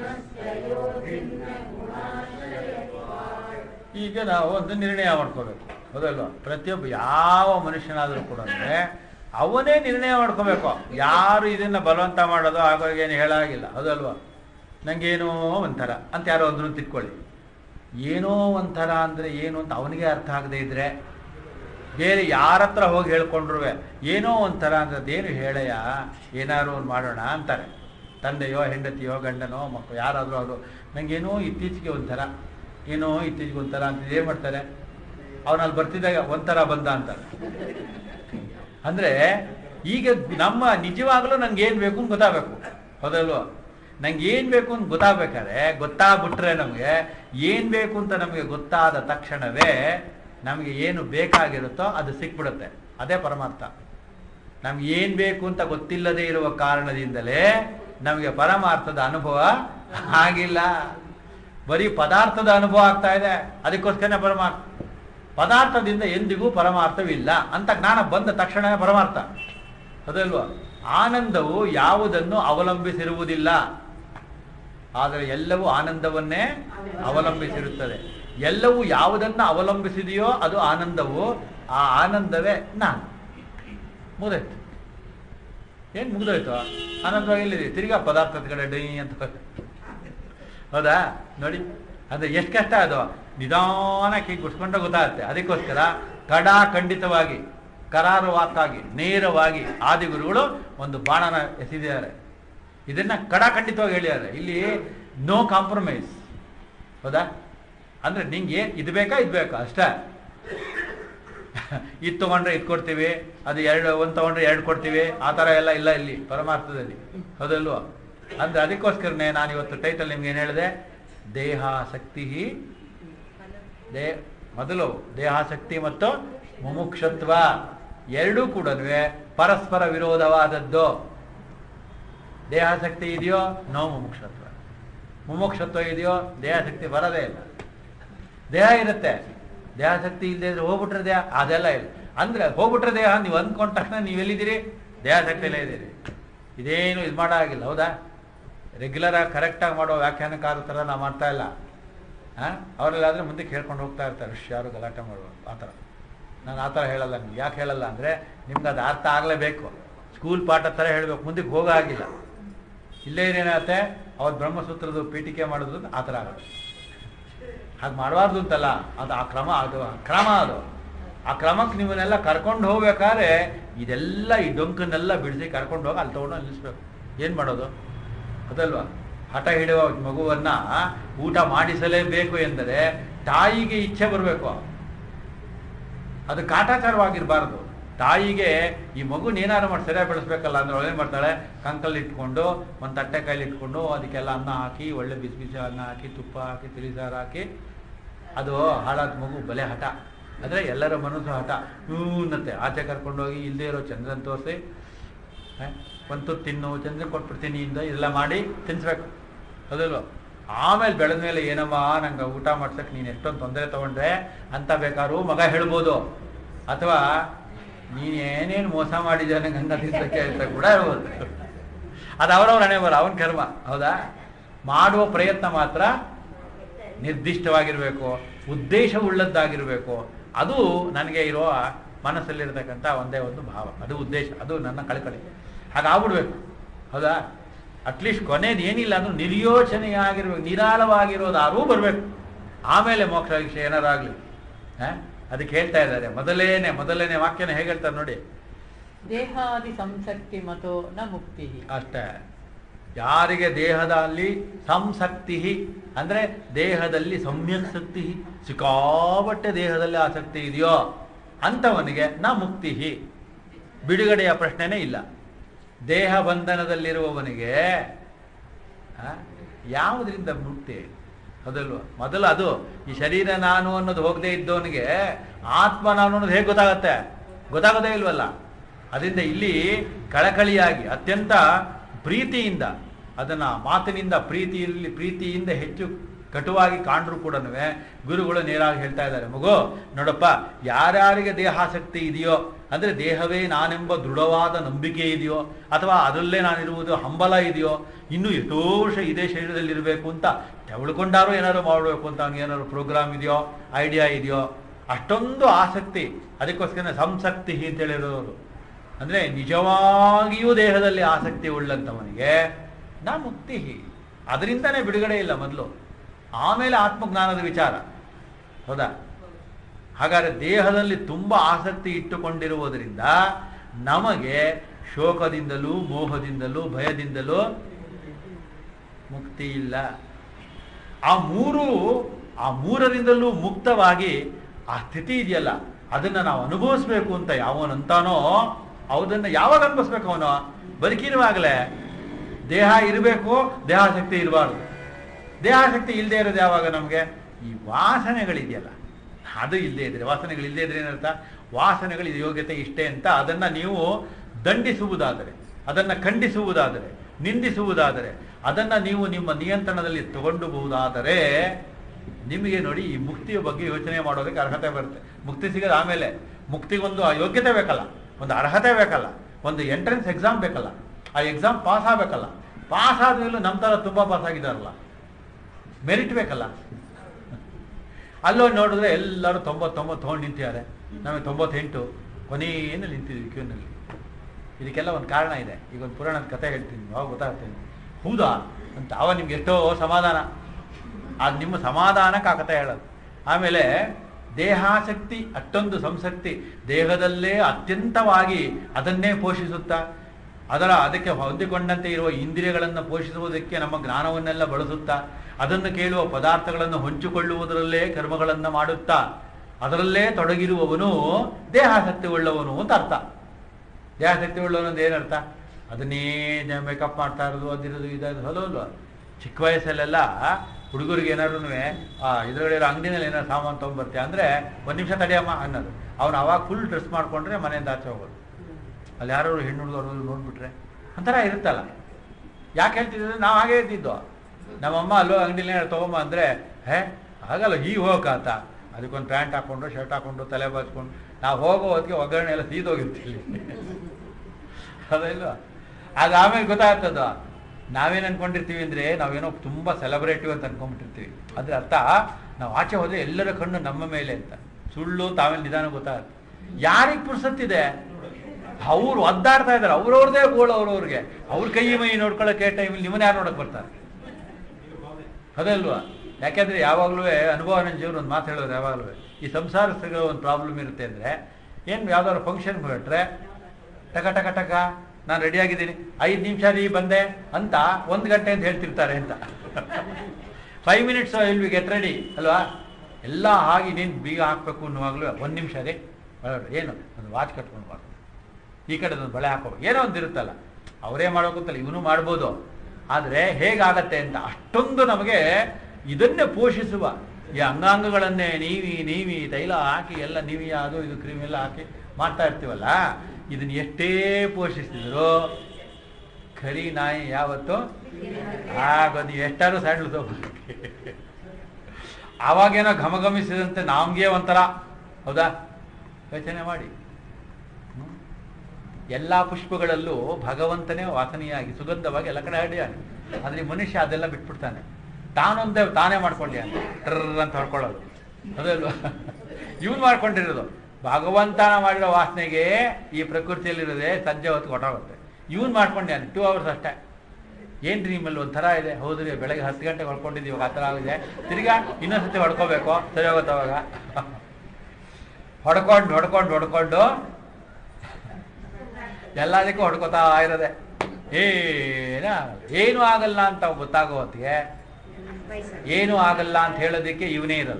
ಈಗ ನಾವು ಒಂದು ನಿರ್ಣಯ ಮಾಡ್ಕೋಬೇಕು ಹೌದಲ್ವಾ ಪ್ರತಿಯೊಬ್ಬ ಯಾವ ಮನುಷ್ಯನಾದರೂ ಕೂಡ ಅವನೇ ನಿರ್ಣಯ ಮಾಡ್ಕೋಬೇಕು ಯಾರು ಇದನ್ನ ಬಲವಂತ ಮಾಡೋದು ಆಗೋರಿಗೆ ಏನು ಹೇಳಾಗಿಲ್ಲ ಹೌದಲ್ವಾ ನಂಗೇನೋ ಒಂಥರ ಅಂತ ಯಾರೋ ಅಂದ್ರು ತಿಳ್ಕೊಳ್ಳಿ ಏನೋ ಒಂಥರ ಅಂದರೆ ಏನು ಅಂತ ಅವನಿಗೆ ಅರ್ಥ ಆಗದೆ ಇದ್ರೆ ಬೇರೆ ಯಾರ ಹತ್ರ ಹೋಗಿ ಹೇಳ್ಕೊಂಡ್ರು ಏನೋ ಒಂಥರ ಅಂದ್ರೆ ಅದೇನು ಹೇಳಯ್ಯ ಏನಾದ್ರು ಒಂದು ಮಾಡೋಣ ಅಂತಾರೆ ತಂದೆಯೋ ಹೆಂಡತಿಯೋ ಗಂಡನೋ ಮಕ್ಕಳು ಯಾರಾದರೂ ಅವರು ನನಗೇನೋ ಇತ್ತೀಚೆಗೆ ಒಂಥರ ಏನೋ ಇತ್ತೀಚೆಗೆ ಒಂಥರ ಅಂತ ಏನು ಮಾಡ್ತಾರೆ ಅವನಲ್ಲಿ ಬರ್ತಿದ್ದಾಗ ಒಂಥರ ಬಂದ ಅಂತಾರೆ ಅಂದ್ರೆ ಈಗ ನಮ್ಮ ನಿಜವಾಗ್ಲೂ ನಂಗೆ ಏನು ಬೇಕು ಅಂತ ಗೊತ್ತಾಗಬೇಕು ಹೌದಲ್ವ ನಂಗೆ ಏನು ಬೇಕು ಅಂತ ಗೊತ್ತಾಗ್ಬೇಕಾದ್ರೆ ಗೊತ್ತಾಗ್ಬಿಟ್ರೆ ನಮಗೆ ಏನು ಬೇಕು ಅಂತ ನಮಗೆ ಗೊತ್ತಾದ ತಕ್ಷಣವೇ ನಮಗೆ ಏನು ಬೇಕಾಗಿರುತ್ತೋ ಅದು ಸಿಕ್ಬಿಡುತ್ತೆ ಅದೇ ಪರಮಾರ್ಥ ನಮ್ಗೆ ಏನು ಬೇಕು ಅಂತ ಗೊತ್ತಿಲ್ಲದೆ ಇರುವ ಕಾರಣದಿಂದಲೇ ನಮಗೆ ಪರಮಾರ್ಥದ ಅನುಭವ ಆಗಿಲ್ಲ ಬರೀ ಪದಾರ್ಥದ ಅನುಭವ ಆಗ್ತಾ ಇದೆ ಅದಕ್ಕೋಸ್ಕರನೇ ಪರಮಾರ್ಥ ಪದಾರ್ಥದಿಂದ ಎಂದಿಗೂ ಪರಮಾರ್ಥವಿಲ್ಲ ಅಂತ ಜ್ಞಾನ ಬಂದ ತಕ್ಷಣವೇ ಪರಮಾರ್ಥ ಅದಲ್ವಾ ಆನಂದವು ಯಾವುದನ್ನು ಅವಲಂಬಿಸಿರುವುದಿಲ್ಲ ಆದರೆ ಎಲ್ಲವೂ ಆನಂದವನ್ನೇ ಅವಲಂಬಿಸಿರುತ್ತದೆ ಎಲ್ಲವೂ ಯಾವುದನ್ನು ಅವಲಂಬಿಸಿದೆಯೋ ಅದು ಆನಂದವು ಆ ಆನಂದವೇ ನಾನು ಮುಗಿದೋಯ್ತು ಏನು ಮುಗಿದೋಯ್ತು ಆನಂದವಾಗಿ ಎಲ್ಲಿದೆ ತಿರ್ಗಾ ಪದಾರ್ಥದ ಕಡೆ ಡೈ ಅಂತ ಹೌದಾ ನೋಡಿ ಅಂದ್ರೆ ಎಷ್ಟು ಕಷ್ಟ ಅದು ನಿಧಾನಕ್ಕೆ ಹೀಗೆ ಗುಡ್ಸ್ಕೊಂಡ್ರೆ ಗೊತ್ತಾಗುತ್ತೆ ಅದಕ್ಕೋಸ್ಕರ ಕಡಾ ಖಂಡಿತವಾಗಿ ಕರಾರುವಾಕ್ಕಾಗಿ ನೇರವಾಗಿ ಆದಿಗುರುಗಳು ಒಂದು ಬಾಣನ ಎಸೆದಿದ್ದಾರೆ ಇದನ್ನ ಕಡಾಖಂಡಿತವಾಗಿ ಹೇಳಿದ್ದಾರೆ ಇಲ್ಲಿ ನೋ ಕಾಂಪ್ರಮೈಸ್ ಹೌದಾ ಅಂದ್ರೆ ನಿಂಗೆ ಇದು ಬೇಕಾ ಇದು ಬೇಕಾ ಅಷ್ಟೇ ಇದು ತಗೊಂಡ್ರೆ ಇದು ಕೊಡ್ತೀವಿ ಅದು ಎರಡು ಒಂದು ತಗೊಂಡ್ರೆ ಎರಡು ಕೊಡ್ತೀವಿ ಆ ಥರ ಎಲ್ಲ ಇಲ್ಲ ಇಲ್ಲಿ ಪರಮಾರ್ಥದಲ್ಲಿ ಹೌದಲ್ವಾ ಅಂದ್ರೆ ಅದಕ್ಕೋಸ್ಕರನೇ ನಾನು ಇವತ್ತು ಟೈಟಲ್ ನಿಮ್ಗೆ ಏನು ಹೇಳಿದೆ ದೇಹಾಸಕ್ತಿ ದೇ ಮೊದಲು ದೇಹಾಸಕ್ತಿ ಮತ್ತು ಮುಮುಕ್ಷತ್ವ ಎರಡೂ ಕೂಡ ಪರಸ್ಪರ ವಿರೋಧವಾದದ್ದು ದೇಹಾಸಕ್ತಿ ಇದೆಯೋ ನೋ ಮುಮುಕ್ಷತ್ವ ಮುಮುಕ್ಷತ್ವ ಇದೆಯೋ ದೇಹಾಸಕ್ತಿ ಬರೋದೇ ಇಲ್ಲ ದೇಹ ಇರುತ್ತೆ ದೇಹಾಸಕ್ತಿ ಇಲ್ಲದೆ ಇದ್ರೆ ಹೋಗ್ಬಿಟ್ರೆ ದೇಹ ಅದೆಲ್ಲ ಇಲ್ಲ ಅಂದ್ರೆ ಹೋಗ್ಬಿಟ್ರೆ ದೇಹ ನೀವು ಅಂದ್ಕೊಂಡ ತಕ್ಷಣ ನೀವೆಲ್ಲಿದ್ದೀರಿ ದೇಹಾಸಕ್ತಿಯಲ್ಲೇ ಇದ್ದೀರಿ ಇದೇನು ಇದು ಮಾಡೋ ಆಗಿಲ್ಲ ಹೌದಾ ರೆಗ್ಯುಲರ್ ಆಗಿ ಕರೆಕ್ಟಾಗಿ ಮಾಡೋ ವ್ಯಾಖ್ಯಾನಕಾರ ಥರ ನಾವು ಮಾಡ್ತಾ ಇಲ್ಲ ಹಾಂ ಅವರೆಲ್ಲಾದ್ರೆ ಮುಂದಕ್ಕೆ ಹೇಳ್ಕೊಂಡು ಹೋಗ್ತಾ ಇರ್ತಾರೆ ಶ್ಶ್, ಯಾರು ಗಲಾಟೆ ಮಾಡುವ ಆ ಥರ ನಾನು ಆ ಥರ ಹೇಳಲ್ಲ ನಿಮ್ಗೆ ಯಾಕೆ ಹೇಳಲ್ಲ ಅಂದರೆ ನಿಮ್ಗೆ ಅದು ಅರ್ಥ ಆಗಲೇಬೇಕು ಸ್ಕೂಲ್ ಪಾಠ ಥರ ಹೇಳಬೇಕು ಮುಂದಕ್ಕೆ ಹೋಗೋ ಆಗಿಲ್ಲ ಇಲ್ಲೇ ಏನಾಗುತ್ತೆ ಅವತ್ತು ಬ್ರಹ್ಮಸೂತ್ರದ ಪೀಠಿಕೆ ಮಾಡಿದ್ರು ಆ ಥರ ಆಗುತ್ತೆ ಹಾಗೆ ಮಾಡಬಾರ್ದು ಅಂತಲ್ಲ ಅದು ಆ ಕ್ರಮ ಅದು ಆ ಕ್ರಮ ಅದು ಆ ಕ್ರಮಕ್ಕೆ ನೀವನ್ನೆಲ್ಲ ಕರ್ಕೊಂಡು ಹೋಗ್ಬೇಕಾದ್ರೆ ಇದೆಲ್ಲ ಈ ಡೊಂಕನ್ನೆಲ್ಲ ಬಿಡಿಸಿ ಕರ್ಕೊಂಡು ಹೋಗಿ ಅಲ್ಲಿ ತೊಗೊಂಡು ನಿಲ್ಲಿಸ್ಬೇಕು ಏನು ಮಾಡೋದು ಅದಲ್ವಾ ಹಠ ಹಿಡುವ ಮಗುವನ್ನ ಊಟ ಮಾಡಿಸಲೇಬೇಕು ಎಂದರೆ ತಾಯಿಗೆ ಇಚ್ಛೆ ಬರಬೇಕು ಅದು ಕಾಟಾಚಾರವಾಗಿರಬಾರ್ದು ತಾಯಿಗೆ ಈ ಮಗುನ ಏನಾರು ಮಾಡಿ ಸರಿಯಾಗಿ ಬೆಳೆಸ್ಬೇಕಲ್ಲ ಅಂದ್ರೆ ಅವಳು ಏನು ಮಾಡ್ತಾಳೆ ಕಂಕಲ್ಲಿ ಇಟ್ಕೊಂಡು ಒಂದು ತಟ್ಟೆ ಕೈಲಿ ಇಟ್ಕೊಂಡು ಅದಕ್ಕೆಲ್ಲ ಅನ್ನ ಹಾಕಿ ಒಳ್ಳೆ ಬಿಸಿ ಬಿಸಿ ಅನ್ನ ಹಾಕಿ ತುಪ್ಪ ಹಾಕಿ ತಿಳಿಸಾರು ಹಾಕಿ ಅದು ಹಾಳಾದ ಮಗು ಬಲೆ ಹಠ ಅಂದರೆ ಎಲ್ಲರ ಮನಸ್ಸು ಹಠ ಹೂನತ್ತೆ ಆಚೆ ಕರ್ಕೊಂಡೋಗಿ ಇಲ್ಲದೆ ಇರೋ ಚಂದ್ರನ್ ತೋರಿಸಿ ಒಂದು ತುತ್ತು ತಿನ್ನು ಚಂದ್ರನ್ ಕೊಟ್ಬಿಡ್ತೀನಿ ಇಂದ ಇದೆಲ್ಲ ಮಾಡಿ ತಿನ್ಸ್ಬೇಕು ಅದಲ್ವ ಆಮೇಲೆ ಬೆಳೆದ ಮೇಲೆ ಏನಮ್ಮ ನಂಗೆ ಊಟ ಮಾಡ್ಸಕ್ಕೆ ನೀನು ಎಷ್ಟೊಂದು ತೊಂದರೆ ತಗೊಂಡ್ರೆ ಅಂತ ಬೇಕಾದ್ರೂ ಮಗ ಹೇಳ್ಬೋದು ಅಥವಾ ನೀನು ಏನೇನು ಮೋಸ ಮಾಡಿದ್ಯಾ ನಂಗೆ ಅನ್ನ ತಿನ್ಸಕ್ಕೆ ಅಂತ ಕೂಡ ಹೇಳ್ಬೋದು ಅದು ಅವರವ್ರ ಹಣೆ ಬರ ಅವನ ಕರ್ಮ ಹೌದಾ ಮಾಡುವ ಪ್ರಯತ್ನ ಮಾತ್ರ ನಿರ್ದಿಷ್ಟವಾಗಿರಬೇಕು ಉದ್ದೇಶವುಳ್ಳದ್ದಾಗಿರಬೇಕು ಅದು ನನಗೆ ಇರುವ ಮನಸ್ಸಲ್ಲಿರ್ತಕ್ಕಂಥ ಒಂದೇ ಒಂದು ಭಾವ ಅದು ಉದ್ದೇಶ ಅದು ನನ್ನ ಕಳಕಳಿ ಹಾಗಾಗ್ಬಿಡ್ಬೇಕು ಹೌದಾ ಅಟ್ಲೀಸ್ಟ್ ಕೊನೆದು ಏನಿಲ್ಲ ಅಂದ್ರೂ ನಿರ್ಯೋಚನೆಯಾಗಿರ್ಬೇಕು ನಿರಾಳವಾಗಿರೋದಾರೂ ಬರಬೇಕು ಆಮೇಲೆ ಮೋಕ್ಷ ವಿಷಯ ಏನಾರಾಗಲಿ ಅದಕ್ಕೆ ಹೇಳ್ತಾ ಇದ್ದಾರೆ ಮೊದಲೇನೆ ಮೊದಲನೇ ವಾಕ್ಯನ ಹೇಗೆ ಹೇಳ್ತಾರೆ ನೋಡಿ ದೇಹಾದಿ ಸಂಸಕ್ತಿ ಮತೋ ನ ಮುಕ್ತಿ ಅಷ್ಟೇ ಯಾರಿಗೆ ದೇಹದಲ್ಲಿ ಸಂಸಕ್ತಿ ಅಂದರೆ ದೇಹದಲ್ಲಿ ಸಮ್ಯಕ್ ಶಕ್ತಿ ಸಿಕ್ಕಾಬಟ್ಟೆ ದೇಹದಲ್ಲಿ ಆಸಕ್ತಿ ಇದೆಯೋ ಅಂಥವನಿಗೆ ನ ಮುಕ್ತಿ ಬಿಡುಗಡೆಯ ಪ್ರಶ್ನೆನೇ ಇಲ್ಲ ದೇಹ ಬಂಧನದಲ್ಲಿರುವವನಿಗೆ ಆ, ಯಾವುದರಿಂದ ಮುಕ್ತಿ ಹೌದಲ್ವ ಮೊದಲು ಅದು ಈ ಶರೀರ ನಾನು ಅನ್ನೋದು ಹೋಗದೆ ಇದ್ದವನಿಗೆ ಆತ್ಮ ನಾನು ಅನ್ನೋದು ಹೇಗೆ ಗೊತ್ತಾಗತ್ತೆ ಗೊತ್ತಾಗೋದೇ ಇಲ್ವಲ್ಲ ಅದರಿಂದ ಇಲ್ಲಿ ಕಳಕಳಿಯಾಗಿ ಅತ್ಯಂತ ಪ್ರೀತಿಯಿಂದ ಅದನ್ನ ಮಾತಿನಿಂದ ಪ್ರೀತಿಯಲ್ಲಿ ಪ್ರೀತಿಯಿಂದ ಹೆಚ್ಚು ಕಟುವಾಗಿ ಕಾಣ್ರು ಕೂಡ ಗುರುಗಳು ನೇರಾಗಿ ಹೇಳ್ತಾ ಇದ್ದಾರೆ ಮಗು ನೋಡಪ್ಪ ಯಾರ್ಯಾರಿಗೆ ದೇಹಾಸಕ್ತಿ ಇದೆಯೋ ಅಂದ್ರೆ ದೇಹವೇ ನಾನೆಂಬ ದೃಢವಾದ ನಂಬಿಕೆ ಇದೆಯೋ ಅಥವಾ ಅದರಲ್ಲೇ ನಾನಿರುವುದು ಹಂಬಲ ಇದೆಯೋ ಇನ್ನು ಎಷ್ಟೋ ವರ್ಷ ಇದೇ ಶರೀರದಲ್ಲಿ ಇರಬೇಕು ಅಂತ ತೆವಳ್ಕೊಂಡಾರು ಏನಾದ್ರು ಮಾಡಬೇಕು ಅಂತ ಅವ್ನಿಗೆ ಏನಾದ್ರು ಪ್ರೋಗ್ರಾಮ್ ಇದೆಯೋ ಐಡಿಯಾ ಇದೆಯೋ ಅಷ್ಟೊಂದು ಆಸಕ್ತಿ ಅದಕ್ಕೋಸ್ಕರ ಸಂಸಕ್ತಿ ಅಂತ ಹೇಳಿರೋರು ಅಂದ್ರೆ ನಿಜವಾಗಿಯೂ ದೇಹದಲ್ಲಿ ಆಸಕ್ತಿ ಉಳ್ಳಂಥವನಿಗೆ ನಾ ಮುಕ್ತಿ ಅದರಿಂದನೇ ಬಿಡುಗಡೆ ಇಲ್ಲ ಮೊದಲು ಆಮೇಲೆ ಆತ್ಮಜ್ಞಾನದ ವಿಚಾರ ಹೌದಾ ಹಾಗಾದ್ರೆ ದೇಹದಲ್ಲಿ ತುಂಬ ಆಸಕ್ತಿ ಇಟ್ಟುಕೊಂಡಿರುವುದರಿಂದ ನಮಗೆ ಶೋಕದಿಂದಲೂ ಮೋಹದಿಂದಲೂ ಭಯದಿಂದಲೂ ಮುಕ್ತಿ ಇಲ್ಲ ಆ ಮೂರು ಆ ಮೂರರಿಂದಲೂ ಮುಕ್ತವಾಗಿ ಆ ಸ್ಥಿತಿ ಇದೆಯಲ್ಲ ಅದನ್ನ ನಾವು ಅನುಭವಿಸ್ಬೇಕು ಅಂತ ಯಾವನಂತಾನೋ ಅವದನ್ನ ಯಾವಾಗ ಅನುಭವಿಸ್ಬೇಕು ಅವನು ಬದುಕಿರುವಾಗಲೇ ದೇಹ ಇರಬೇಕು ದೇಹಾಸಕ್ತಿ ಇರಬಾರ್ದು ದೇಹಾಸಕ್ತಿ ಇಲ್ಲದೆ ಇರೋದು ಯಾವಾಗ ನಮಗೆ ಈ ವಾಸನೆಗಳಿದೆಯಲ್ಲ ಅದು ಇಲ್ಲದೆ ಇದ್ರೆ ವಾಸನೆಗಳು ಇಲ್ಲದೆ ಇದ್ರೆ ಏನರ್ಥ ವಾಸನೆಗಳ ಯೋಗ್ಯತೆ ಇಷ್ಟೇ ಅಂತ ಅದನ್ನ ನೀವು ದಂಡಿಸುವುದಾದರೆ ಅದನ್ನ ಖಂಡಿಸುವುದಾದರೆ ನಿಂದಿಸುವುದಾದರೆ ಅದನ್ನ ನೀವು ನಿಮ್ಮ ನಿಯಂತ್ರಣದಲ್ಲಿ ತಗೊಂಡುಬಹುದಾದರೆ ನಿಮಗೆ ನೋಡಿ ಈ ಮುಕ್ತಿಯ ಬಗ್ಗೆ ಯೋಚನೆ ಮಾಡೋದಕ್ಕೆ ಅರ್ಹತೆ ಬರುತ್ತೆ ಮುಕ್ತಿ ಸಿಗೋದು ಆಮೇಲೆ ಮುಕ್ತಿಗೊಂದು ಆ ಯೋಗ್ಯತೆ ಬೇಕಲ್ಲ ಒಂದು ಅರ್ಹತೆ ಬೇಕಲ್ಲ ಒಂದು ಎಂಟ್ರೆನ್ಸ್ ಎಕ್ಸಾಮ್ ಬೇಕಲ್ಲ ಆ ಎಕ್ಸಾಮ್ ಪಾಸ್ ಆಗಬೇಕಲ್ಲ ಪಾಸ್ ಆದ್ಮೇಲೂ ನಮ್ಮ ಥರ ತುಂಬ ಪಾಸ್ ಆಗಿದಾರಲ್ಲ ಮೆರಿಟ್ ಬೇಕಲ್ಲ ಅಲ್ಲೋ ನೋಡಿದ್ರೆ ಎಲ್ಲರೂ ತೊಂಬತ್ತೊಂಬತ್ತು ತೊಗೊಂಡು ನಿಂತಿದ್ದಾರೆ ನಮಗೆ ತೊಂಬತ್ತೆಂಟು ಕೊನೆಯಲ್ಲಿ ನಿಂತಿದ್ವಿ ಕ್ಯೂನಲ್ಲಿ ಇದಕ್ಕೆಲ್ಲ ಒಂದು ಕಾರಣ ಇದೆ ಈಗ ಒಂದು ಪುರಾಣದ ಕಥೆ ಹೇಳ್ತೀನಿ ಅವಾಗ ಗೊತ್ತಾಗ್ತೀನಿ ಹೌದಾ ಅಂತ ಅವ ನಿಮ್ಗೆ ಎಷ್ಟೋ ಸಮಾಧಾನ ಅದು ನಿಮ್ಮ ಸಮಾಧಾನಕ್ಕೆ ಆ ಕಥೆ ಹೇಳೋದು ಆಮೇಲೆ ದೇಹಾಸಕ್ತಿ ಅಷ್ಟೊಂದು ಸಂಸಕ್ತಿ ದೇಹದಲ್ಲೇ ಅತ್ಯಂತವಾಗಿ ಅದನ್ನೇ ಪೋಷಿಸುತ್ತಾ ಅದರ ಅದಕ್ಕೆ ಹೊಂದಿಕೊಂಡಂತೆ ಇರುವ ಇಂದ್ರಿಯಗಳನ್ನು ಪೋಷಿಸುವುದಕ್ಕೆ ನಮ್ಮ ಜ್ಞಾನವನ್ನೆಲ್ಲ ಬಳಸುತ್ತಾ ಅದನ್ನು ಕೇಳುವ ಪದಾರ್ಥಗಳನ್ನು ಹೊಂಚಿಕೊಳ್ಳುವುದರಲ್ಲೇ ಕರ್ಮಗಳನ್ನು ಮಾಡುತ್ತಾ ಅದರಲ್ಲೇ ತೊಡಗಿರುವವನು ದೇಹಾಸಕ್ತಿ ಉಳ್ಳವನು ಅಂತ ಅರ್ಥ ದೇಹಾಸಕ್ತಿ ಉಳ್ಳವನು ಅಂತ ಏನರ್ಥ ಅದನ್ನೇ ಮೇಕಪ್ ಮಾಡ್ತಾ ಇರೋದು ಅದಿರೋದು ಇದಾದ್ರು ಹಲೋ ಅಲ್ವಾ ಚಿಕ್ಕ ವಯಸ್ಸಲ್ಲೆಲ್ಲ ಹುಡುಗರಿಗೆ ಏನಾದ್ರು ಇದರೊಳಗೆ ಇರೋ ಅಂಗಡಿನಲ್ಲಿ ಏನಾದ್ರು ಸಾಮಾನು ತೊಗೊಂಬರ್ತೀಯ ಅಂದರೆ ಒಂದು ನಿಮಿಷ ತಡೆಯಮ್ಮ ಅನ್ನೋದು ಅವನು ಅವಾಗ ಫುಲ್ ಡ್ರೆಸ್ ಮಾಡ್ಕೊಂಡ್ರೆ ಮನೆಯಿಂದ ಆಚೆ ಹೋಗೋದು ಅಲ್ಲಿ ಯಾರು ಹೆಣ್ಣು ಹುಡುಗರು ನೋಡ್ಬಿಟ್ರೆ ಒಂಥರ ಇರುತ್ತಲ್ಲ ಯಾಕೆ ಹೇಳ್ತಿದ್ರೆ ನಾವು ಹಾಗೆ ಇದ್ದಿದ್ದು ನಮ್ಮಮ್ಮ ಅಲ್ಲೋ ಅಂಗಡಿಲಿ ತೊಗೊಂಬ ಅಂದರೆ ಹೇ ಹಾಗಲ್ಲ ಹೀಗೆ ಹೋಗಕ್ಕ ಅದಕ್ಕೊಂದು ಪ್ಯಾಂಟ್ ಹಾಕ್ಕೊಂಡು ಶರ್ಟ್ ಹಾಕ್ಕೊಂಡು ತಲೆ ಬಾಚ್ಕೊಂಡು ನಾವು ಹೋಗೋ ಹೊತ್ತಿಗೆ ಒಗ್ಗರಣೆ ಎಲ್ಲ ಸೀದೋಗಿರ್ತೀವಿ ಅದಿಲ್ವ ಅದು ಆಮೇಲೆ ಗೊತ್ತಾಗ್ತದ ನಾವೇನು ಅನ್ಕೊಂಡಿರ್ತೀವಿ ಅಂದರೆ ನಾವೇನೋ ತುಂಬ ಸೆಲೆಬ್ರೇಟಿವ್ ಅಂತ ಅನ್ಕೊಂಡ್ಬಿಟ್ಟಿರ್ತೀವಿ ಅದ್ರ ಅರ್ಥ ನಾವು ಆಚೆ ಹೋದ್ರೆ ಎಲ್ಲರ ಕಣ್ಣು ನಮ್ಮ ಮೇಲೆ ಅಂತ ಸುಳ್ಳು ತಾವೇಲೆ ನಿಧಾನ ಗೊತ್ತಾಗುತ್ತೆ ಯಾರಿಗೆ ಪುರ್ಸತ್ತಿದೆ ಅವ್ರು ಒದ್ದಾಡ್ತಾ ಇದ್ದಾರೆ ಅವ್ರವ್ರದೇ ಗೋಳು ಅವ್ರವ್ರಿಗೆ ಅವ್ರ ಕೈ ಮೈ ನೋಡ್ಕೊಳ್ಳೋಕೆ ಟೈಮಲ್ಲಿ ನಿಮ್ಮನ್ನ ಯಾರು ನೋಡಕ್ ಬರ್ತಾರೆ ಅದಲ್ವಾ ಯಾಕೆಂದ್ರೆ ಯಾವಾಗಲೂ ಅನುಭವ ಜೀವನ ಒಂದು ಮಾತು ಹೇಳೋರು ಯಾವಾಗಲೂ ಈ ಸಂಸಾರಸ್ಥಿಗೆ ಒಂದು ಪ್ರಾಬ್ಲಮ್ ಇರುತ್ತೆ ಅಂದರೆ ಏನು ಯಾವ್ದಾದ್ರು ಫಂಕ್ಷನ್ ಹೊರಟ್ರೆ ಟಕ ಟಕ ಟಕ ನಾನು ರೆಡಿಯಾಗಿದ್ದೀನಿ ಐದು ನಿಮಿಷ ರೀ ಬಂದೆ ಅಂತ ಒಂದು ಗಂಟೆ ಅಂತ ಹೇಳ್ತಿರ್ತಾರೆ ಅಂತ five minutes will we get ready ಅಲ್ವಾ ಎಲ್ಲ ಹಾಗೆ ನೀನು ಬೀಗ ಹಾಕಬೇಕು ಅನ್ನುವಾಗಲೂ ಒಂದು ನಿಮಿಷ ರೀ ಹೊರಡ್ರಿ. ಏನು ಒಂದು ವಾಚ್ ಕಟ್ಕೊಂಡು ಬಾ ಈ ಕಡೆ ಒಂದು ಬಳೆ ಹಾಕೋ ಏನೋ ಒಂದು ಇರುತ್ತಲ್ಲ ಅವರೇ ಮಾಡೋಕ್ಕಂತಲ್ಲ ಇವನು ಮಾಡ್ಬೋದು ಆದರೆ ಹೇಗಾಗತ್ತೆ ಅಂತ ಅಷ್ಟೊಂದು ನಮಗೆ ಇದನ್ನೇ ಪೋಷಿಸುವ ಈ ಅಂಗಾಂಗಗಳನ್ನೇ ನೀವಿ ನೀವಿ ತೈಲ ಹಾಕಿ ಎಲ್ಲ ನೀವಿ ಅದು ಇದು ಕ್ರೀಮ್ ಎಲ್ಲ ಹಾಕಿ ಮಾಡ್ತಾ ಇರ್ತೀವಲ್ಲ ಇದನ್ನ ಎಷ್ಟೇ ಪೋಷಿಸಿದ್ರು ಕರಿ ನಾಯಿ ಯಾವತ್ತು ಆಗೋದು ಎಷ್ಟಾದ್ರೂ ಸ್ಯಾಂಡ್ಲು ತಗೋಬೇಕು ಆವಾಗೇನೋ ಘಮಘಮಿಸಿದಂತೆ ನಮ್ಗೆ ಒಂಥರ ಹೌದಾ ಯೋಚನೆ ಮಾಡಿ ಹ್ಮ್? ಎಲ್ಲ ಪುಷ್ಪಗಳಲ್ಲೂ ಭಗವಂತನೇ ವಾಸನೆಯಾಗಿ ಸುಗಂಧವಾಗಿ ಎಲ್ಲ ಕಡೆ ಹರಡಿಯಾನೆ ಆದ್ರೆ ಈ ಮನುಷ್ಯ ಅದೆಲ್ಲ ಬಿಟ್ಬಿಡ್ತಾನೆ ತಾನೊಂದೇ ತಾನೇ ಮಾಡ್ಕೊಂಡ್ಯಾನೆ ಟ್ರರ್ ಅಂತ ಹೊಡ್ಕೊಳ್ಳೋದು ಅದಲ್ವಾ ಇವನು ಮಾಡ್ಕೊಂಡಿರೋದು ಭಗವಂತನ ಮಾಡಿರೋ ವಾಸನೆಗೆ ಈ ಪ್ರಕೃತಿಯಲ್ಲಿರೋದೇ ಸಂಜೆ ಹೊತ್ತು ಹೊಟ್ಟೋಗುತ್ತೆ ಇವನು ಮಾಡ್ಕೊಂಡ್ಯಾನೆ ಟೂ ಅವರ್ಸ್ ಅಷ್ಟೇ ಏನ್ರಿ ನಿಮ್ಮಲ್ಲಿ ಒಂಥರ ಇದೆ ಹೌದ್ರಿ ಬೆಳಗ್ಗೆ ಹತ್ತು ಗಂಟೆಗೆ ಹೊಡ್ಕೊಂಡಿದ್ದೀವಿ ಇವಾಗ ಆ ಥರ ಆಗಿದೆ ತಿರ್ಗಾ ಇನ್ನೊಂದ್ಸತಿ ಹೊಡ್ಕೋಬೇಕು ಸರಿ ಹೋಗುತ್ತೆ ಅವಾಗ ಹೊಡ್ಕೊಂಡು ಹೊಡ್ಕೊಂಡು ಹೊಡ್ಕೊಂಡು ಎಲ್ಲದಕ್ಕೂ ಹೊಡ್ಕೋತಾ ಇರೋದೆ ಏನ ಏನು ಆಗಲ್ಲ ಅಂತ ಗೊತ್ತಾಗೋ ಹೊತ್ತಿಗೆ ಏನು ಆಗಲ್ಲ ಅಂತ ಹೇಳೋದಕ್ಕೆ ಇವನೇ ಇರಲ್ಲ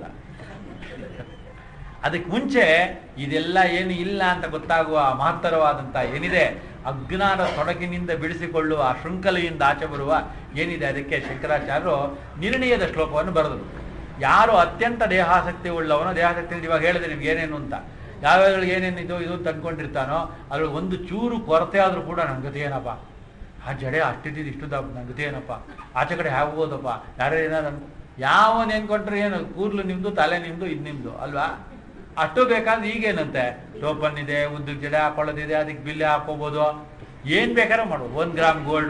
ಅದಕ್ಕೆ ಮುಂಚೆ ಇದೆಲ್ಲ ಏನು ಇಲ್ಲ ಅಂತ ಗೊತ್ತಾಗುವ ಮಹತ್ತರವಾದಂಥ ಏನಿದೆ ಅಜ್ಞಾನ ತೊಡಕಿನಿಂದ ಬಿಡಿಸಿಕೊಳ್ಳುವ ಆ ಶೃಂಖಲೆಯಿಂದ ಆಚೆ ಬರುವ ಏನಿದೆ ಅದಕ್ಕೆ ಶಂಕರಾಚಾರ್ಯರು ನಿರ್ಣಯದ ಶ್ಲೋಕವನ್ನು ಬರೆದರು ಯಾರು ಅತ್ಯಂತ ದೇಹಾಸಕ್ತಿ ಉಳ್ಳವನೋ ದೇಹಾಸಕ್ತಿ ಅಂತ ಇವಾಗ ಹೇಳಿದೆ ನಿಮ್ಗೆ ಏನೇನು ಅಂತ ಯಾವ್ಯಾವ ಏನೇನು ಇದು ಇದು ಅಂತ ಅನ್ಕೊಂಡಿರ್ತಾನೋ ಅದ್ರಲ್ಲಿ ಒಂದು ಚೂರು ಕೊರತೆ ಆದರೂ ಕೂಡ ನನ್ನ ಗತಿ ಏನಪ್ಪ ಆ ಜಡೆ ಅಷ್ಟಿದ್ದು ಇಷ್ಟು ದಪ್ಪ ನನ್ನ ಗತಿ ಏನಪ್ಪ ಆಚೆ ಕಡೆ ಹೋಗೋದಪ್ಪ ಯಾರು ಏನಾರು ಅನ್ಕೊ ಯಾವನ್ ಏನ್ಕೊಂಡ್ರೆ ಏನು ಕೂದಲು ನಿಮ್ದು ತಲೆ ನಿಮ್ದು ಇದು ನಿಮ್ದು ಅಲ್ವಾ ಅಷ್ಟು ಬೇಕಾದ್ರೆ ಈಗೇನಂತೆ ಟೋಪನ್ ಇದೆ ಉದ್ದಕ್ಕೆ ಜಡೆ ಹಾಕೊಳ್ಳೋದಿದೆ ಅದಕ್ಕೆ ಬಿಲ್ಲೆ ಹಾಕೋಬೋದು ಏನ್ ಬೇಕಾದ್ರೂ ಮಾಡ್ಬೋದು ಒಂದ್ ಗ್ರಾಮ್ ಗೋಲ್ಡ್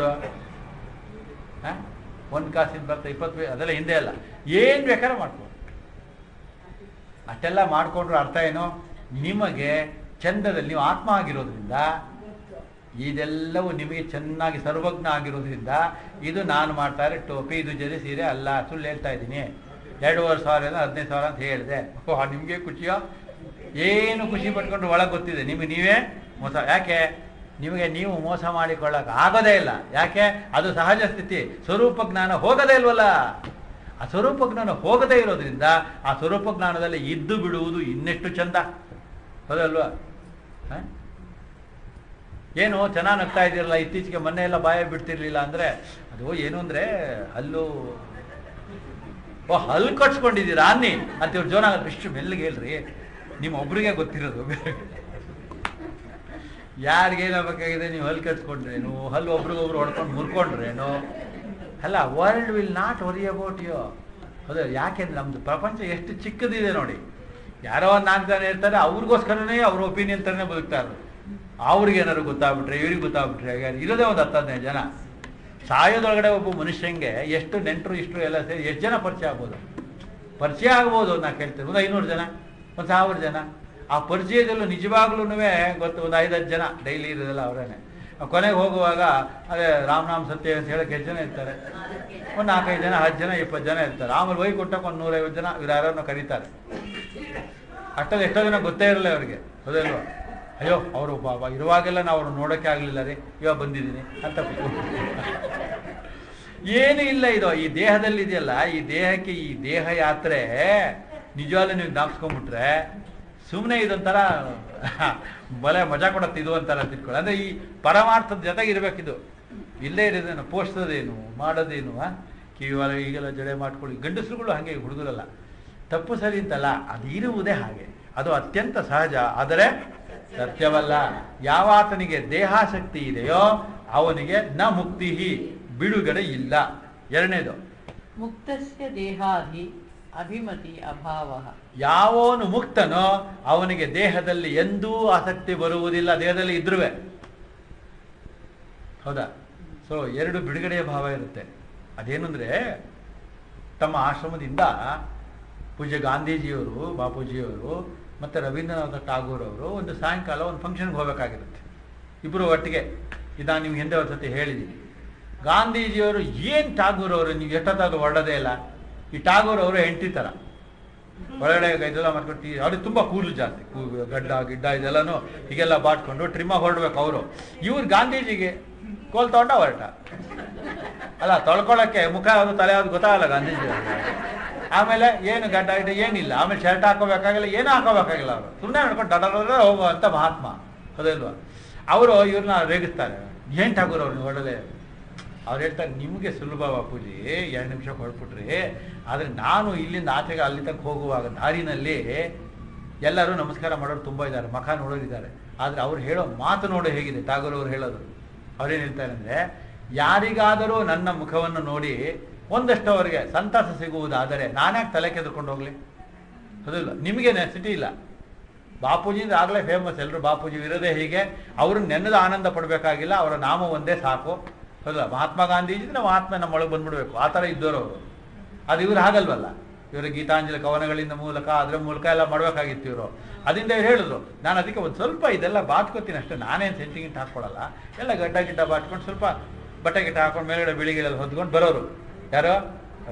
ಒಂದ್ ಕಾಸಿನ ಬರ್ತದೆ ಇಪ್ಪತ್ತು ಅದೆಲ್ಲ ಹಿಂದೆ ಅಲ್ಲ ಏನ್ ಬೇಕಾದ್ರೂ ಮಾಡ್ಬೋದು ಅಷ್ಟೆಲ್ಲ ಮಾಡ್ಕೊಂಡ್ರೆ ಅರ್ಥ ಏನು ನಿಮಗೆ ಚಂದದಲ್ಲಿ ನೀವು ಆತ್ಮ ಆಗಿರೋದ್ರಿಂದ ಇದೆಲ್ಲವೂ ನಿಮಗೆ ಚೆನ್ನಾಗಿ ಸರ್ವಜ್ಞ ಆಗಿರೋದ್ರಿಂದ ಇದು ನಾನು ಮಾಡ್ತಾರೆ ಟೋಪಿ ಇದು ಜರಿ ಸೀರೆ ಅಲ್ಲ ಸುಳ್ಳು ಹೇಳ್ತಾ ಇದ್ದೀನಿ ಎರಡೂವರೆ ಸಾವಿರ ಏನೋ ಹದಿನೈದು ಸಾವಿರ ಅಂತ ಹೇಳಿದೆ ಓಹ್ ನಿಮಗೆ ಖುಷಿಯೋ ಏನು ಖುಷಿ ಪಟ್ಕೊಂಡು ಒಳಗೆ ಗೊತ್ತಿದೆ ನಿಮಗೆ ನೀವೇ ಮೋಸ ಯಾಕೆ ನಿಮಗೆ ನೀವು ಮೋಸ ಮಾಡಿಕೊಳ್ಳಕ್ಕೆ ಆಗೋದೇ ಇಲ್ಲ ಯಾಕೆ ಅದು ಸಹಜ ಸ್ಥಿತಿ ಸ್ವರೂಪ ಜ್ಞಾನ ಹೋಗೋದೇ ಇಲ್ವಲ್ಲ ಆ ಸ್ವರೂಪ ಜ್ಞಾನ ಹೋಗದೇ ಇರೋದ್ರಿಂದ ಆ ಸ್ವರೂಪ ಜ್ಞಾನದಲ್ಲಿ ಇದ್ದು ಬಿಡುವುದು ಇನ್ನೆಷ್ಟು ಚಂದ ಹೌದಲ್ವಾ ಹ? ಏನು ಚೆನ್ನಾಗಿ ನಗ್ತಾ ಇದ್ದೀರಲ್ಲ ಇತ್ತೀಚೆಗೆ ಮೊನ್ನೆ ಎಲ್ಲ ಬಾಯ ಬಿಡ್ತಿರ್ಲಿಲ್ಲ ಅಂದ್ರೆ ಅದು ಏನು ಅಂದ್ರೆ ಹಲ್ಲು ಓ ಹಲ್ಲು ಕಟ್ಸ್ಕೊಂಡಿದ್ದೀರಾ ಅನ್ನಿ ಅಂತ ಇವ್ರು ಜೋನ ಇಷ್ಟು ಮೆಲ್ಲಿಗೆ ಹೇಳ್ರಿ ನಿಮ್ಮ ಒಬ್ರಿಗೆ ಗೊತ್ತಿರೋದು ಯಾರಿಗೆ ಏನಾಗಬೇಕಾಗಿದೆ ನೀವು ಹಲ್ಲು ಕಟ್ಸ್ಕೊಂಡ್ರೇನು ಹಲ್ಲು ಒಬ್ರಿಗೊಬ್ರು ಹೊಡ್ಕೊಂಡು ಮುರ್ಕೊಂಡ್ರೇನು ಅಲ್ಲ world will not worry about you ಹೌದು ಯಾಕೆಂದ್ರೆ ನಮ್ದು ಪ್ರಪಂಚ ಎಷ್ಟು ಚಿಕ್ಕದಿದೆ ನೋಡಿ ಯಾರೋ ಒಂದು ನಾಲ್ಕು ಜನ ಇರ್ತಾರೆ ಅವ್ರಿಗೋಸ್ಕರನೇ ಅವ್ರ ಒಪಿನಿಯನ್ ತರನೇ ಬದುಕ್ತಾರೆ ಅವ್ರಿಗೆ ಏನಾದ್ರು ಗೊತ್ತಾಗ್ಬಿಟ್ರೆ ಇವ್ರಿಗೆ ಗೊತ್ತಾಗ್ಬಿಟ್ರೆ ಹಾಗೆ ಇರೋದೇ ಒಂದು ಹತ್ತು ಹದಿನೈದು ಜನ ಸಾಯೋದೊಳಗಡೆ ಒಬ್ಬ ಮನುಷ್ಯಂಗೆ ಎಷ್ಟು ನೆಂಟರು ಇಷ್ಟು ಎಲ್ಲ ಸೇರಿ ಎಷ್ಟು ಜನ ಪರಿಚಯ ಆಗ್ಬೋದು ಪರಿಚಯ ಆಗ್ಬೋದು ನಾ ಕೇಳ್ತೇನೆ ಒಂದು ಐನೂರು ಜನ ಒಂದು ಸಾವಿರ ಜನ ಆ ಪರಿಚಯದಲ್ಲೂ ನಿಜವಾಗ್ಲೂ ಗೊತ್ತು ಒಂದು ಐದತ್ತು ಜನ ಡೈಲಿ ಇರೋದಲ್ಲ ಅವರೇನೆ ಕೊನೆಗೆ ಹೋಗುವಾಗ ಅದೇ ರಾಮನಾಮ್ ಸತ್ಯ ಅಂತ ಹೇಳಕ್ಕೆ ಎಷ್ಟು ಜನ ಇರ್ತಾರೆ ಒಂದು ನಾಲ್ಕೈದು ಜನ ಹತ್ತು ಜನ ಇಪ್ಪತ್ತು ಜನ ಇರ್ತಾರೆ ಆಮೇಲೆ ಹೋಗಿ ಕೊಟ್ಟಕ್ಕೆ ಒಂದು ನೂರೈವತ್ತು ಜನ ಇವ್ರು ಯಾರನ್ನು ಕರೀತಾರೆ ಅಷ್ಟಲ್ಲಿ ಎಷ್ಟೋ ಜನ ಗೊತ್ತೇ ಇರಲ್ಲ ಅವ್ರಿಗೆ ಹೌದಲ್ವಾ ಅಯ್ಯೋ ಅವರು ಪಾಪ ಇರುವಾಗೆಲ್ಲ ನಾವು ಅವ್ರು ನೋಡೋಕ್ಕೆ ಆಗಲಿಲ್ಲ ರೀ ಇವಾಗ ಬಂದಿದ್ದೀನಿ ಅಂತ ಏನು ಇಲ್ಲ ಇದು ಈ ದೇಹದಲ್ಲಿ ಇದೆಯಲ್ಲ ಈ ದೇಹಕ್ಕೆ ಈ ದೇಹ ಯಾತ್ರೆ ನಿಜವಾಗ್ಲೂ ನೀವು ಜ್ಞಾಪಿಸ್ಕೊಂಡ್ಬಿಟ್ರೆ ಸುಮ್ಮನೆ ಇದೊಂಥರ ಬಲೆ ಮಜಾ ಕೊಡತ್ತೆ ಇದು ಅಂತಾರ ತಿಳ್ಕೊಳ್ಳಿ ಅಂದ್ರೆ ಈ ಪರಮಾರ್ಥದ ಜೊತೆಗೆ ಇರ್ಬೇಕಿದು ಇಲ್ಲೇ ಇರೋದೇನು ಪೋಷಿಸೋದೇನು ಮಾಡೋದೇನು ಆ? ಕಿವಿವಾಲ ಈಗೆಲ್ಲ ಜಡೆ ಮಾಡ್ಕೊಳ್ಳಿ ಗಂಡಸರುಗಳು ಹಾಗೆ ಹುಡುಗರಲ್ಲ ತಪ್ಪು ಸರಿ ಅಂತಲ್ಲ ಅದು ಇರುವುದೇ ಹಾಗೆ ಅದು ಅತ್ಯಂತ ಸಹಜ ಆದರೆ ಸತ್ಯವಲ್ಲ ಯಾವಾತನಿಗೆ ದೇಹಾಸಕ್ತಿ ಇದೆಯೋ ಅವನಿಗೆ ನ ಮುಕ್ತಿ ಬಿಡುಗಡೆ ಇಲ್ಲ ಎರಡನೇದು ಮುಕ್ತಸ್ಯ ದೇಹಾಧಿ ಅಭಿಮತಿ ಅಭಾವ ಯಾವನು ಮುಕ್ತನೋ ಅವನಿಗೆ ದೇಹದಲ್ಲಿ ಎಂದೂ ಆಸಕ್ತಿ ಬರುವುದಿಲ್ಲ ದೇಹದಲ್ಲಿ ಇದ್ರುವೆ ಹೌದಾ ಸೊ ಎರಡು ಬಿಡುಗಡೆಯ ಭಾವ ಇರುತ್ತೆ ಅದೇನಂದ್ರೆ ತಮ್ಮ ಆಶ್ರಮದಿಂದ ಪೂಜ್ಯ ಗಾಂಧೀಜಿಯವರು ಬಾಪೂಜಿಯವರು ಮತ್ತು ರವೀಂದ್ರನಾಥ ಟಾಗೂರ್ ಅವರು ಒಂದು ಸಾಯಂಕಾಲ ಒಂದು ಫಂಕ್ಷನ್ಗೆ ಹೋಗಬೇಕಾಗಿರುತ್ತೆ ಇಬ್ಬರು ಒಟ್ಟಿಗೆ ಇದನ್ನು ನಿಮ್ಗೆ ಹಿಂದೆ ಒಂದು ಸತಿ ಹೇಳಿದ್ದೀನಿ ಗಾಂಧೀಜಿಯವರು ಏನು ಟಾಗೂರ್ ಅವರು ನೀವು ಎಷ್ಟೊತ್ತಾದ್ರೂ ಹೊರಡೋದೇ ಇಲ್ಲ ಈ ಟಾಗೂರ್ ಅವರು ಹೆಂಡತಿ ಥರ ಒಳಗಡೆ ಇದೆಲ್ಲ ಮಾಡ್ಕೊಂಡು ಟಿ- ಅವ್ರಿಗೆ ತುಂಬ ಕೂದಲು ಜಾಸ್ತಿ ಕೂ- ಗಡ್ಡ ಗಿಡ್ಡ ಇದೆಲ್ಲನೂ ಹೀಗೆಲ್ಲ ಬಾಟ್ಕೊಂಡು ಟ್ರಿಮ್ಮಾಗಿ ಹೊರಡ್ಬೇಕು ಅವರು ಇವ್ರು ಗಾಂಧೀಜಿಗೆ ಕೋಲ್ ತಗೊಂಡ ಹೊರಟ ಅಲ್ಲ ತೊಳ್ಕೊಳಕ್ಕೆ ಮುಖ ಯಾವುದು ತಲೆ ಯಾವುದು ಗೊತ್ತಾಗಲ್ಲ ಗಾಂಧೀಜಿ ಅವ್ರಿಗೆ. ಆಮೇಲೆ ಏನು ಗಡ್ಡ ಗಿಡ್ಡ ಏನಿಲ್ಲ ಆಮೇಲೆ ಶರ್ಟ್ ಹಾಕೋಬೇಕಾಗಿಲ್ಲ ಏನೂ ಹಾಕೋಬೇಕಾಗಿಲ್ಲ ಅವರು ಸುಮ್ಮನೆ ನಡ್ಕೊಂಡು ಡಡ ಹೋಗುವಂಥ ಮಹಾತ್ಮ ಹೌದಲ್ವಾ ಅವರು ಇವ್ರನ್ನ ರೇಗಿಸ್ತಾರೆ ಏನ್ ಠಾಗೂರ್ ಅವ್ರು ನೀವು ಹೊರಡಲೆ ಅವ್ರು ಹೇಳ್ತಾರೆ ನಿಮಗೆ ಸುಲಭ ಬಾಪೂಜಿ ಎರಡು ನಿಮಿಷ ಹೊರಟ್ಬಿಟ್ರಿ ಆದರೆ ನಾನು ಇಲ್ಲಿಂದ ಆಚೆಗೆ ಅಲ್ಲಿ ತನಕ ಹೋಗುವಾಗ ದಾರಿನಲ್ಲಿ ಎಲ್ಲರೂ ನಮಸ್ಕಾರ ಮಾಡೋರು ತುಂಬ ಇದ್ದಾರೆ ಮಖ ನೋಡೋರಿದ್ದಾರೆ ಆದರೆ ಅವ್ರು ಹೇಳೋ ಮಾತು ನೋಡು ಹೇಗಿದೆ ಟಾಗೂರ್ ಅವ್ರು ಹೇಳೋದು ಅವ್ರೇನು ಹೇಳ್ತಾರೆ ಅಂದರೆ ಯಾರಿಗಾದರೂ ನನ್ನ ಮುಖವನ್ನು ನೋಡಿ ಒಂದಷ್ಟು ಅವರಿಗೆ ಸಂತಸ ಸಿಗುವುದಾದರೆ ನಾನ್ಯಾಕೆ ತಲೆ ಕೆದ್ಕೊಂಡು ಹೋಗ್ಲಿ ಹೌದಿಲ್ಲ ನಿಮಗೆ ನೆಸಿಟಿ ಇಲ್ಲ ಬಾಪೂಜಿ ಅಂದ್ರೆ ಆಗಲೇ ಫೇಮಸ್ ಎಲ್ಲರೂ ಬಾಪೂಜಿ ಇರೋದೇ ಹೀಗೆ ಅವ್ರನ್ನ ನೆನೆದ ಆನಂದ ಪಡಬೇಕಾಗಿಲ್ಲ ಅವರ ನಾಮ ಒಂದೇ ಸಾಕು ಹೌದಲ್ಲ ಮಹಾತ್ಮ ಗಾಂಧೀಜಿ ಇದ್ರೆ ಮಹಾತ್ಮ ನಮ್ಮೊಳಗೆ ಬಂದ್ಬಿಡ್ಬೇಕು ಆ ಥರ ಇದ್ದವರು ಅವರು ಅದು ಇವ್ರು ಹಾಗಲ್ವಲ್ಲ ಇವರು ಗೀತಾಂಜಲಿ ಕವನಗಳಿಂದ ಮೂಲಕ ಅದ್ರ ಮೂಲಕ ಎಲ್ಲ ಮಾಡಬೇಕಾಗಿತ್ತು ಇವರು ಅದರಿಂದ ಇವ್ರು ಹೇಳಿದ್ರು ನಾನು ಅದಕ್ಕೆ ಒಂದು ಸ್ವಲ್ಪ ಇದೆಲ್ಲ ಬಾಚ್ಕೋತೀನಿ ಅಷ್ಟೇ ನಾನೇನು ಸೆಂಟಿಗಿಂಟ್ ಹಾಕ್ಕೊಳ್ಳಲ್ಲ ಎಲ್ಲ ಗಡ್ಡ ಗಿಡ್ಡ ಬಾಚ್ಕೊಂಡು ಸ್ವಲ್ಪ ಬಟ್ಟೆ ಗಿಟ್ಟ ಹಾಕೊಂಡು ಮೇಲ್ಗಡೆ ಬಿಳಿಗಳೆಲ್ಲ ಹೊದ್ಕೊಂಡು ಬರೋರು ಯಾರು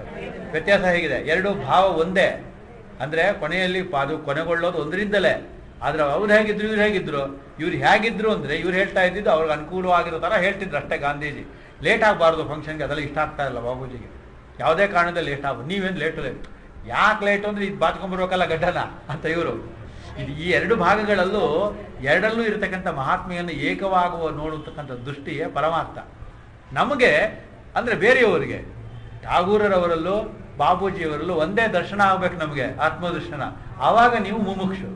ವ್ಯತ್ಯಾಸ ಹೇಗಿದೆ ಎರಡು ಭಾವ ಒಂದೇ ಅಂದ್ರೆ ಕೊನೆಯಲ್ಲಿ ಪ- ಅದು ಕೊನೆಗೊಳ್ಳೋದು ಒಂದರಿಂದಲೇ ಆದ್ರೆ ಅವ್ರು ಹೇಗಿದ್ರು ಇವ್ರು ಹೇಗಿದ್ರು ಇವ್ರು ಹೇಗಿದ್ರು ಅಂದ್ರೆ ಇವ್ರು ಹೇಳ್ತಾ ಇದ್ದಿದ್ದು ಅವ್ರಿಗೆ ಅನುಕೂಲವಾಗಿರೋ ಥರ ಹೇಳ್ತಿದ್ರು ಅಷ್ಟೇ ಗಾಂಧೀಜಿ ಲೇಟ್ ಆಗಬಾರ್ದು ಫಂಕ್ಷನ್ಗೆ ಅದೆಲ್ಲ ಇಷ್ಟ ಆಗ್ತಾ ಇಲ್ಲ ಬಾಬೂಜಿಗೆ ಯಾವುದೇ ಕಾರಣದಲ್ಲಿ ಲೇಟ್ ಆಗ್ಬೋದು ನೀವೇನು ಲೇಟು ಲೇಟ್ ಯಾಕೆ ಲೇಟು ಅಂದ್ರೆ ಇದು ಬಾಚ್ಕೊಂಡ್ಬರ್ಬೇಕಲ್ಲ ಗಡ್ಡನ ಅಂತ ಇವರು ಇದು ಈ ಎರಡು ಭಾಗಗಳಲ್ಲೂ ಎರಡಲ್ಲೂ ಇರತಕ್ಕಂಥ ಮಹಾತ್ಮೆಯನ್ನು ಏಕವಾಗುವ ನೋಡತಕ್ಕಂಥ ದೃಷ್ಟಿಯೇ ಪರಮಾರ್ಥ ನಮಗೆ ಅಂದ್ರೆ ಬೇರೆಯವರಿಗೆ ಠಾಗೂರರವರಲ್ಲೂ ಬಾಬೂಜಿಯವರಲ್ಲೂ ಒಂದೇ ದರ್ಶನ ಆಗ್ಬೇಕು ನಮಗೆ ಆತ್ಮದರ್ಶನ ಆವಾಗ ನೀವು ಮುಮುಕ್ಷು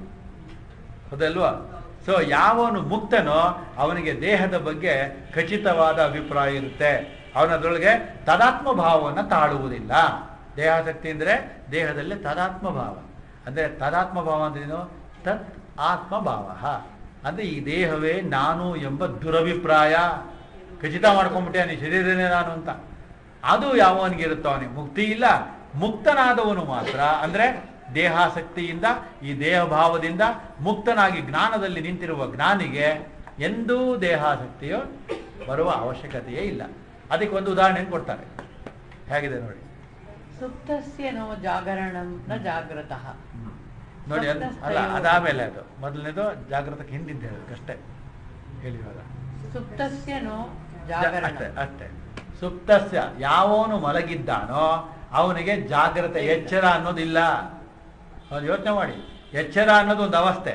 ಹೌದಲ್ವಾ ಸೊ ಯಾವನು ಮುಕ್ತನೋ ಅವನಿಗೆ ದೇಹದ ಬಗ್ಗೆ ಖಚಿತವಾದ ಅಭಿಪ್ರಾಯ ಇರುತ್ತೆ ಅವನದ್ರೊಳಗೆ ತದಾತ್ಮ ಭಾವವನ್ನು ತಾಳುವುದಿಲ್ಲ ದೇಹಾಸಕ್ತಿ ಅಂದ್ರೆ ದೇಹದಲ್ಲಿ ತದಾತ್ಮ ಭಾವ ಅಂದ್ರೆ ತದಾತ್ಮ ಭಾವ ಅಂದ್ರೇನು ತತ್ ಆತ್ಮ ಭಾವ ಅಂದ್ರೆ ಈ ದೇಹವೇ ನಾನು ಎಂಬ ದುರಭಿಪ್ರಾಯ ಖಚಿತ ಮಾಡ್ಕೊಂಡ್ಬಿಟ್ಟೆ ನೀ ಶರೀರನೇ ನಾನು ಅಂತ ಅದು ಯಾವನಿಗಿರುತ್ತೋ ಅವನಿಗೆ ಮುಕ್ತಿ ಇಲ್ಲ ಮುಕ್ತನಾದವನು ಮಾತ್ರ ಅಂದ್ರೆ ದೇಹಾಸಕ್ತಿಯಿಂದ ಈ ದೇಹ ಭಾವದಿಂದ ಮುಕ್ತನಾಗಿ ಜ್ಞಾನದಲ್ಲಿ ನಿಂತಿರುವ ಜ್ಞಾನಿಗೆ ಎಂದೂ ದೇಹಾಸಕ್ತಿಯು ಬರುವ ಅವಶ್ಯಕತೆಯೇ ಇಲ್ಲ ಅದಕ್ಕೆ ಒಂದು ಉದಾಹರಣೆ ಕೊಡ್ತಾರೆ ಹೇಗಿದೆ ನೋಡಿ ಸುಪ್ತಸ್ಯ ನೋ ಜಾಗರಣಂ ನ ಜಾಗೃತಃ ನೋಡಿ ಅದು ಅಲ್ಲ ಅದಾಮೇಲೆ ಅದು ಮೊದಲನೇದು ಜಾಗೃತಕ್ಕೆ ಹಿಂದಿಂದ ಹೇಳೋದಕ್ಕಷ್ಟೇ ಹೇಳಿ ಇವಾಗ ಸುಪ್ತಸ್ಯ ನೋ ಅಷ್ಟೇ ಜಾಗರಣಂ ಅಷ್ಟೇ ಸುಪ್ತಸ್ಯ ಯಾವನು ಮಲಗಿದ್ದಾನೋ ಅವನಿಗೆ ಜಾಗ್ರತೆ ಎಚ್ಚರ ಅನ್ನೋದಿಲ್ಲ ಅವ್ನು ಯೋಚನೆ ಮಾಡಿ ಎಚ್ಚರ ಅನ್ನೋದು ಒಂದು ಅವಸ್ಥೆ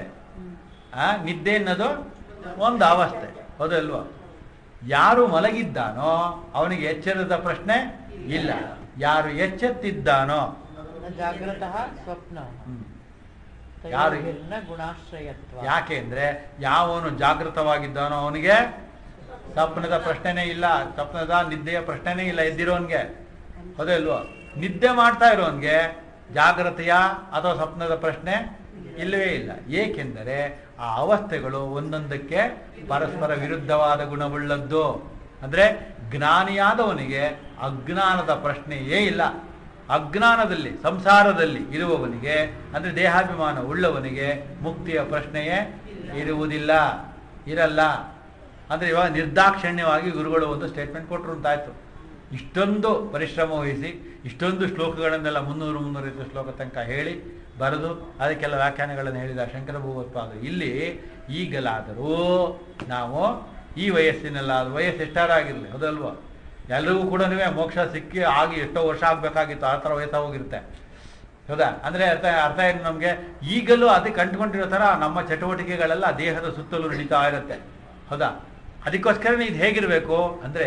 ಆ ನಿದ್ದೆ ಅನ್ನೋದು ಒಂದು ಅವಸ್ಥೆ ಹೌದಲ್ವಾ ಯಾರು ಮಲಗಿದ್ದಾನೋ ಅವನಿಗೆ ಎಚ್ಚರದ ಪ್ರಶ್ನೆ ಇಲ್ಲ ಯಾರು ಎಚ್ಚೆತ್ತಿದ್ದಾನೋ ನ ಜಾಗೃತಃ ಸ್ವಪ್ನ ಹ್ಮ್. ಯಾರು- ತಯೋರ್ಭಿನ್ನ ಗುಣಾಶ್ರಯತ್ವ ಯಾಕೆ ಅಂದ್ರೆ ಯಾವನು ಜಾಗೃತವಾಗಿದ್ದಾನೋ ಅವನಿಗೆ ಸ್ವಪ್ನದ ಪ್ರಶ್ನೆನೇ ಇಲ್ಲ ಸ್ವಪ್ನದ ನಿದ್ದೆಯ ಪ್ರಶ್ನೆನೇ ಇಲ್ಲ ಎದ್ದಿರೋನ್ಗೆ ಹೌದೇ ಇಲ್ವೋ ನಿದ್ದೆ ಮಾಡ್ತಾ ಇರೋನ್ಗೆ ಜಾಗೃತೆಯ ಅಥವಾ ಸ್ವಪ್ನದ ಪ್ರಶ್ನೆ ಇಲ್ಲವೇ ಇಲ್ಲ ಏಕೆಂದರೆ ಆ ಅವಸ್ಥೆಗಳು ಒಂದೊಂದಕ್ಕೆ ಪರಸ್ಪರ ವಿರುದ್ಧವಾದ ಗುಣವುಳ್ಳದ್ದು ಅಂದ್ರೆ ಜ್ಞಾನಿಯಾದವನಿಗೆ ಅಜ್ಞಾನದ ಪ್ರಶ್ನೆಯೇ ಇಲ್ಲ ಅಜ್ಞಾನದಲ್ಲಿ ಸಂಸಾರದಲ್ಲಿ ಇರುವವನಿಗೆ ಅಂದ್ರೆ ದೇಹಾಭಿಮಾನ ಉಳ್ಳವನಿಗೆ ಮುಕ್ತಿಯ ಪ್ರಶ್ನೆಯೇ ಇರುವುದಿಲ್ಲ ಇರಲ್ಲ ಅಂದ್ರೆ ಇವಾಗ ನಿರ್ದಾಕ್ಷಿಣ್ಯವಾಗಿ ಗುರುಗಳು ಒಂದು ಸ್ಟೇಟ್ಮೆಂಟ್ ಕೊಟ್ಟರು ಅಂತಾಯ್ತು ಇಷ್ಟೊಂದು ಪರಿಶ್ರಮ ವಹಿಸಿ ಇಷ್ಟೊಂದು ಶ್ಲೋಕಗಳನ್ನೆಲ್ಲ ಮುನ್ನೂರು ಮುನ್ನೂರೈವತ್ತು ಶ್ಲೋಕ ತನಕ ಹೇಳಿ ಬರೆದು ಅದಕ್ಕೆಲ್ಲ ವ್ಯಾಖ್ಯಾನಗಳನ್ನು ಹೇಳಿದ ಶಂಕರ ಭಗವತ್ಪಾದರು ಇಲ್ಲಿ ಈಗಲಾದರೂ ನಾವು ಈ ವಯಸ್ಸಿನಲ್ಲಾದ್ರೂ ವಯಸ್ಸು ಎಷ್ಟಾರಾಗಿರಲಿ ಹೌದಲ್ವಾ ಎಲ್ರಿಗೂ ಕೂಡ ಮೋಕ್ಷ ಸಿಕ್ಕಿ ಆಗಿ ಎಷ್ಟೋ ವರ್ಷ ಆಗಬೇಕಾಗಿತ್ತು ಆ ಥರ ವಯಸ್ಸು ಹೋಗಿರುತ್ತೆ ಹೌದಾ ಅಂದ್ರೆ ಅರ್ಥ ಅರ್ಥ ಏನು ನಮಗೆ ಈಗಲೂ ಅದಕ್ಕೆ ಅಂಟ್ಕೊಂಡಿರೋ ಥರ ನಮ್ಮ ಚಟುವಟಿಕೆಗಳೆಲ್ಲ ದೇಹದ ಸುತ್ತಲೂ ನಡೀತಾ ಇರುತ್ತೆ ಹೌದಾ ಅದಕ್ಕೋಸ್ಕರನೇ ಇದು ಹೇಗಿರಬೇಕು ಅಂದ್ರೆ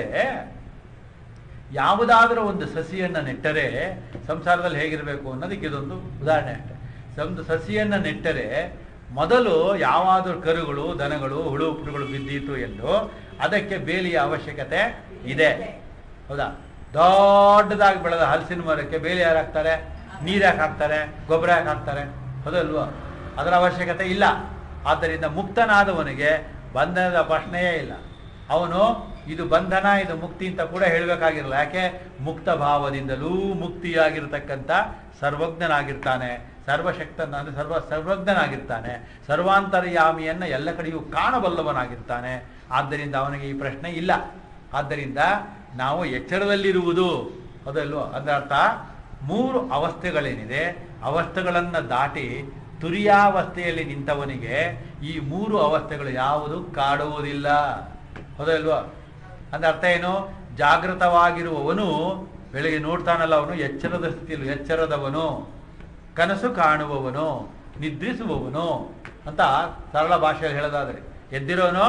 ಯಾವುದಾದ್ರೂ ಒಂದು ಸಸಿಯನ್ನ ನೆಟ್ಟರೆ ಸಂಸಾರದಲ್ಲಿ ಹೇಗಿರಬೇಕು ಅನ್ನೋದಕ್ಕೆ ಇದೊಂದು ಉದಾಹರಣೆ ಅಷ್ಟೆ ಒಂದು ಸಸಿಯನ್ನ ನೆಟ್ಟರೆ ಮೊದಲು ಯಾವಾದರೂ ಕರುಗಳು ದನಗಳು ಹುಳು ಹುಳುಗಳು ಬಿದ್ದಿತು ಎಂದು ಅದಕ್ಕೆ ಬೇಲಿಯ ಅವಶ್ಯಕತೆ ಇದೆ ಹೌದಾ ದೊಡ್ಡದಾಗಿ ಬೆಳೆದ ಹಲಸಿನ ಮರಕ್ಕೆ ಬೇಲಿ ಯಾರು ಹಾಕ್ತಾರೆ ನೀರು ಯಾಕೆ ಹಾಕ್ತಾರೆ ಗೊಬ್ಬರ ಯಾಕೆ ಹಾಕ್ತಾರೆ ಹೌದಲ್ವಾ ಅದರ ಅವಶ್ಯಕತೆ ಇಲ್ಲ ಆದ್ದರಿಂದ ಮುಕ್ತನಾದವನಿಗೆ ಬಂಧನದ ಪ್ರಶ್ನೆಯೇ ಇಲ್ಲ ಅವನು ಇದು ಬಂಧನ ಇದು ಮುಕ್ತಿ ಅಂತ ಕೂಡ ಹೇಳಬೇಕಾಗಿರಲ್ಲ ಯಾಕೆ ಮುಕ್ತ ಭಾವದಿಂದಲೂ ಮುಕ್ತಿಯಾಗಿರ್ತಕ್ಕಂಥ ಸರ್ವಜ್ಞನಾಗಿರ್ತಾನೆ ಸರ್ವಶಕ್ತನ ಅಂದ್ರೆ ಸರ್ವ ಸರ್ವಜ್ಞನಾಗಿರ್ತಾನೆ ಸರ್ವಾಂತರ್ಯಾಮಿಯನ್ನ ಎಲ್ಲ ಕಡೆಯೂ ಕಾಣಬಲ್ಲವನಾಗಿರ್ತಾನೆ ಆದ್ದರಿಂದ ಅವನಿಗೆ ಈ ಪ್ರಶ್ನೆ ಇಲ್ಲ ಆದ್ದರಿಂದ ನಾವು ಎಚ್ಚರದಲ್ಲಿರುವುದು ಅದಲ್ವೋ ಅದರ ಅರ್ಥ ಮೂರು ಅವಸ್ಥೆಗಳೇನಿದೆ ಅವಸ್ಥೆಗಳನ್ನು ದಾಟಿ ತುರಿಯಾವಸ್ಥೆಯಲ್ಲಿ ನಿಂತವನಿಗೆ ಈ ಮೂರು ಅವಸ್ಥೆಗಳು ಯಾವುದು ಕಾಡುವುದಿಲ್ಲ ಹೌದಲ್ವಾ ಅಂದ್ರೆ ಅರ್ಥ ಏನು ಜಾಗೃತವಾಗಿರುವವನು ಬೆಳಿಗ್ಗೆ ನೋಡ್ತಾನಲ್ಲ ಅವನು ಎಚ್ಚರದ ಸ್ಥಿತಿಯಲ್ಲಿ ಎಚ್ಚರದವನು ಕನಸು ಕಾಣುವವನು ನಿದ್ರಿಸುವವನು ಅಂತ ಸರಳ ಭಾಷೆಯಲ್ಲಿ ಹೇಳೋದಾದ್ರೆ ಎದ್ದಿರೋನು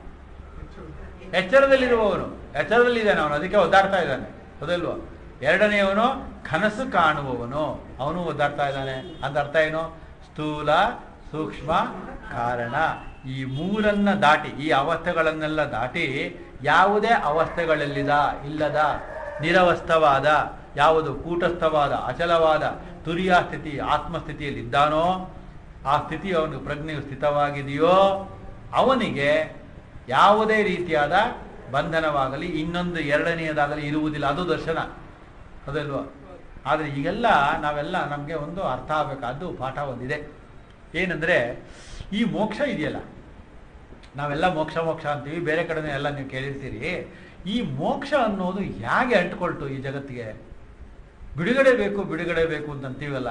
ಎಚ್ಚರದಲ್ಲಿರುವವನು ಎಚ್ಚರದಲ್ಲಿದ್ದಾನೆ ಅವನು ಅದಕ್ಕೆ ಒದ್ದಾಡ್ತಾ ಇದ್ದಾನೆ ಹೌದಲ್ವಾ ಎರಡನೆಯವನು ಕನಸು ಕಾಣುವವನು ಅವನು ಒದ್ದಾಡ್ತಾ ಇದ್ದಾನೆ ಅಂತ ಅರ್ಥ ಏನು ಸ್ಥೂಲ ಸೂಕ್ಷ್ಮ ಕಾರಣ ಈ ಮೂರನ್ನ ದಾಟಿ ಈ ಅವಸ್ಥೆಗಳನ್ನೆಲ್ಲ ದಾಟಿ ಯಾವುದೇ ಅವಸ್ಥೆಗಳಲ್ಲಿದ ಇಲ್ಲದ ನಿರವಸ್ಥವಾದ ಯಾವುದು ಕೂಟಸ್ಥವಾದ ಅಚಲವಾದ ತುರಿಯ ಸ್ಥಿತಿ ಆತ್ಮಸ್ಥಿತಿಯಲ್ಲಿ ಇದ್ದಾನೋ ಆ ಸ್ಥಿತಿ ಅವನಿಗೆ ಪ್ರಜ್ಞೆಯು ಸ್ಥಿತವಾಗಿದೆಯೋ ಅವನಿಗೆ ಯಾವುದೇ ರೀತಿಯಾದ ಬಂಧನವಾಗಲಿ ಇನ್ನೊಂದು ಎರಡನೆಯದಾಗಲಿ ಇರುವುದಿಲ್ಲ ಅದು ದರ್ಶನ ಅದಲ್ವಾ ಆದರೆ ಈಗೆಲ್ಲ ನಾವೆಲ್ಲ ನಮಗೆ ಒಂದು ಅರ್ಥ ಆಗಬೇಕು ಅದು ಪಾಠ ಒಂದಿದೆ ಏನಂದರೆ ಈ ಮೋಕ್ಷ ಇದೆಯಲ್ಲ ನಾವೆಲ್ಲ ಮೋಕ್ಷ ಮೋಕ್ಷ ಅಂತೀವಿ ಬೇರೆ ಕಡೆನೇ ಎಲ್ಲ ನೀವು ಕೇಳಿರ್ತೀರಿ ಈ ಮೋಕ್ಷ ಅನ್ನೋದು ಹೇಗೆ ಅಂಟ್ಕೊಳ್ತು ಈ ಜಗತ್ತಿಗೆ ಬಿಡುಗಡೆ ಬೇಕು ಬಿಡುಗಡೆ ಬೇಕು ಅಂತ ಅಂತೀವಲ್ಲ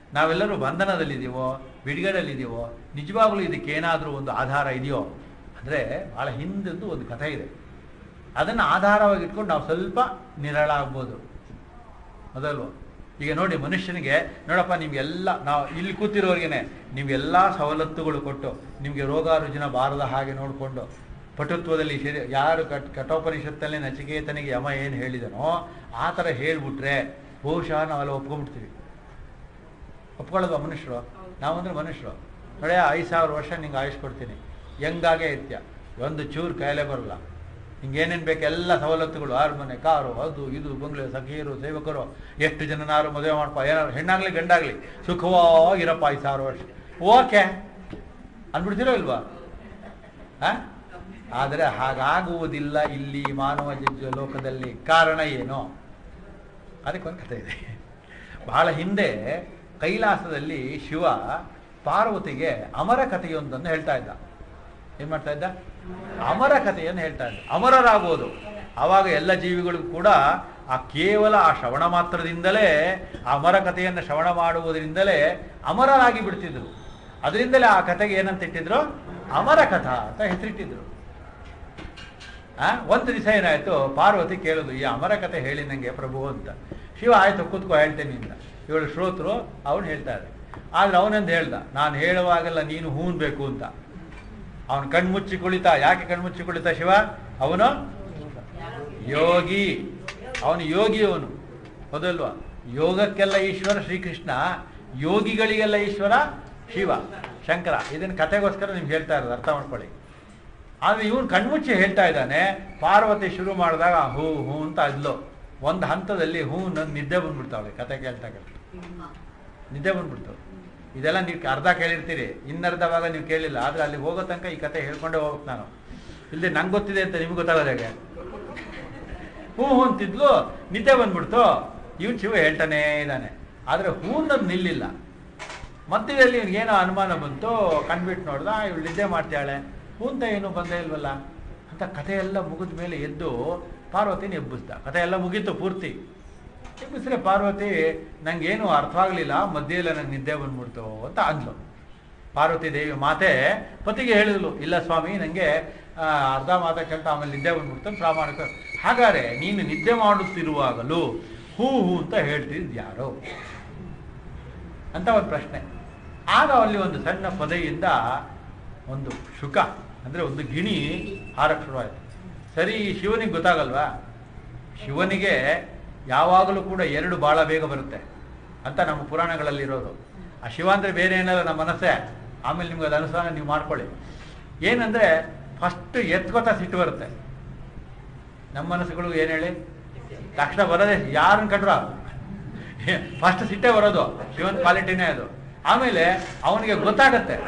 ನಾವೆಲ್ಲರೂ ಬಂಧನದಲ್ಲಿದ್ದೀವೋ ಬಿಡುಗಡೆಯಲ್ಲಿದ್ದೀವೋ ನಿಜವಾಗ್ಲೂ ಇದಕ್ಕೆ ಏನಾದರೂ ಒಂದು ಆಧಾರ ಇದೆಯೋ ಅಂದರೆ ಭಾಳ ಹಿಂದೆಂದು ಒಂದು ಕಥೆ ಇದೆ ಅದನ್ನು ಆಧಾರವಾಗಿ ಇಟ್ಕೊಂಡು ನಾವು ಸ್ವಲ್ಪ ನಿರಳಾಗ್ಬೋದು ಅದಲ್ವ ಈಗ ನೋಡಿ ಮನುಷ್ಯನಿಗೆ ನೋಡಪ್ಪ ನಿಮ್ಗೆಲ್ಲ ನಾವು ಇಲ್ಲಿ ಕೂತಿರೋರಿಗೇನೆ ನೀವೆಲ್ಲ ಸವಲತ್ತುಗಳು ಕೊಟ್ಟು ನಿಮಗೆ ರೋಗ ರುಜಿನ ಬಾರದ ಹಾಗೆ ನೋಡಿಕೊಂಡು ಪಟುತ್ವದಲ್ಲಿ ಶರೀರ ಯಾರು ಕಟ್ ಕಠೋಪನಿಷತ್ತಲ್ಲಿ ನಚಿಕೇತನಿಗೆ ಯಮ ಏನು ಹೇಳಿದನೋ ಆ ಥರ ಹೇಳ್ಬಿಟ್ರೆ ಬಹುಶಃ ನಾವೆಲ್ಲ ಒಪ್ಕೊಂಡ್ಬಿಡ್ತೀವಿ ಒಪ್ಕೊಳ್ಳೋದು ಮನುಷ್ಯರು ನಾವಂದ್ರೆ ಮನುಷ್ಯರು ನೋಡಿ ಐದು ಸಾವಿರ ವರ್ಷ ನಿಂಗೆ ಆಯುಷ್ ಕೊಡ್ತೀನಿ ಹೆಂಗಾಗೆ ಇರ್ತೀಯ ಒಂದು ಚೂರು ಕಾಯಿಲೆ ಬರಲ್ಲ ಹಿಂಗೇನೇನು ಬೇಕು ಎಲ್ಲ ಸವಲತ್ತುಗಳು ಆರ್ಮನೆ ಕಾರು ಅದು ಇದು ಬಂಗ್ಲೆ ಸಖಿಯರು ಸೇವಕರು ಎಷ್ಟು ಜನನಾರು ಮದುವೆ ಮಾಡ್ಪ ಏನಾದ್ರು ಹೆಣ್ಣಾಗ್ಲಿ ಗಂಡಾಗ್ಲಿ ಸುಖವಾಗಿರಪ್ಪ ಐದು ಸಾವಿರ ವರ್ಷ ಓಕೆ ಅಂದ್ಬಿಡ್ತೀರೋ ಇಲ್ವಾ ಆ? ಆದರೆ ಹಾಗಾಗುವುದಿಲ್ಲ ಇಲ್ಲಿ ಮಾನವ ಜ- ಲೋಕದಲ್ಲಿ ಕಾರಣ ಏನು ಅದಕ್ಕೊಂದು ಕಥೆ ಇದೆ ಬಹಳ ಹಿಂದೆ ಕೈಲಾಸದಲ್ಲಿ ಶಿವ ಪಾರ್ವತಿಗೆ ಅಮರ ಕಥೆಯೊಂದನ್ನು ಹೇಳ್ತಾ ಇದ್ದ ಏನ್ ಮಾಡ್ತಾ ಇದ್ದ ಅಮರ ಕಥೆಯನ್ನು ಹೇಳ್ತಾ ಇದ್ದ ಅಮರರಾಗೋದು ಆವಾಗ ಎಲ್ಲ ಜೀವಿಗಳಿಗೂ ಕೂಡ ಆ ಕೇವಲ ಆ ಶ್ರವಣ ಮಾತ್ರದಿಂದಲೇ ಆ ಅಮರ ಕಥೆಯನ್ನು ಶ್ರವಣ ಮಾಡುವುದರಿಂದಲೇ ಅಮರರಾಗಿ ಬಿಡ್ತಿದ್ರು ಅದರಿಂದಲೇ ಆ ಕಥೆಗೆ ಏನಂತ ಇಟ್ಟಿದ್ರು ಅಮರ ಕಥಾ ಅಂತ ಹೆಸರಿಟ್ಟಿದ್ರು ಆ ಒಂದು ದಿವಸ ಏನಾಯ್ತು ಪಾರ್ವತಿ ಕೇಳೋದು ಈ ಅಮರ ಕಥೆ ಹೇಳಿ ನಂಗೆ ಪ್ರಭು ಅಂತ ಶಿವ ಆಯ್ತು ಕೂತ್ಕೋ ಹೇಳ್ತೇನೆ ಅಂತ ಇವಳು ಶ್ರೋತರು ಅವನು ಹೇಳ್ತಾ ಇದ್ದ ಆದ್ರೆ ಅವನಂದು ಹೇಳ್ದ ನಾನು ಹೇಳುವಾಗೆಲ್ಲ ನೀನು ಹೂನ್ ಬೇಕು ಅಂತ ಅವನು ಕಣ್ಮುಚ್ಚಿ ಕುಳಿತ ಯಾಕೆ ಕಣ್ಮುಚ್ಚಿ ಕುಳಿತ ಶಿವ ಅವನು ಯೋಗಿ ಅವನು ಯೋಗಿ ಅವನು ಹೌದಲ್ವಾ ಯೋಗಕ್ಕೆಲ್ಲ ಈಶ್ವರ ಶ್ರೀಕೃಷ್ಣ ಯೋಗಿಗಳಿಗೆಲ್ಲ ಈಶ್ವರ ಶಿವ ಶಂಕರ ಇದನ್ನ ಕತೆಗೋಸ್ಕರ ನಿಮ್ಗೆ ಹೇಳ್ತಾ ಇರೋದು ಅರ್ಥ ಮಾಡ್ಕೊಳ್ಳಿ ಆದ್ರೆ ಇವನು ಕಣ್ಮುಚ್ಚಿ ಹೇಳ್ತಾ ಇದ್ದಾನೆ ಪಾರ್ವತಿ ಶುರು ಮಾಡಿದಾಗ ಹೂ ಹೂ ಅಂತ ಅದ್ಲು ಒಂದು ಹಂತದಲ್ಲಿ ಹೂ ನನ್ ನಿದ್ದೆ ಬಂದ್ಬಿಡ್ತಾವಳೆ ಕತೆ ಕೇಳ್ತಾ ಕೇಳ್ತಾ ನಿದ್ದೆ ಬಂದ್ಬಿಡ್ತಾವೆ ಇದೆಲ್ಲ ನೀವು ಅರ್ಧ ಕೇಳಿರ್ತೀರಿ ಇನ್ನರ್ಧ ಭಾಗ ನೀವು ಕೇಳಿಲ್ಲ ಆದ್ರೆ ಅಲ್ಲಿ ಹೋಗೋ ತನಕ ಈ ಕತೆ ಹೇಳ್ಕೊಂಡೇ ಹೋಗ್ಬೇಕು ನಾನು ಇಲ್ಲಿ ನಂಗೆ ಗೊತ್ತಿದೆ ಅಂತ ನಿಮ್ಗೆ ಗೊತ್ತಾಗೋದು ಹೇಗೆ ಹೂ ಹೂ ಅಂತಿದ್ಲು ನಿದ್ದೆ ಬಂದ್ಬಿಡ್ತು ಇವನು ಶಿವ ಹೇಳ್ತಾನೇ ಇದ್ದಾನೆ ಆದ್ರೆ ಹೂ ಅನ್ನೋದು ನಿಲ್ಲಿಲ್ಲ ಮಧ್ಯದಲ್ಲಿ ಏನೋ ಅನುಮಾನ ಬಂತು ಕಣ್ಬಿಟ್ಟು ನೋಡ್ದ ಇವಳು ನಿದ್ದೆ ಮಾಡ್ತಾಳೆ ಹೂ ಅಂತ ಏನು ಬಂದೇ ಇಲ್ವಲ್ಲ ಅಂತ ಕಥೆ ಎಲ್ಲ ಮುಗಿದ ಮೇಲೆ ಎದ್ದು ಪಾರ್ವತಿನ ಎಬ್ಬಿಸ್ದ ಕಥೆ ಎಲ್ಲ ಮುಗೀತು ಪೂರ್ತಿ ಎಬ್ಬಿಸ್ರೆ ಪಾರ್ವತಿ ನಂಗೇನು ಅರ್ಥವಾಗಲಿಲ್ಲ ಮಧ್ಯೆಲ್ಲ ನಂಗೆ ನಿದ್ದೆ ಬಂದ್ಬಿಡ್ತು ಅಂತ ಅಂದ್ಲು ಪಾರ್ವತಿ ದೇವಿ ಮಾತೆ ಪತಿಗೆ ಹೇಳಿದ್ಲು ಇಲ್ಲ ಸ್ವಾಮಿ ನನಗೆ ಅರ್ಧ ಮಾತ ಕೇಳ್ತಾ ಆಮೇಲೆ ನಿದ್ದೆ ಬಂದ್ಬಿಡ್ತು ಅಂತ ಪ್ರಾಮಾಣಿಕ ಹಾಗಾದ್ರೆ ನೀನು ನಿದ್ದೆ ಮಾಡುತ್ತಿರುವಾಗಲೂ ಹೂ ಹೂ ಅಂತ ಹೇಳ್ತಿದ್ದು ಯಾರೋ ಅಂತ ಒಂದು ಪ್ರಶ್ನೆ ಆಗ ಅಲ್ಲಿ ಒಂದು ಸಣ್ಣ ಪೊದೆಯಿಂದ ಒಂದು ಶುಕ ಅಂದ್ರೆ ಒಂದು ಗಿಣಿ ಹಾರಕ್ಕೆ ಶುರುವಾಯಿತು ಸರಿ ಶಿವನಿಗೆ ಗೊತ್ತಾಗಲ್ವಾ ಶಿವನಿಗೆ ಯಾವಾಗಲೂ ಕೂಡ ಎರಡು ಬಾಳ ಬೇಗ ಬರುತ್ತೆ ಅಂತ ನಮ್ಮ ಪುರಾಣಗಳಲ್ಲಿ ಇರೋದು ಆ ಶಿವ ಅಂದ್ರೆ ಬೇರೆ ಏನಲ್ಲ ನಮ್ಮ ಮನಸ್ಸೇ ಆಮೇಲೆ ನಿಮ್ಗೆ ಅದು ಅನುಸಾರ ನೀವು ಮಾಡ್ಕೊಳ್ಳಿ ಏನಂದ್ರೆ ಫಸ್ಟ್ ಎತ್ಕೋತಾ ಸಿಟ್ಟು ಬರುತ್ತೆ ನಮ್ಮ ಮನಸ್ಸುಗಳು ಏನು ಹೇಳಿ ತಕ್ಷಣ ಬರೋದೇ ಯಾರನ್ನ ಕಂಡ್ರ ಫಸ್ಟ್ ಸಿಟ್ಟೆ ಬರೋದು ಶಿವನ್ ಕ್ವಾಲಿಟಿನೇ ಅದು ಆಮೇಲೆ ಅವನಿಗೆ ಗೊತ್ತಾಗತ್ತೆ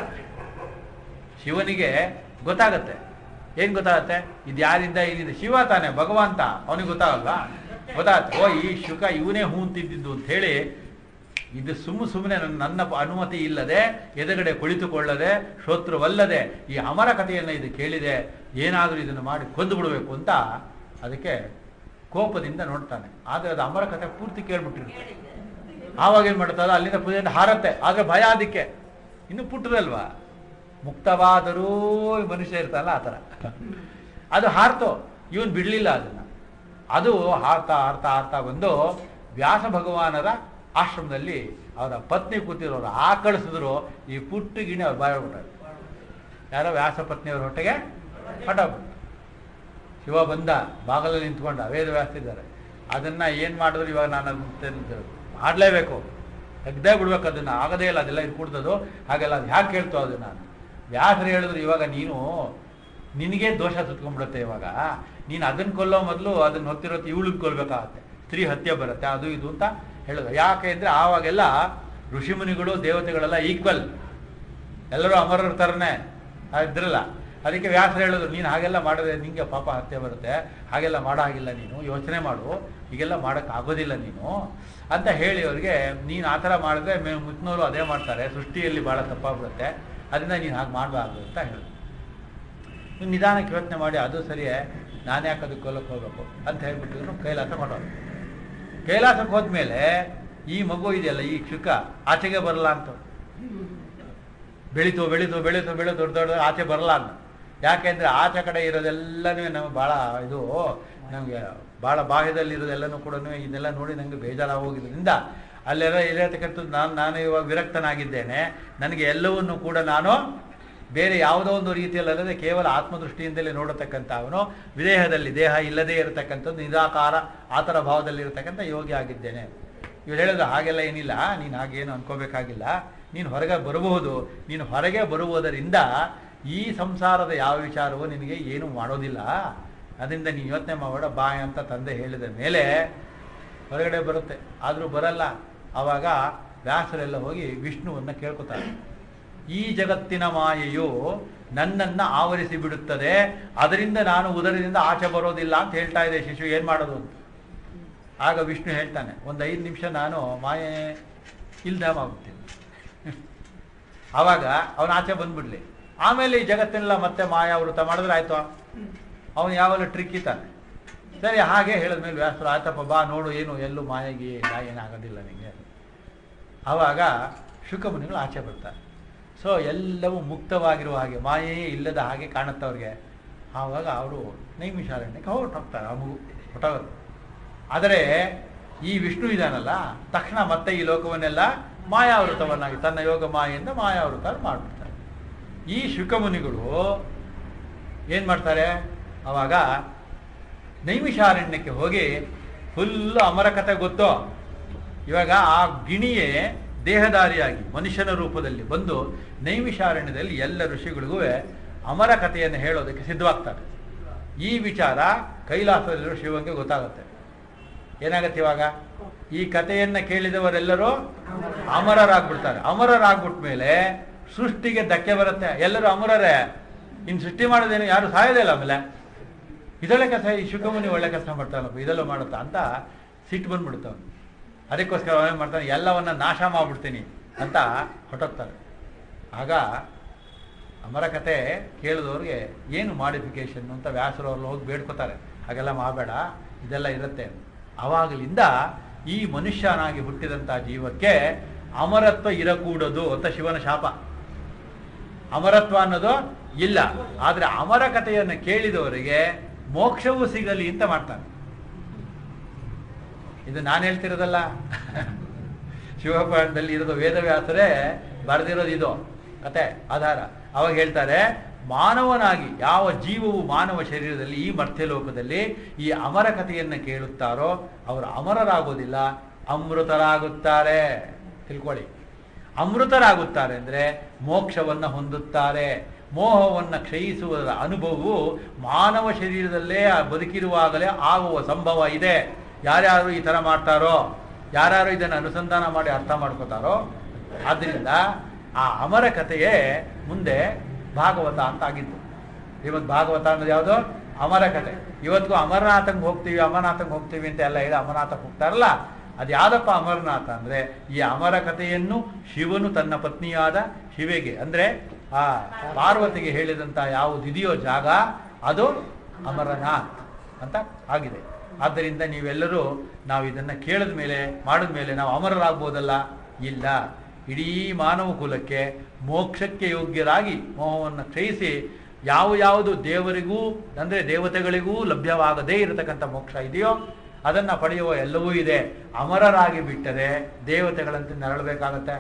ಶಿವನಿಗೆ ಗೊತ್ತಾಗತ್ತೆ ಏನ್ ಗೊತ್ತಾಗತ್ತೆ ಇದು ಯಾರಿಂದ ಏನಿದೆ ಶಿವ ತಾನೆ ಭಗವಂತ ಅವನಿಗೆ ಗೊತ್ತಾಗಲ್ವಾ ಗೊತ್ತಾಗತ್ತೆ ಓ ಈ ಶುಕ ಇವನೇ ಹೂ ಅಂತಿದ್ದು ಅಂತ ಹೇಳಿ ಇದು ಸುಮ್ಮ ಸುಮ್ಮನೆ ನನ್ನ ಅನುಮತಿ ಇಲ್ಲದೆ ಎದುರುಗಡೆ ಕುಳಿತುಕೊಳ್ಳದೆ ಶ್ರೋತೃವಲ್ಲದೆ ಈ ಅಮರ ಕಥೆಯನ್ನು ಇದು ಕೇಳಿದೆ ಏನಾದರೂ ಇದನ್ನು ಮಾಡಿ ಕೊಂದು ಬಿಡಬೇಕು ಅಂತ ಅದಕ್ಕೆ ಕೋಪದಿಂದ ನೋಡ್ತಾನೆ ಆದರೆ ಅದು ಅಮರ ಕಥೆ ಪೂರ್ತಿ ಕೇಳ್ಬಿಟ್ಟಿರುತ್ತೆ ಆವಾಗ ಏನ್ ಮಾಡ್ತದ ಅಲ್ಲಿಂದ ಪೂಜೆಯಿಂದ ಹಾರತ್ತೆ ಆದ್ರೆ ಭಯ ಅದಕ್ಕೆ ಇನ್ನು ಪುಟ್ಟದಲ್ವಾ ಮುಕ್ತವಾದರೂ ಈ ಮನುಷ್ಯ ಇರ್ತಾನಲ್ಲ ಆ ಥರ ಅದು ಹಾರ್ತು ಇವನ್ ಬಿಡ್ಲಿಲ್ಲ ಅದನ್ನ ಅದು ಹಾರ್ತಾ ಹಾರ್ತಾ ಹಾರ್ತಾ ಬಂದು ವ್ಯಾಸ ಭಗವಾನರ ಆಶ್ರಮದಲ್ಲಿ ಅವರ ಪತ್ನಿ ಕೂತಿರೋರು ಆ ಕಳಿಸಿದ್ರು ಈ ಪುಟ್ಟ ಗಿಣಿ ಅವ್ರು ಬಾಯ್ಬಿಟ್ಟಾರೆ ಯಾರೋ ವ್ಯಾಸ ಪತ್ನಿಯವ್ರ ಹೊಟ್ಟೆಗೆ ಹೊಟ್ಟೋಗ್ಬಿಟ್ಟು ಶಿವ ಬಂದ ಬಾಗಲಲ್ಲಿ ನಿಂತ್ಕೊಂಡ ವೇದ ವ್ಯಾಸ ಇದ್ದಾರೆ ಅದನ್ನ ಏನ್ ಮಾಡಿದ್ರು ಇವಾಗ ನಾನು ಅದನ್ನ ಮಾಡಲೇಬೇಕು ತೆಗ್ದೇ ಬಿಡ್ಬೇಕು ಅದನ್ನ ಆಗದೇ ಇಲ್ಲ ಅದೆಲ್ಲ ಇದು ಕುಡ್ದದು ಹಾಗೆಲ್ಲ ಅದು ಹ್ಯಾಕೆ ಕೇಳ್ತು ಅದು ನಾನು ವ್ಯಾಸರು ಹೇಳಿದ್ರು ಇವಾಗ ನೀನು ನಿನಗೆ ದೋಷ ಸುತ್ಕೊಂಡ್ಬಿಡುತ್ತೆ ಇವಾಗ ನೀನು ಅದನ್ನ ಕೊಲ್ಲೋ ಮೊದಲು ಅದನ್ನ ಹೊತ್ತಿರೋದು ಇವಳಿಗೆ ಕೊಲ್ಬೇಕಾಗತ್ತೆ ಸ್ತ್ರೀ ಹತ್ಯೆ ಬರುತ್ತೆ ಅದು ಇದು ಅಂತ ಹೇಳಿದ್ರು ಯಾಕೆ ಅಂದ್ರೆ ಆವಾಗೆಲ್ಲ ಋಷಿಮುನಿಗಳು ದೇವತೆಗಳೆಲ್ಲ ಈಕ್ವಲ್ ಎಲ್ಲರೂ ಅಮರರ ಥರನೇ ಇದ್ರಲ್ಲ ಅದಕ್ಕೆ ವ್ಯಾಸರು ಹೇಳಿದ್ರು ನೀನು ಹಾಗೆಲ್ಲ ಮಾಡಿದ್ರೆ ನಿಂಗೆ ಪಾಪ ಹತ್ಯೆ ಬರುತ್ತೆ ಹಾಗೆಲ್ಲ ಮಾಡೋ ಹಾಗಿಲ್ಲ ನೀನು ಯೋಚನೆ ಮಾಡು ಹೀಗೆಲ್ಲ ಮಾಡೋಕ್ಕೆ ಆಗೋದಿಲ್ಲ ನೀನು ಅಂತ ಹೇಳಿ ಅವ್ರಿಗೆ ನೀನು ಆ ಥರ ಮಾಡಿದ್ರೆ ಮೇ ಮುತ್ನೋರು ಅದೇ ಮಾಡ್ತಾರೆ ಸೃಷ್ಟಿಯಲ್ಲಿ ಭಾಳ ತಪ್ಪಾಗ್ಬಿಡುತ್ತೆ ಅದರಿಂದ ನೀನು ಹಾಗೆ ಮಾಡಬಾರ್ದು ಅಂತ ಹೇಳಿದ್ರು ನೀನು ನಿಧಾನಕ್ಕೆ ಯೋಚನೆ ಮಾಡಿ ಅದು ಸರಿಯೇ ನಾನು ಯಾಕೆ ಅದಕ್ಕೆ ಕೊಲ್ಲಕ್ಕೆ ಹೋಗ್ಬೇಕು ಅಂತ ಹೇಳ್ಬಿಟ್ಟಿದ್ರು ಕೈಲಾಸ ಮಾಡೋರು ಕೈಲಾಸಕ್ಕೆ ಹೋದ್ಮೇಲೆ ಈ ಮಗು ಇದೆಯಲ್ಲ ಈ ಶುಕ ಆಚೆಗೆ ಬರಲ್ಲ ಅಂತ ಬೆಳೀತು ಬೆಳೀತು ಬೆಳೀತು ಬೆಳೀತು ದೊಡ್ಡ ದೊಡ್ಡ ಆಚೆ ಬರಲ್ಲ ಅಂತ ಯಾಕೆಂದ್ರೆ ಆಚೆ ಕಡೆ ಇರೋದೆಲ್ಲನೂ ನಮಗೆ ಭಾಳ ಇದು ನಮಗೆ ಭಾಳ ಬಾಹ್ಯದಲ್ಲಿ ಇರೋದೆಲ್ಲನೂ ಕೂಡ ಇದೆಲ್ಲ ನೋಡಿ ನನಗೆ ಬೇಜಾರಾಗಿ ಹೋಗಿದ್ರಿಂದ ಅಲ್ಲೆಲ್ಲ ಇರತಕ್ಕಂಥದ್ದು ನಾನು ನಾನು ಇವಾಗ ವಿರಕ್ತನಾಗಿದ್ದೇನೆ ನನಗೆ ಎಲ್ಲವನ್ನೂ ಕೂಡ ನಾನು ಬೇರೆ ಯಾವುದೋ ಒಂದು ರೀತಿಯಲ್ಲದೆ ಕೇವಲ ಆತ್ಮದೃಷ್ಟಿಯಿಂದಲೇ ನೋಡತಕ್ಕಂಥ ಅವನು ವಿದೇಹದಲ್ಲಿ ದೇಹ ಇಲ್ಲದೇ ಇರತಕ್ಕಂಥದ್ದು ನಿರಾಕಾರ ಆ ಥರ ಭಾವದಲ್ಲಿ ಇರತಕ್ಕಂಥ ಯೋಗಿ ಆಗಿದ್ದೇನೆ ಇವ್ರು ಹೇಳಿದ್ರು ಹಾಗೆಲ್ಲ ಏನಿಲ್ಲ ನೀನು ಹಾಗೇನು ಅನ್ಕೋಬೇಕಾಗಿಲ್ಲ ನೀನು ಹೊರಗೆ ಬರಬಹುದು ನೀನು ಹೊರಗೆ ಬರುವುದರಿಂದ ಈ ಸಂಸಾರದ ಯಾವ ವಿಚಾರವೂ ನಿನಗೆ ಏನು ಮಾಡೋದಿಲ್ಲ ಅದರಿಂದ ನೀನು ಯೋಚನೆ ಮಾಡಬೇಡ ಬಾ ಅಂತ ತಂದೆ ಹೇಳಿದ ಮೇಲೆ ಹೊರಗಡೆ ಬರುತ್ತೆ ಆದರೂ ಬರಲ್ಲ ಆವಾಗ ವ್ಯಾಸರೆಲ್ಲ ಹೋಗಿ ವಿಷ್ಣುವನ್ನು ಕೇಳ್ಕೊತಾರೆ ಈ ಜಗತ್ತಿನ ಮಾಯೆಯು ನನ್ನನ್ನು ಆವರಿಸಿ ಬಿಡುತ್ತದೆ ಅದರಿಂದ ನಾನು ಉದರದಿಂದ ಆಚೆ ಬರೋದಿಲ್ಲ ಅಂತ ಹೇಳ್ತಾ ಇದೆ ಶಿಶು ಏನು ಮಾಡೋದು ಅಂತ ಆಗ ವಿಷ್ಣು ಹೇಳ್ತಾನೆ ಒಂದು ಐದು ನಿಮಿಷ ನಾನು ಮಾಯೆ ಇಲ್ದ ಮಾಡ್ಬಿಡ್ತೀನಿ ಆವಾಗ ಅವನ ಆಚೆ ಬಂದ್ಬಿಡ್ಲಿ ಆಮೇಲೆ ಈ ಜಗತ್ತೆಲ್ಲ ಮತ್ತೆ ಮಾಯಾವೃತ ಮಾಡಿದ್ರೆ ಆಯ್ತು ಅವನು ಯಾವಲ್ಲ ಟ್ರಿಕ್ ಇತ್ತಾನೆ ಸರಿ ಹಾಗೆ ಹೇಳಿದ್ಮೇಲೆ ವ್ಯಾಸರು ಆಯ್ತಪ್ಪ ಬಾ ನೋಡು ಏನು ಎಲ್ಲೂ ಮಾಯೆಗೆ ಇಲ್ಲ ಏನಾಗೋದಿಲ್ಲ ನಿಮಗೆ ಆವಾಗ ಶುಕಮುನಿಗಳು ಆಚೆ ಬರ್ತಾರೆ ಸೊ ಎಲ್ಲವೂ ಮುಕ್ತವಾಗಿರುವ ಹಾಗೆ ಮಾಯೆಯೇ ಇಲ್ಲದ ಹಾಗೆ ಕಾಣುತ್ತೆ ಅವ್ರಿಗೆ ಆವಾಗ ಅವರು ನೈಮಿಷಾರಣ್ಯಕ್ಕೆ ಹೊರಟೋಗ್ತಾರೆ ಆ ಮಗು ಹೊಟ್ಟೋಗುತ್ತೆ ಆದರೆ ಈ ವಿಷ್ಣು ಇದಾನಲ್ಲ ತಕ್ಷಣ ಮತ್ತೆ ಈ ಲೋಕವನ್ನೆಲ್ಲ ಮಾಯಾವೃತವನ್ನಾಗಿ ತನ್ನ ಯೋಗ ಮಾಯೆಯಿಂದ ಮಾಯಾವೃತ ಮಾಡಿಬಿಡ್ತಾರೆ ಈ ಶುಕಮುನಿಗಳು ಏನು ಮಾಡ್ತಾರೆ ಅವಾಗ ನೈಮಿಷಾರಣ್ಯಕ್ಕೆ ಹೋಗಿ ಫುಲ್ಲು ಅಮರ ಕಥೆ ಗೊತ್ತೋ ಇವಾಗ ಆ ಗಿಣಿಯೇ ದೇಹದಾರಿಯಾಗಿ ಮನುಷ್ಯನ ರೂಪದಲ್ಲಿ ಬಂದು ನೈಮಿಷಾರಣ್ಯದಲ್ಲಿ ಎಲ್ಲ ಋಷಿಗಳಿಗೂ ಅಮರ ಕಥೆಯನ್ನು ಹೇಳೋದಕ್ಕೆ ಸಿದ್ಧವಾಗ್ತಾರೆ ಈ ವಿಚಾರ ಕೈಲಾಸದಲ್ಲಿರೋ ಶಿವಂಗೆ ಗೊತ್ತಾಗುತ್ತೆ ಏನಾಗತ್ತೆ ಇವಾಗ ಈ ಕಥೆಯನ್ನ ಕೇಳಿದವರೆಲ್ಲರೂ ಅಮರರಾಗ್ಬಿಡ್ತಾರೆ ಅಮರರಾಗ್ಬಿಟ್ಟ ಮೇಲೆ ಸೃಷ್ಟಿಗೆ ಧಕ್ಕೆ ಬರುತ್ತೆ ಎಲ್ಲರೂ ಅಮರರೇ ಇನ್ನು ಸೃಷ್ಟಿ ಮಾಡೋದೇನು ಯಾರು ಸಾಯೋದೇ ಇಲ್ಲ ಆಮೇಲೆ ಇದೊಳ್ಳೆ ಕೆಲಸ ಈ ಶುಕಮುನಿ ಒಳ್ಳೆ ಕೆಲಸ ಮಾಡ್ತಾನಪ್ಪ ಇದೆಲ್ಲ ಮಾಡುತ್ತಾ ಅಂತ ಸಿಟ್ಟು ಬಂದ್ಬಿಡುತ್ತೆ ಅವನು ಅದಕ್ಕೋಸ್ಕರ ಅವನೇನು ಮಾಡ್ತಾನೆ ಎಲ್ಲವನ್ನ ನಾಶ ಮಾಡ್ಬಿಡ್ತೀನಿ ಅಂತ ಹೊಟ್ಟೋಗ್ತಾರೆ ಆಗ ಅಮರ ಕತೆ ಕೇಳಿದವ್ರಿಗೆ ಏನು ಮಾಡಿಫಿಕೇಶನ್ ಅಂತ ವ್ಯಾಸರವ್ರು ಹೋಗಿ ಬೇಡ್ಕೋತಾರೆ ಹಾಗೆಲ್ಲ ಮಾಡಬೇಡ ಇದೆಲ್ಲ ಇರುತ್ತೆ ಆವಾಗಲಿಂದ ಈ ಮನುಷ್ಯನಾಗಿ ಹುಟ್ಟಿದಂಥ ಜೀವಕ್ಕೆ ಅಮರತ್ವ ಇರಕೂಡದು ಅಂತ ಶಿವನ ಶಾಪ ಅಮರತ್ವ ಅನ್ನೋದು ಇಲ್ಲ ಆದರೆ ಅಮರ ಕಥೆಯನ್ನು ಕೇಳಿದವರಿಗೆ ಮೋಕ್ಷವೂ ಸಿಗಲಿ ಅಂತ ಮಾಡ್ತಾನೆ ಇದು ನಾನು ಹೇಳ್ತಿರೋದಲ್ಲ ಶಿವಪುರಾಣದಲ್ಲಿ ಇರೋದು ವೇದವ್ಯಾಸರೇ ಬರೆದಿರೋದು ಇದು ಕತೆ ಆಧಾರ ಅವಾಗ ಹೇಳ್ತಾರೆ ಮಾನವನಾಗಿ ಯಾವ ಜೀವವು ಮಾನವ ಶರೀರದಲ್ಲಿ ಈ ಮರ್ತ್ಯಲೋಕದಲ್ಲಿ ಈ ಅಮರ ಕಥೆಯನ್ನು ಕೇಳುತ್ತಾರೋ ಅವರು ಅಮರರಾಗೋದಿಲ್ಲ ಅಮೃತರಾಗುತ್ತಾರೆ ತಿಳ್ಕೊಳ್ಳಿ ಅಮೃತರಾಗುತ್ತಾರೆ ಅಂದರೆ ಮೋಕ್ಷವನ್ನು ಹೊಂದುತ್ತಾರೆ ಮೋಹವನ್ನು ಕ್ಷಯಿಸುವುದರ ಅನುಭವವು ಮಾನವ ಶರೀರದಲ್ಲೇ ಆ ಬದುಕಿರುವಾಗಲೇ ಆಗುವ ಸಂಭವ ಇದೆ ಯಾರ್ಯಾರು ಈ ಥರ ಮಾಡ್ತಾರೋ ಯಾರ್ಯಾರು ಇದನ್ನು ಅನುಸಂಧಾನ ಮಾಡಿ ಅರ್ಥ ಮಾಡ್ಕೋತಾರೋ ಆದ್ದರಿಂದ ಆ ಅಮರ ಕಥೆಯೇ ಮುಂದೆ ಭಾಗವತ ಅಂತ ಆಗಿತ್ತು ಇವತ್ತು ಭಾಗವತ ಅನ್ನೋದು ಯಾವುದು ಅಮರ ಕಥೆ ಇವತ್ತಿಗೂ ಅಮರನಾಥಂಗೆ ಹೋಗ್ತೀವಿ ಅಮರನಾಥಂಗೆ ಹೋಗ್ತೀವಿ ಅಂತ ಎಲ್ಲ ಹೇಳಿ ಅಮರನಾಥಕ್ಕೆ ಹೋಗ್ತಾರಲ್ಲ ಅದು ಯಾವ್ದಪ್ಪ ಅಮರನಾಥ ಅಂದರೆ ಈ ಅಮರ ಕಥೆಯನ್ನು ಶಿವನು ತನ್ನ ಪತ್ನಿಯಾದ ಶಿವೆಗೆ ಅಂದರೆ ಆ ಪಾರ್ವತಿಗೆ ಹೇಳಿದಂಥ ಯಾವುದಿದೆಯೋ ಜಾಗ ಅದು ಅಮರನಾಥ್ ಅಂತ ಆಗಿದೆ ಆದ್ದರಿಂದ ನೀವೆಲ್ಲರೂ ನಾವು ಇದನ್ನು ಕೇಳಿದ ಮೇಲೆ ಮಾಡಿದ ಮೇಲೆ ನಾವು ಅಮರರಾಗ್ಬೋದಲ್ಲ ಇಲ್ಲ ಇಡೀ ಮಾನವ ಕುಲಕ್ಕೆ ಮೋಕ್ಷಕ್ಕೆ ಯೋಗ್ಯರಾಗಿ ಮೋಹವನ್ನು ಕ್ಷಯಿಸಿ ಯಾವ ಯಾವುದು ದೇವರಿಗೂ ಅಂದರೆ ದೇವತೆಗಳಿಗೂ ಲಭ್ಯವಾಗದೇ ಇರತಕ್ಕಂಥ ಮೋಕ್ಷ ಇದೆಯೋ ಅದನ್ನು ಪಡೆಯುವ ಎಲ್ಲವೂ ಇದೆ ಅಮರರಾಗಿ ಬಿಟ್ಟರೆ ದೇವತೆಗಳಂತೆ ನರಳಬೇಕಾಗತ್ತೆ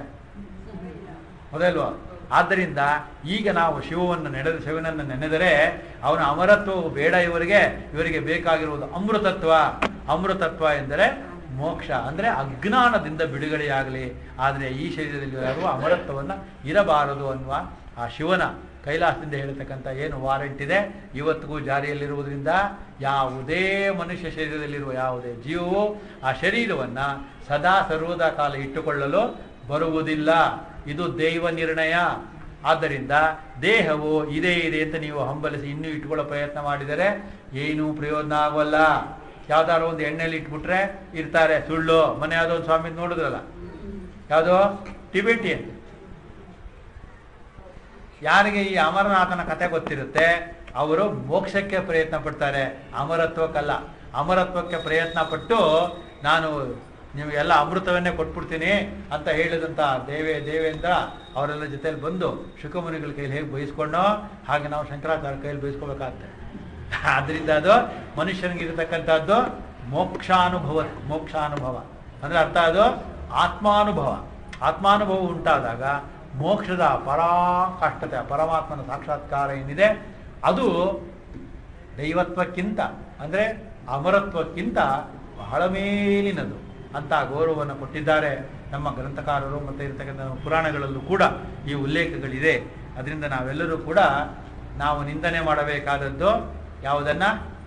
ಹೌದಲ್ವಾ ಆದ್ದರಿಂದ ಈಗ ನಾವು ಶಿವವನ್ನು ನೆನೆದ ಶಿವನನ್ನು ನೆನೆದರೆ ಅವನ ಅಮರತ್ವವು ಬೇಡ ಇವರಿಗೆ ಇವರಿಗೆ ಬೇಕಾಗಿರುವುದು ಅಮೃತತ್ವ ಅಮೃತತ್ವ ಎಂದರೆ ಮೋಕ್ಷ ಅಂದರೆ ಅಜ್ಞಾನದಿಂದ ಬಿಡುಗಡೆಯಾಗಲಿ ಆದರೆ ಈ ಶರೀರದಲ್ಲಿ ಯಾರು ಅಮರತ್ವವನ್ನು ಇರಬಾರದು ಅನ್ನುವ ಆ ಶಿವನ ಕೈಲಾಸದಿಂದ ಹೇಳ್ತಕ್ಕಂಥ ಏನು ವಾರೆಂಟ್ ಇದೆ ಇವತ್ತಿಗೂ ಜಾರಿಯಲ್ಲಿರುವುದರಿಂದ ಯಾವುದೇ ಮನುಷ್ಯ ಶರೀರದಲ್ಲಿರುವ ಯಾವುದೇ ಜೀವವು ಆ ಶರೀರವನ್ನು ಸದಾ ಸರ್ವದಾ ಕಾಲ ಇಟ್ಟುಕೊಳ್ಳಲು ಬರುವುದಿಲ್ಲ ಇದು ದೈವ ನಿರ್ಣಯ ಆದ್ದರಿಂದ ದೇಹವು ಇದೇ ಇದೆ ಅಂತ ನೀವು ಹಂಬಲಿಸಿ ಇನ್ನೂ ಇಟ್ಕೊಳ್ಳೋ ಪ್ರಯತ್ನ ಮಾಡಿದರೆ ಏನೂ ಪ್ರಯೋಜನ ಆಗೋಲ್ಲ ಯಾವ್ದಾದ್ರು ಒಂದು ಎಣ್ಣೆಲಿ ಇಟ್ಬಿಟ್ರೆ ಇರ್ತಾರೆ ಸುಳ್ಳು ಮನೆ ಯಾವುದೋ ಒಂದು ಸ್ವಾಮಿ ನೋಡಿದ್ರಲ್ಲ ಯಾವುದೋ ಟಿಬೆಟಿಯನ್ ಯಾರಿಗೆ ಈ ಅಮರನಾಥನ ಕಥೆ ಗೊತ್ತಿರುತ್ತೆ ಅವರು ಮೋಕ್ಷಕ್ಕೆ ಪ್ರಯತ್ನ ಪಡ್ತಾರೆ ಅಮರತ್ವಕ್ಕಲ್ಲ ಅಮರತ್ವಕ್ಕೆ ಪ್ರಯತ್ನ ಪಟ್ಟು ನಾನು ನಿಮಗೆಲ್ಲ ಅಮೃತವನ್ನೇ ಕೊಟ್ಬಿಡ್ತೀನಿ ಅಂತ ಹೇಳಿದಂಥ ದೇವೇ ದೇವೇಂದ್ರ ಅವರೆಲ್ಲ ಜೊತೆಲಿ ಬಂದು ಶುಕಮುನಿಗಳ ಕೈಲಿ ಹೇಗೆ ಬಯಸ್ಕೊಂಡೋ ಹಾಗೆ ನಾವು ಶಂಕರಾಚಾರ್ಯ ಕೈಲಿ ಬಯಸ್ಕೋಬೇಕಾಗತ್ತೆ ಆದ್ರಿಂದ ಅದು ಮನುಷ್ಯನಿಗಿರತಕ್ಕಂಥದ್ದು ಮೋಕ್ಷಾನುಭವ ಮೋಕ್ಷಾನುಭವ ಅಂದ್ರೆ ಅರ್ಥ ಅದು ಆತ್ಮಾನುಭವ ಆತ್ಮಾನುಭವ ಉಂಟಾದಾಗ ಮೋಕ್ಷದ ಪರಾಕಾಷ್ಠತೆ ಪರಮಾತ್ಮನ ಸಾಕ್ಷಾತ್ಕಾರ ಏನಿದೆ ಅದು ದೈವತ್ವಕ್ಕಿಂತ ಅಂದರೆ ಅಮರತ್ವಕ್ಕಿಂತ ಬಹಳ ಮೇಲಿನದು ಅಂತ ಗೌರವವನ್ನು ಕೊಟ್ಟಿದ್ದಾರೆ ನಮ್ಮ ಗ್ರಂಥಕಾರರು ಮತ್ತು ಇರತಕ್ಕಂಥ ಪುರಾಣಗಳಲ್ಲೂ ಕೂಡ ಈ ಉಲ್ಲೇಖಗಳಿದೆ ಅದರಿಂದ ನಾವೆಲ್ಲರೂ ಕೂಡ ನಾವು ನಿಂದನೆ ಮಾಡಬೇಕಾದದ್ದು ಯಾವುದನ್ನ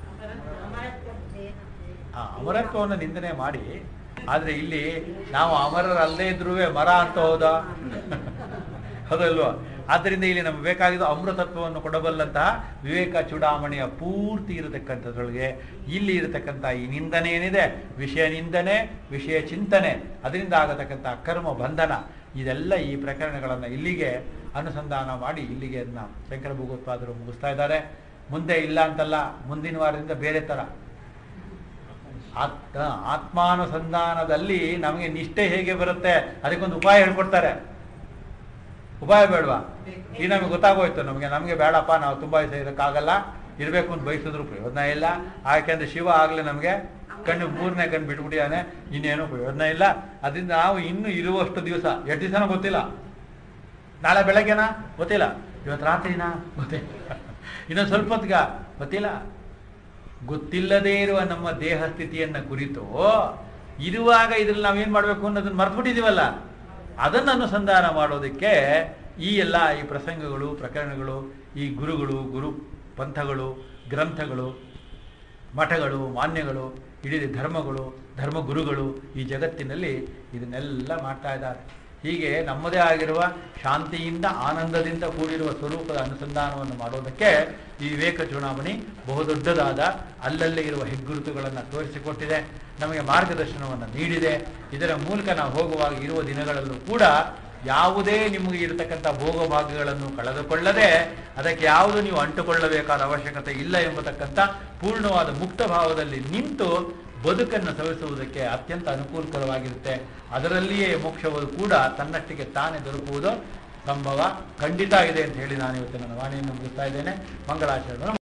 ಆ ಅಮರತ್ವವನ್ನು ನಿಂದನೆ ಮಾಡಿ ಆದ್ರೆ ಇಲ್ಲಿ ನಾವು ಅಮರರಲ್ಲದೇ ಇದ್ರೂ ಮರ ಅಂತ ಹೋದ ಹೌದಲ್ವಾ ಆದ್ದರಿಂದ ಇಲ್ಲಿ ನಮ್ಗೆ ಬೇಕಾಗಿದ್ದು ಅಮೃತತ್ವವನ್ನು ಕೊಡಬಲ್ಲಂತಹ ವಿವೇಕ ಚೂಡಾಮಣಿಯ ಪೂರ್ತಿ ಇರತಕ್ಕಂಥದ್ರೊಳಗೆ ಇಲ್ಲಿ ಇರತಕ್ಕಂಥ ಈ ನಿಂದನೆ ಏನಿದೆ ವಿಷಯ ನಿಂದನೆ ವಿಷಯ ಚಿಂತನೆ ಅದರಿಂದ ಆಗತಕ್ಕಂಥ ಕರ್ಮ ಬಂಧನ ಇದೆಲ್ಲ ಈ ಪ್ರಕರಣಗಳನ್ನು ಇಲ್ಲಿಗೆ ಅನುಸಂಧಾನ ಮಾಡಿ ಇಲ್ಲಿಗೆ ಅದನ್ನ ಶಂಕರ ಭಗವತ್ಪಾದರು ಮುಗಿಸ್ತಾ ಇದ್ದಾರೆ ಮುಂದೆ ಇಲ್ಲ ಅಂತಲ್ಲ ಮುಂದಿನ ವಾರದಿಂದ ಬೇರೆ ಥರ ಆತ್ ಆತ್ಮಾನುಸಂಧಾನದಲ್ಲಿ ನಮಗೆ ನಿಷ್ಠೆ ಹೇಗೆ ಬರುತ್ತೆ ಅದಕ್ಕೊಂದು ಉಪಾಯ ಹೇಳ್ಕೊಡ್ತಾರೆ ಉಪಾಯ ಬೇಡವಾ ಈಗ ನಮಗೆ ಗೊತ್ತಾಗೋಯ್ತು ನಮಗೆ ನಮಗೆ ಬೇಡಪ್ಪ ನಾವು ತುಂಬ ದಿವಸ ಇರೋಕ್ಕಾಗಲ್ಲ ಇರಬೇಕು ಅಂತ ಬಯಸಿದ್ರು ಪ್ರಯೋಜನ ಇಲ್ಲ ಯಾಕೆಂದ್ರೆ ಶಿವ ಆಗಲೇ ನಮಗೆ ಕಣ್ಣು ಮೂರನೇ ಕಣ್ಣು ಬಿಟ್ಬಿಟ್ಟಿದ್ದಾನೆ ಇನ್ನೇನು ಪ್ರಯೋಜನ ಇಲ್ಲ ಅದರಿಂದ ನಾವು ಇನ್ನೂ ಇರುವಷ್ಟು ದಿವಸ ಎಷ್ಟು ದಿವಸನೂ ಗೊತ್ತಿಲ್ಲ ನಾಳೆ ಬೆಳಗ್ಗೆನಾ ಗೊತ್ತಿಲ್ಲ ಇವತ್ತು ರಾತ್ರಿನಾ ಗೊತ್ತಿಲ್ಲ ಇನ್ನೊಂದು ಸ್ವಲ್ಪ ಹೊತ್ತಿಗ ಗೊತ್ತಿಲ್ಲ ಗೊತ್ತಿಲ್ಲದೇ ಇರುವ ನಮ್ಮ ದೇಹ ಸ್ಥಿತಿಯನ್ನ ಕುರಿತು ಇರುವಾಗ ಇದ್ರಲ್ಲಿ ನಾವೇನ್ ಮಾಡಬೇಕು ಅನ್ನೋದನ್ನ ಮರ್ತ್ಬಿಟ್ಟಿದೀವಲ್ಲ ಅದನ್ನು ಅನುಸಂಧಾನ ಮಾಡೋದಕ್ಕೆ ಈ ಎಲ್ಲ ಈ ಪ್ರಸಂಗಗಳು ಪ್ರಕರಣಗಳು ಈ ಗುರುಗಳು ಗುರು ಪಂಥಗಳು ಗ್ರಂಥಗಳು ಮಠಗಳು ಮಾನ್ಯಗಳು ಇಡೀ ಧರ್ಮಗಳು ಧರ್ಮಗುರುಗಳು ಈ ಜಗತ್ತಿನಲ್ಲಿ ಇದನ್ನೆಲ್ಲ ಮಾಡ್ತಾ ಇದ್ದಾರೆ ಹೀಗೆ ನಮ್ಮದೇ ಆಗಿರುವ ಶಾಂತಿಯಿಂದ ಆನಂದದಿಂದ ಕೂಡಿರುವ ಸ್ವರೂಪದ ಅನುಸಂಧಾನವನ್ನು ಮಾಡೋದಕ್ಕೆ ಈ ವಿವೇಕ ಚೂಡಾಮಣಿ ಬಹುದೊಡ್ಡದಾದ ಅಲ್ಲಲ್ಲೇ ಇರುವ ಹೆಗ್ಗುರುತುಗಳನ್ನು ತೋರಿಸಿಕೊಟ್ಟಿದೆ ನಮಗೆ ಮಾರ್ಗದರ್ಶನವನ್ನು ನೀಡಿದೆ ಇದರ ಮೂಲಕ ನಾವು ಹೋಗುವಾಗ ಇರುವ ದಿನಗಳಲ್ಲೂ ಕೂಡ ಯಾವುದೇ ನಿಮಗೆ ಇರತಕ್ಕಂಥ ಭೋಗಭಾಗ್ಯಗಳನ್ನು ಕಳೆದುಕೊಳ್ಳದೆ ಅದಕ್ಕೆ ಯಾವುದು ನೀವು ಅಂಟುಕೊಳ್ಳಬೇಕಾದ ಅವಶ್ಯಕತೆ ಇಲ್ಲ ಎಂಬತಕ್ಕಂಥ ಪೂರ್ಣವಾದ ಮುಕ್ತ ಭಾವದಲ್ಲಿ ನಿಂತು ಬದುಕನ್ನು ಸವಿಸುವುದಕ್ಕೆ ಅತ್ಯಂತ ಅನುಕೂಲಕರವಾಗಿರುತ್ತೆ ಅದರಲ್ಲಿಯೇ ಮೋಕ್ಷವು ಕೂಡ ತನ್ನಷ್ಟಿಗೆ ತಾನೇ ದೊರಕುವುದು ಸಂಭವ ಖಂಡಿತ ಇದೆ ಅಂತ ಹೇಳಿ ನಾನು ಇವತ್ತು ನನ್ನ ವಾಣಿಯನ್ನು ಮುಗಿಸ್ತಾ ಇದ್ದೇನೆ ಮಂಗಳಾಚರಣೆ